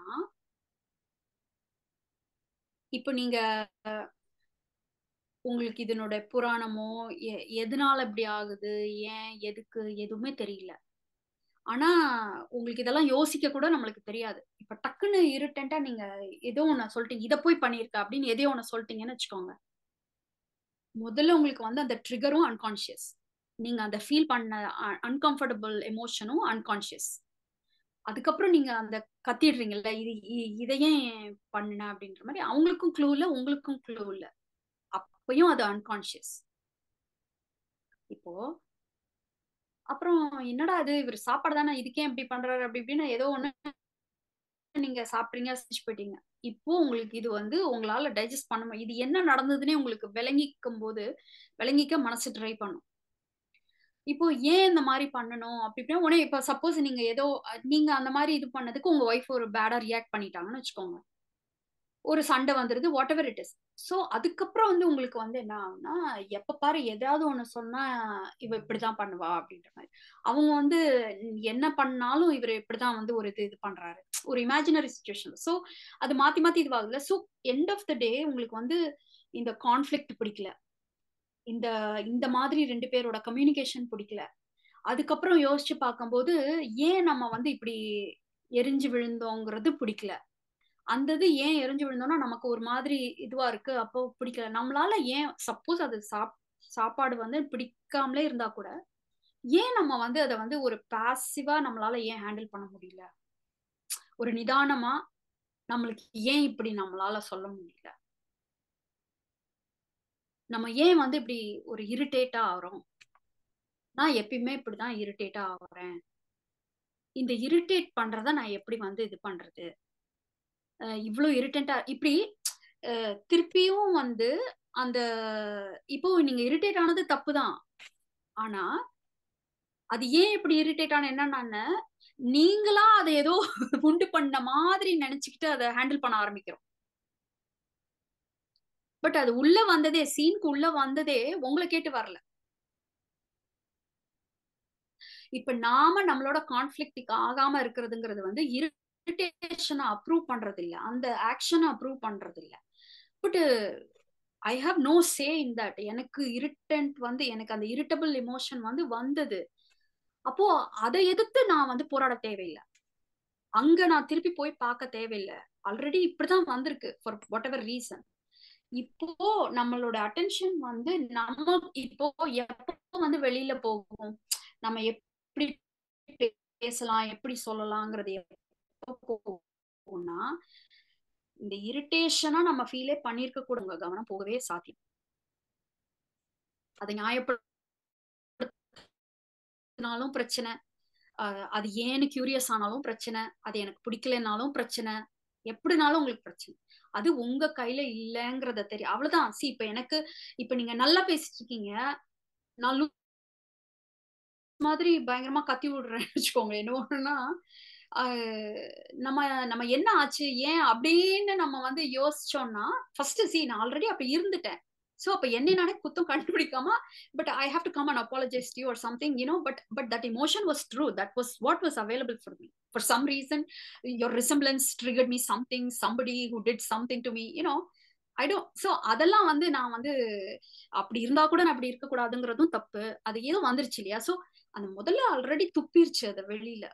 இப்போ நீங்க அஹ், உங்களுக்கு இதனோட புராணமோ எ- எதனால இப்படி ஆகுது ஏன் எதுக்கு எதுவுமே தெரியல ஆனா உங்களுக்கு இதெல்லாம் யோசிக்க கூட நம்மளுக்கு தெரியாது இப்ப டக்குன்னு இருட்டன்ட்டா நீங்க ஏதோ ஒண்ணு சொல்லிட்டீங்க இதை போய் பண்ணிருக்க அப்படின்னு எதையோ ஒண்ணு சொல்லிட்டீங்கன்னு வச்சுக்கோங்க முதல்ல உங்களுக்கு வந்து அந்த ட்ரிகரும் அன்கான்ஷியஸ் நீங்க அந்த ஃபீல் பண்ண அன்கம்ஃபர்டபுள் எமோஷனும் அன்கான்ஷியஸ் அதுக்கப்புறம் நீங்க அந்த கத்திடுறீங்கல்ல இது இ- இதை ஏன் பண்ணுன அப்படின்ற மாதிரி அவங்களுக்கும் க்ளூ இல்ல உங்களுக்கும் க்ளூ இல்ல அப்பயும் அது அன்கான்ஷியஸ் இப்போ அப்புறம் என்னடா இது இவர் சாப்பாடு தானே இதுக்கே இப்படி பண்றாரு அப்படி இப்படின்னு ஏதோ ஒண்ணு நீங்க சாப்பிட்றீங்க செஞ்சு போயிட்டீங்க இப்போ உங்களுக்கு இது வந்து உங்களால டைஜஸ்ட் பண்ண முடியும் இது என்ன நடந்ததுன்னே உங்களுக்கு விளங்கிக்கும் போது விளங்கிக்க மனசு ட்ரை பண்ணும் இப்போ ஏன் இந்த மாதிரி பண்ணணும் அப்படி இப்படின்னா உடனே இப்போ சப்போஸ் நீங்க ஏதோ அஹ், நீங்க அந்த மாதிரி இது பண்ணதுக்கு உங்க ஒய்ஃப் ஒரு பேடா ரியாக்ட் பண்ணிட்டாங்கன்னு வச்சுக்கோங்க ஒரு சண்டை வந்துருது whatever it is so அதுக்கப்புறம் வந்து உங்களுக்கு வந்து என்ன ஆகும்னா எப்ப பாரு ஏதாவது ஒண்ணு சொன்னா இவ இப்படிதான் பண்ணுவா அப்படின்ற மாதிரி அவங்க வந்து என்ன பண்ணாலும் இவர் இப்படிதான் வந்து ஒரு இது இது பண்றாரு ஒரு இமேஜினரி சுச்சுவேஷன் ஸோ அது மாத்தி மாத்தி இதுவாகுதுல so end of the day உங்களுக்கு வந்து இந்த கான்ஃபிளிக்ட் பிடிக்கல இந்த இந்த மாதிரி ரெண்டு பேரோட கம்யூனிகேஷன் பிடிக்கல அதுக்கப்புறம் யோசிச்சு பார்க்கும்போது ஏன் நம்ம வந்து இப்படி எரிஞ்சு விழுந்தோங்கிறது பிடிக்கல அந்த இது ஏன் எரிஞ்சு விழுந்தோம்னா நமக்கு ஒரு மாதிரி இதுவா இருக்கு அப்போ பிடிக்கல நம்மளால ஏன் சப்போஸ் அது சாப் சாப்பாடு வந்து பிடிக்காமலே இருந்தா கூட ஏன் நம்ம வந்து அதை வந்து ஒரு பாசிவா நம்மளால ஏன் ஹேண்டில் பண்ண முடியல ஒரு நிதானமா நம்மளுக்கு ஏன் இப்படி நம்மளால சொல்ல முடியல நம்ம ஏன் வந்து இப்படி ஒரு இரிட்டேட்டா ஆகிறோம் நான் எப்பயுமே இப்படிதான் இரிட்டேட்டா ஆகுறேன் இந்த இரிட்டேட் பண்றத நான் எப்படி வந்து இது பண்றது அஹ் இவ்வளவு இரிட்டேட்டா இப்படி அஹ் திருப்பியும் வந்து அந்த இப்போ நீங்க இரிட்டேட் ஆனது தப்பு தான் ஆனா அது ஏன் இப்படி இரிட்டேட் ஆன என்னன்னா நீங்களா அதை ஏதோ உண்டு பண்ண மாதிரி நினைச்சுக்கிட்டு அதை ஹேண்டில் பண்ண ஆரம்பிக்கிறோம் பட் அது உள்ள வந்ததே சீனுக்கு உள்ள வந்ததே உங்களை கேட்டு வரல இப்ப நாம நம்மளோட கான்ஃபிளிக்ட் ஆகாம இருக்கிறதுங்கிறது வந்து இரிட்டேஷனை அப்ரூவ் பண்றது இல்ல அந்த ஆக்ஷனை அப்ரூவ் பண்றது இல்ல but I have no say in that எனக்கு இரிட்டன்ட் வந்து எனக்கு அந்த இரிட்டபிள் எமோஷன் வந்து வந்தது அப்போ அதை எதிர்த்து நான் வந்து போராட தேவையில்லை அங்க நான் திருப்பி போய் பார்க்க தேவையில்லை ஆல்ரெடி இப்படிதான் வந்திருக்கு ஃபார் வாட் எவர் ரீசன் இப்போ நம்மளோட அட்டென்ஷன் வந்து நம்ம இப்போ எப்போ வந்து வெளியில போகும் நம்ம எப்படி பேசலாம் எப்படி சொல்லலாங்கிறது எப்போ போகும்னா இந்த இரிட்டேஷனா நம்ம ஃபீலே பண்ணிருக்க கூட உங்க கவனம் போகவே சாத்தியம் அதை நியாயப்பட எதுனாலும் பிரச்சனை அஹ் அது ஏன்னு கியூரியஸ் ஆனாலும் பிரச்சனை அது எனக்கு பிடிக்கலனாலும் பிரச்சனை எப்படினாலும் உங்களுக்கு பிரச்சனை அது உங்க கையில இல்லைங்கிறத தெரியும் அவ்வளவுதான் சி இப்ப எனக்கு இப்ப நீங்க நல்லா பேசிட்டு இருக்கீங்க நான் லூ- மாதிரி பயங்கரமா கத்தி விடுறேன்னு வச்சுக்கோங்க என்ன ஒண்ணுன்னா ஆஹ் நம்ம நம்ம என்ன ஆச்சு ஏன் அப்படின்னு நம்ம வந்து யோசிச்சோம்னா ஃபர்ஸ்ட் சி நான் ஆல்ரெடி அப்படி இருந்துட்டேன் சோ அப்ப என்ன நானே குத்தம் கண்டுபிடிக்காம but I have to come and apologise to or something you know but but that emotion was true that was what was available for me for some reason your resemblance triggered me something somebody who did something to me you know I don't so அதெல்லாம் வந்து நான் வந்து அப்படி இருந்தா கூட நான் அப்படி இருக்கக்கூடாதுங்கிறதும் தப்பு அது ஏதோ வந்துருச்சு இல்லையா ஸோ அந்த முதல்ல ஆல்ரெடி துப்பிருச்சு அது வெளியில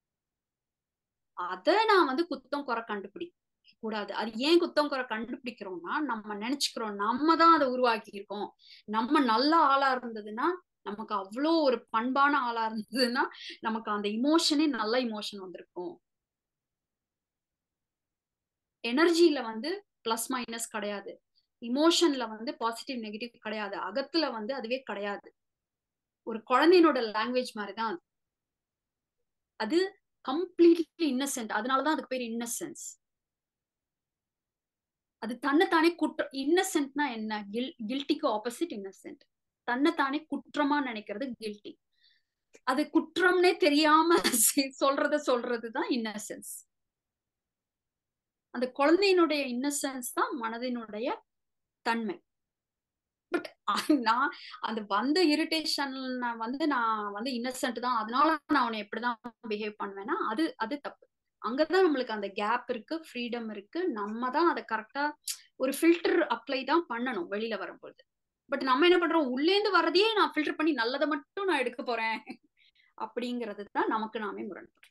அத நான் வந்து குத்தம் குறை கண்டுபிடி கூடாது அது ஏன் குத்தம் குறை கண்டுபிடிக்கிறோம்னா நம்ம நினைச்சுக்கிறோம் நம்ம தான் அதை உருவாக்கி இருக்கோம் நம்ம நல்ல ஆளா இருந்ததுன்னா நமக்கு அவ்வளோ ஒரு பண்பான ஆளா இருந்ததுன்னா நமக்கு அந்த இமோஷனே நல்ல இமோஷன் வந்திருக்கும் எனர்ஜியில வந்து பிளஸ் மைனஸ் கிடையாது இமோஷன்ல வந்து பாசிட்டிவ் நெகட்டிவ் கிடையாது அகத்துல வந்து அதுவே கிடையாது ஒரு குழந்தையினோட லாங்குவேஜ் மாதிரிதான் அது அது கம்ப்ளீட்லி இன்னசென்ட் அதனாலதான் அதுக்கு பேர் இன்னசென்ஸ் அது தன்னைத்தானே குற்றம் இன்னசென்ட்னா என்ன கில் கில்ட்டிக்கு ஆப்போசிட் இன்னசென்ட் தன்னைத்தானே குற்றமா நினைக்கிறது கில்ட்டி அது குற்றம்னே தெரியாம சொல்றத சொல்றதுதான் இன்னசென்ஸ் அந்த குழந்தையினுடைய இன்னசென்ஸ் தான் மனதினுடைய தன்மை பட் நான் அந்த வந்த இரிட்டேஷன் வந்து நான் வந்து இன்னசென்ட் தான் அதனால நான் அவனை எப்படிதான் பிஹேவ் பண்ணுவேன்னா அது அது தப்பு அங்கதான் நம்மளுக்கு அந்த கேப் இருக்கு ஃப்ரீடம் இருக்கு நம்ம தான் அதை கரெக்டா ஒரு ஃபில்டர் அப்ளை தான் பண்ணணும் வெளியில வரும்போது பட் நம்ம என்ன பண்றோம் உள்ளேந்து வரதையே நான் ஃபில்டர் பண்ணி நல்லதை மட்டும் நான் எடுக்க போறேன் அப்படிங்கிறது தான் நமக்கு நாமே முரண்படுறோம்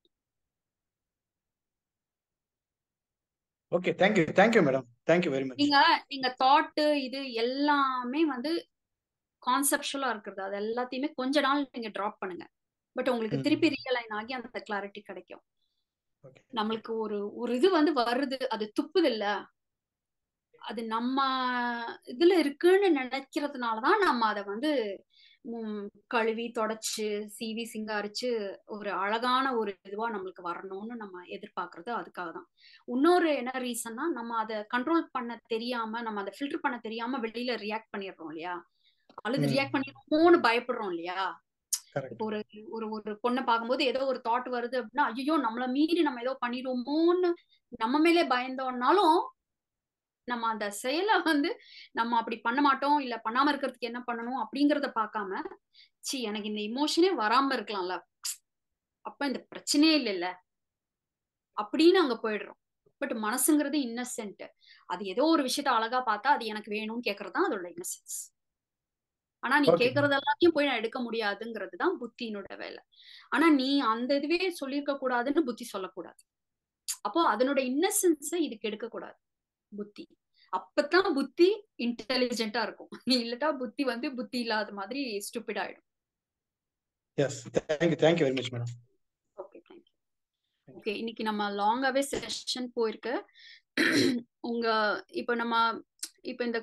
okay thank you thank you madam thank you very much நீங்க நீங்க தாட்டு இது எல்லாமே வந்து கான்செப்டுவலா இருக்கிறது அது எல்லாத்தையுமே கொஞ்ச நாள் நீங்க டிராப் பண்ணுங்க பட் உங்களுக்கு திருப்பி ரியலைன் ஆகி அந்த கிளாரிட்டி கிடைக்கும் நம்மளுக்கு ஒரு ஒரு இது வந்து வருது அது துப்புது இல்ல அது நம்ம இதுல இருக்குன்னு நினைக்கிறதுனாலதான் நம்ம அதை வந்து கழுவி தொடச்சு சீவி சிங்காரிச்சு ஒரு அழகான ஒரு இதுவா நம்மளுக்கு வரணும்னு நம்ம எதிர்பார்க்கறது அதுக்காக தான் இன்னொரு என்ன ரீசன்னா நம்ம அதை கண்ட்ரோல் பண்ண தெரியாம நம்ம அதை ஃபில்டர் பண்ண தெரியாம வெளியில ரியாக்ட் பண்ணிடுறோம் இல்லையா அல்லது ரியாக்ட் பண்ணிடுவோம்னு பயப்படுறோம் இல்லையா இப்போ ஒரு ஒரு ஒரு பொண்ணை பார்க்கும்போது ஏதோ ஒரு தாட் வருது அப்படின்னா ஐயோ நம்மள மீறி நம்ம ஏதோ பண்ணிடுவோமோன்னு நம்ம மேலே பயந்தோம்னாலும் நம்ம அந்த செயலை வந்து நம்ம அப்படி பண்ண மாட்டோம் இல்ல பண்ணாம இருக்கிறதுக்கு என்ன பண்ணணும் அப்படிங்கறத பார்க்காம சி எனக்கு இந்த இமோஷனே வராம இருக்கலாம்ல அப்ப இந்த பிரச்சனையே இல்லைல்ல அப்படின்னு அங்க போயிடுறோம் பட் மனசுங்கிறது இன்னசென்ட் அது ஏதோ ஒரு விஷயத்த அழகா பார்த்தா அது எனக்கு வேணும்னு கேக்குறது தான் அதோட இன்னசென்ஸ் ஆனா நீ கேக்குறது எல்லாத்தையும் போய் நான் எடுக்க முடியாதுங்கிறது தான் புத்தியினோட வேலை ஆனா நீ அந்த இதுவே சொல்லியிருக்க கூடாதுன்னு புத்தி சொல்லக்கூடாது அப்போ அதனோட இன்னசென்ஸை இதுக்கு எடுக்க கூடாது புத்தி அப்பதான் புத்தி இன்டெலிஜென்ட்டா இருக்கும் இல்லட்டா புத்தி வந்து புத்தி இல்லாத மாதிரி ஸ்டூபிட் ஆயிடும் yes thank you thank you very much madam okay thank you okay இன்னைக்கு நம்ம லாங்காவே செஷன் போயிருக்கு உங்க இப்ப நம்ம இப்ப இந்த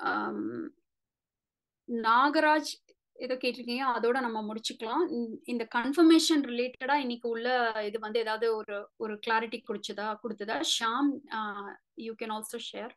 நாகராஜ் ஏதோ கேட்டிருக்கீங்க அதோட நம்ம முடிச்சுக்கலாம் இந்த கன்ஃபர்மேஷன் ரிலேட்டடா இன்னைக்கு உள்ள இது வந்து ஏதாவது ஒரு ஒரு கிளாரிட்டி குடிச்சதா கொடுத்ததா Sham you can also share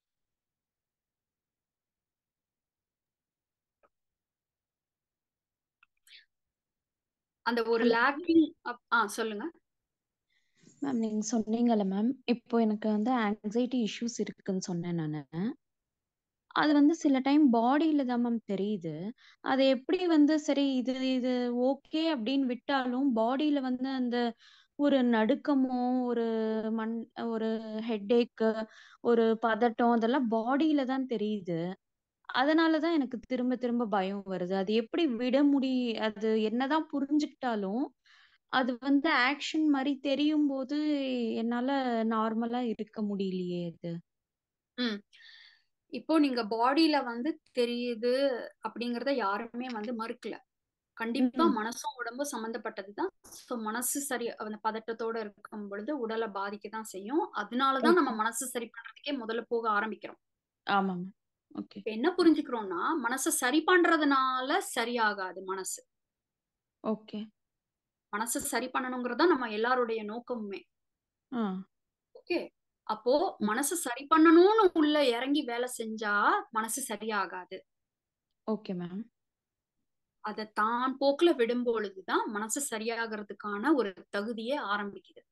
அந்த ஒரு லேக்கிங் ஆ சொல்லுங்க மேம் நீங்க சொன்னீங்கல்ல மேம் இப்போ எனக்கு வந்து ஆங்ஸைட்டி இஷ்யூஸ் இருக்குன்னு சொன்னேன் நானு அது வந்து சில டைம் பாடியில தான் மேம் தெரியுது அது எப்படி வந்து சரி இது இது ஓகே அப்படின்னு விட்டாலும் பாடியில வந்து அந்த ஒரு நடுக்கமோ ஒரு மண் ஒரு ஹெட்டேக்கு ஒரு பதட்டம் அதெல்லாம் பாடியில தான் தெரியுது அதனாலதான் எனக்கு திரும்ப திரும்ப பயம் வருது அது எப்படி விட முடி அது என்னதான் புரிஞ்சுக்கிட்டாலும் அது வந்து ஆக்ஷன் மாதிரி தெரியும் போது என்னால நார்மலா இருக்க முடியலையே அது ம் இப்போ நீங்க பாடியில வந்து தெரியுது அப்படிங்கறத யாருமே வந்து மறுக்கல கண்டிப்பா மனசும் உடம்பும் சம்பந்தப்பட்டதுதான் சோ மனசு சரி அந்த பதட்டத்தோட இருக்கும் பொழுது உடலை பாதிக்க தான் செய்யும் அதனாலதான் நம்ம மனசு சரி பண்றதுக்கே முதல்ல போக ஆரம்பிக்கிறோம் ஆமா ஓகே இப்ப என்ன புரிஞ்சுக்கிறோம்னா மனசை சரி பண்றதுனால சரியாகாது மனசு ஓகே மனசை சரி பண்ணணுங்கிறது தான் நம்ம எல்லாருடைய நோக்கமுமே ஆ ஓகே அப்போ மனசு சரி பண்ணணும்னு உள்ள இறங்கி வேலை செஞ்சா மனசு சரியாகாது ஓகே மேம் அதை தான் போக்குல விடும் பொழுதுதான் மனசு சரியாகிறதுக்கான ஒரு தகுதியே ஆரம்பிக்குது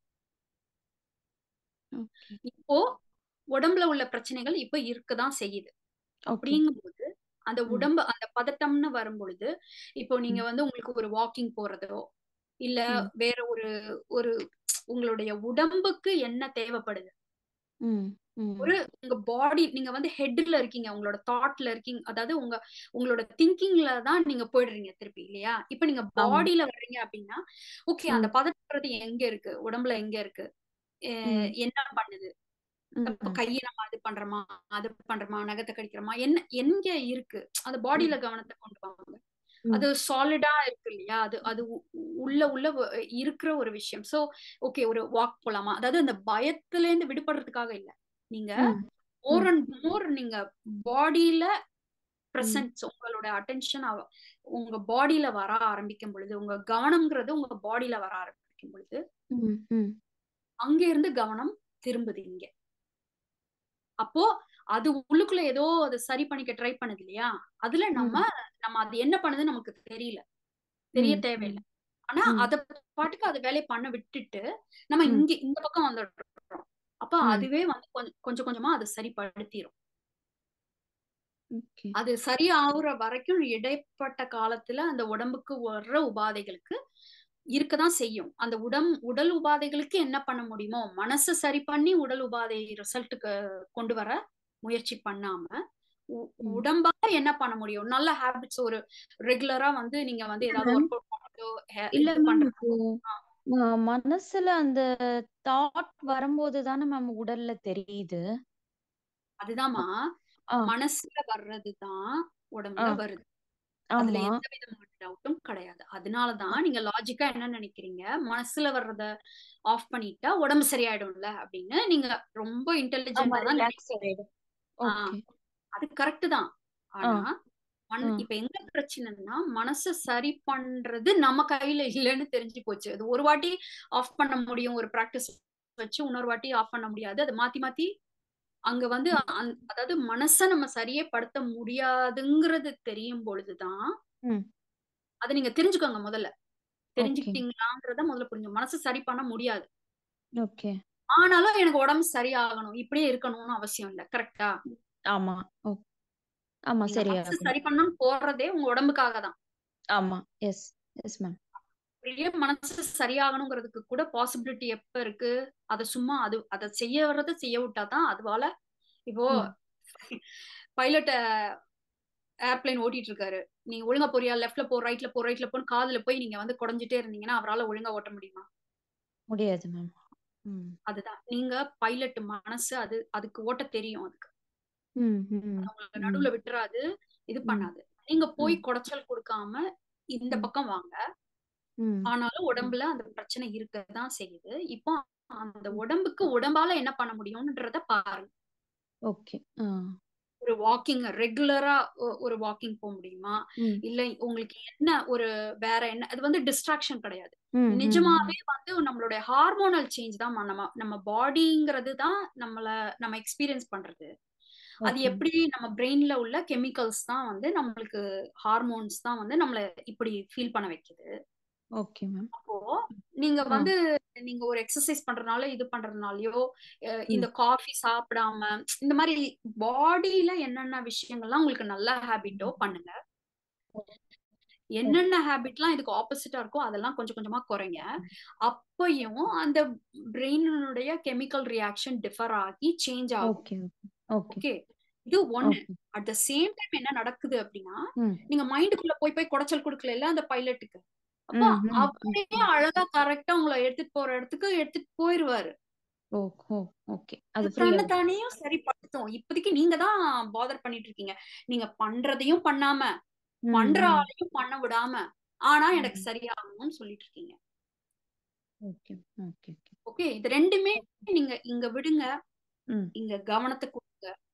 ஓகே இப்போ உடம்புல உள்ள பிரச்சனைகள் இப்ப இருக்கதான் செய்யுது ஓகே அப்படிங்கும்போது அந்த ம் உடம்பு அந்த பதட்டம்னு வரும் பொழுது இப்போ நீங்க ம் வந்து உங்களுக்கு ஒரு வாக்கிங் போறதோ இல்ல ம் வேற ஒரு ஒரு உங்களுடைய உடம்புக்கு என்ன தேவைப்படுது ம் ம் ஒரு உங்க பாடி நீங்க வந்து ஹெட்ல இருக்கீங்க உங்களோட தாட்ல இருக்கீங்க அதாவது உங்க உங்களோட திங்கிங்ல தான் நீங்க போயிடுறீங்க திருப்பி இல்லையா இப்ப நீங்க ஆமா பாடியில வர்றீங்க அப்படின்னா ஓகே அந்த ம் பதட்டறது எங்க இருக்கு உடம்புல எங்க இருக்கு அஹ் ம் என்ன பண்ணுது ம் இப்ப ம் கையை நம்ம அது பண்றோமா அது பண்றோமா நகத்தை கடிக்கிறோமா என்ன எங்க இருக்கு அந்த பாடியில ம் கவனத்தை கொண்டு வாங்க ம் அது சாலிடா இருக்கு இல்லையா அது அது உ- உள்ள உள்ள வ- இருக்கிற ஒரு விஷயம் சோ ஓகே ஒரு வாக் போலாமா அதாவது அந்த பயத்துல இருந்து விடுபடுறதுக்காக இல்ல நீங்க ம் மோர் ம் அண்ட் மோர் நீங்க பாடியில ம் பிரசன்ஸ் உங்களோட அட்டென்ஷன் உங்க பாடியில வர ஆரம்பிக்கும் பொழுது உங்க கவனம்ங்கிறது உங்க பாடியில வர ஆரம்பிக்கும் பொழுது ம் ம் அங்க இருந்து கவனம் திரும்புது இங்க அப்போ அது உள்ளுக்குள்ள ஏதோ அதை சரி பண்ணிக்க ட்ரை பண்ணுது இல்லையா அதுல நம்ம ம் நம்ம அது என்ன பண்ணுதுன்னு நமக்கு தெரியல தெரிய ம் தேவையில்லை ஆனா ம் அத பாட்டுக்கு அது வேலையை பண்ண விட்டுட்டு நம்ம ம் இங்க இந்த பக்கம் வந்துடுறோம் அப்ப ம் அதுவே வந்து கொஞ்சம் கொஞ்சம் கொஞ்சமா அது சரிப்படுத்திரும் ஓகே அது சரியாகுற வரைக்கும் இடைப்பட்ட காலத்துல அந்த உடம்புக்கு வர்ற உபாதைகளுக்கு இருக்கதான் செய்யும் அந்த உடம் உடல் உபாதைகளுக்கு என்ன பண்ண முடியுமோ மனசை சரி பண்ணி உடல் உபாதை ரிசல்ட்டுக்கு கொண்டு வர முயற்சி பண்ணாம உ- ம் உடம்பால என்ன பண்ண முடியும் நல்ல ஹேபிட்ஸ் ஒரு ரெகுலரா வந்து நீங்க வந்து இல்ல ஏதாவது மேம் ஒர்க் அவுட் பண்றதோ ஹே- இல்ல இது மேம் பண்றதோ இப்போ ஆ, அஹ், மனசுல அந்த தாட் வரும்போது தானே மேம் உடல்ல தெரியுது அதுதாம்மா ஆ மனசுல வர்றதுதான் ஆ உடம்புல வருது அதுல ஆமா எந்த விதமான டவுட்டும் கிடையாது அதனாலதான் நீங்க லாஜிக்கா என்ன நினைக்கிறீங்க மனசுல வர்றத ஆஃப் பண்ணிட்டா உடம்பு சரியாயிடும்ல அப்படின்னு நீங்க ரொம்ப ஆமா இன்டெலிஜென்டா தான் ரிலாக்ஸ் நினைக்கிறீங்க ஆயிடும் ஆஹ் ஓகே அது கரெக்ட் தான் ஆ ஆனா மன் ஆ இப்ப எங்க பிரச்சனைன்னா மனசை சரி பண்றது நம்ம கையில இல்லைன்னு தெரிஞ்சு போச்சு அது ஒரு வாட்டி ஆஃப் பண்ண முடியும் ஒரு பிராக்டிஸ் வச்சு இன்னொரு வாட்டி ஆஃப் பண்ண முடியாது அது மாத்தி மாத்தி அங்க வந்து ம் அந்- அதாவது மனசை நம்ம சரியே படுத்த முடியாதுங்கிறது தெரியும் பொழுதுதான் ம் அதை நீங்க தெரிஞ்சுக்கோங்க முதல்ல ஓகே தெரிஞ்சுக்கிட்டீங்களான்றத முதல்ல புரிஞ்சு மனசு சரி பண்ண முடியாது ஓகே ஆனாலும் எனக்கு உடம்பு சரியாகணும் இப்படியே இருக்கணும்னு அவசியம் இல்லை கரெக்டா ஆமா ஓ ஆமா நீங்க மனசு சரியாகும் சரி பண்ணணும்னு போறதே உங்க உடம்புக்காக தான் ஆமா எஸ் எஸ் மேம் அப்படியே மனசு சரியாகணுங்கிறதுக்கு கூட பாசிபிலிட்டி எப்ப இருக்கு அத சும்மா அது அதை செய்ய வர்றதை செய்ய விட்டாதான் அதுவால இப்போ ம் பைலட் ஏர்பிளைன் ஓட்டிட்டு இருக்காரு நீங்க ஒழுங்கா போறியா லெஃப்ட்ல போ ரைட்ல போ ரைட்ல போன்னு காதுல போய் நீங்க வந்து குறைஞ்சிட்டே இருந்தீங்கன்னா அவரால ஒழுங்கா ஓட்ட முடியுமா முடியாது மேம் ம் அதுதான் நீங்க பைலட் மனசு அது அதுக்கு ஓட்ட தெரியும் அதுக்கு ம் ம் அது உங்களுக்கு ம் நடுவுல விட்டுறாது இது ம் பண்ணாது நீங்க போய் ம் குடைச்சல் கொடுக்காம இந்த ம் பக்கம் வாங்க ம் ஆனாலும் ம் உடம்புல அந்த பிரச்சனை இருக்கதான் செய்யுது இப்போ அந்த உடம்புக்கு உடம்பால என்ன பண்ண முடியும்ன்றத பாருங்க ஓகே ஆ ஒரு வாக்கிங் ரெகுலரா ஒரு வாக்கிங் போக முடியுமா ம் இல்ல உங்களுக்கு என்ன ஒரு வேற என்ன அது வந்து டிஸ்ட்ராக்ஷன் கிடையாது ம் ம் ம் நிஜமாவே வந்து நம்மளுடைய ஹார்மோனல் சேஞ்ச் தான் ம- நம்ம நம்ம பாடிங்கிறது தான் நம்மள நம்ம எக்ஸ்பீரியன்ஸ் பண்றது அது ஓகே எப்படி நம்ம பிரெயின்ல உள்ள கெமிக்கல்ஸ் தான் வந்து நம்மளுக்கு ஹார்மோன்ஸ் தான் வந்து நம்மள இப்படி ஃபீல் பண்ண வைக்குது ஓகே மேம் அப்போ நீங்க ஆ வந்து நீங்க ஒரு எக்ஸசைஸ் பண்றதுனால இது பண்றதுனாலயோ அஹ் ம் இந்த காஃபி சாப்பிடாம இந்த மாதிரி பாடியில என்னென்ன விஷயங்கள்லாம் உங்களுக்கு நல்ல ஹேபிட்டோ பண்ணுங்க ஓகே என்னென்ன ஹேபிட்லாம் இதுக்கு ஆப்போசிட்டா இருக்கோ அதெல்லாம் கொஞ்சம் கொஞ்சமா குறைங்க அப்பயும் அந்த பிரெயினுடைய கெமிக்கல் ரியாக்ஷன் டிஃபர் ஆகி சேஞ்ச் ஆகும் ஓகே ஓகே ஓகே இது ஒண்ணு okay at the same time என்ன நடக்குது அப்படின்னா ம் நீங்க மைண்டுக்குள்ள போய் போய் குடைச்சல் கொடுக்கல அந்த பைலட்டுக்கு அப்போ ம் ம் ம் அவரே அழகா கரெக்டா உங்களை எடுத்துட்டு போற இடத்துக்கு எடுத்துட்டு போயிருவாரு ஓ ஓ ஓகே அது அது ஃப்ரீ ஆகும் தன்னைத்தானையும் சரிப்படுத்தும் இப்போதைக்கு நீங்க தான் பாதர் பண்ணிட்டு இருக்கீங்க நீங்க பண்றதையும் பண்ணாம ம் பண்ற ம் ஆளையும் பண்ண விடாம ஆனா எனக்கு ம் சரியாகணும்னு சொல்லிட்டு இருக்கீங்க ஓகே ஓகே ஓகே ஓகே இது ரெண்டுமே நீங்க இங்க விடுங்க ம் இங்க கவனத்தை கொடுங்க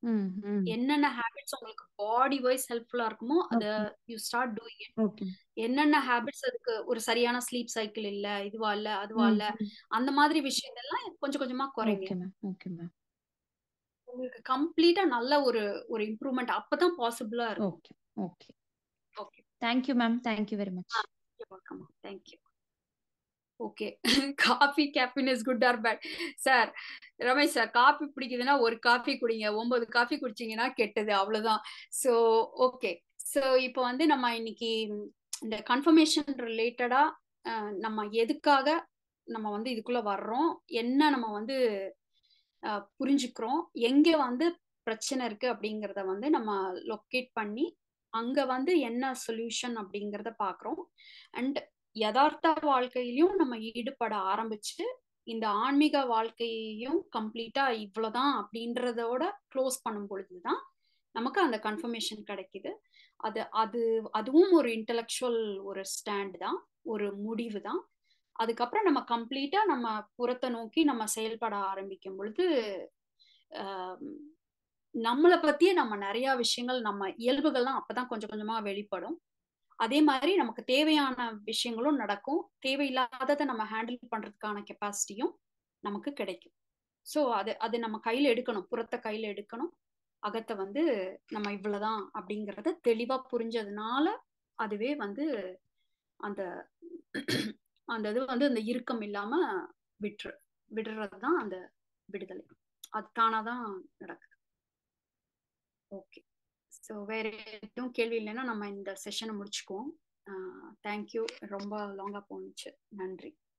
ம் ம் என்னென்ன ஹேபிட்ஸ் உங்களுக்கு பாடி வைஸ் ஹெல்ப்ஃபுல்லா இருக்குமோ அதை okay you start doing it okay என்னென்ன ஹேபிட்ஸ் அதுக்கு ஒரு சரியான ஸ்லீப் சைக்கிள் இல்ல இதுவா இல்ல அதுவா ம் இல்ல ம் அந்த மாதிரி விஷயங்கள்லாம் கொஞ்சம் கொஞ்சமா குறைங்க ஓகே மேம் ஓகே மேம் உங்களுக்கு கம்ப்ளீட்டா நல்ல ஒரு ஒரு இம்ப்ரூவ்மெண்ட் அப்பதான் பாசிபிளா இருக்கும் okay okay okay thank you ma'am thank you very much welcome thank you okay coffee caffeine is good or bad sir Ramesh sir coffee பிடிக்குதுன்னா ஒரு காஃபி குடிங்க ஒன்பது காஃபி குடிச்சீங்கன்னா கெட்டது அவ்வளவுதான் ஸோ ஓகே ஸோ இப்போ வந்து நம்ம இன்னைக்கு இந்த கன்ஃபர்மேஷன் ரிலேட்டடா நம்ம எதுக்காக நம்ம வந்து இதுக்குள்ள வர்றோம் என்ன நம்ம வந்து அஹ், புரிஞ்சுக்கிறோம் எங்க வந்து பிரச்சனை இருக்கு அப்படிங்கிறத வந்து நம்ம லொக்கேட் பண்ணி அங்க வந்து என்ன சொல்யூஷன் அப்படிங்கிறத பாக்குறோம் அண்ட் யதார்த்த வாழ்க்கையிலும் நம்ம ஈடுபட ஆரம்பிச்சு இந்த ஆன்மீக வாழ்க்கையையும் கம்ப்ளீட்டா இவ்வளவுதான் அப்படின்றதோட க்ளோஸ் பண்ணும் பொழுதுதான் நமக்கு அந்த கன்ஃபர்மேஷன் கிடைக்குது அது அது அதுவும் ஒரு இன்டலெக்சுவல் ஒரு ஸ்டாண்ட் தான் ஒரு முடிவு தான் அதுக்கப்புறம் நம்ம கம்ப்ளீட்டா நம்ம புறத்தை நோக்கி நம்ம செயல்பட ஆரம்பிக்கும் பொழுது ஆஹ் நம்மளை பத்தியே நம்ம நிறைய விஷயங்கள் நம்ம இயல்புகள்லாம் அப்பதான் கொஞ்சம் கொஞ்சமா வெளிப்படும் அதே மாதிரி நமக்கு தேவையான விஷயங்களும் நடக்கும் தேவையில்லாததை நம்ம ஹேண்டில் பண்றதுக்கான கெப்பாசிட்டியும் நமக்கு கிடைக்கும் ஸோ அது அது நம்ம கையில எடுக்கணும் புறத்தை கையில எடுக்கணும் அகத்தை வந்து நம்ம இவ்வளவுதான் அப்படிங்கறத தெளிவா புரிஞ்சதுனால அதுவே வந்து அந்த அந்த இது வந்து அந்த இறுக்கம் இல்லாம விட்டுரு விடுறது தான் அந்த விடுதலை அது தானாதான் நடக்குது ஓகே ஸோ வேற எதுவும் கேள்வி இல்லைன்னா நம்ம இந்த செஷனை முடிச்சுக்குவோம் தேங்க்யூ ரொம்ப லாங்கா போணுச்சு நன்றி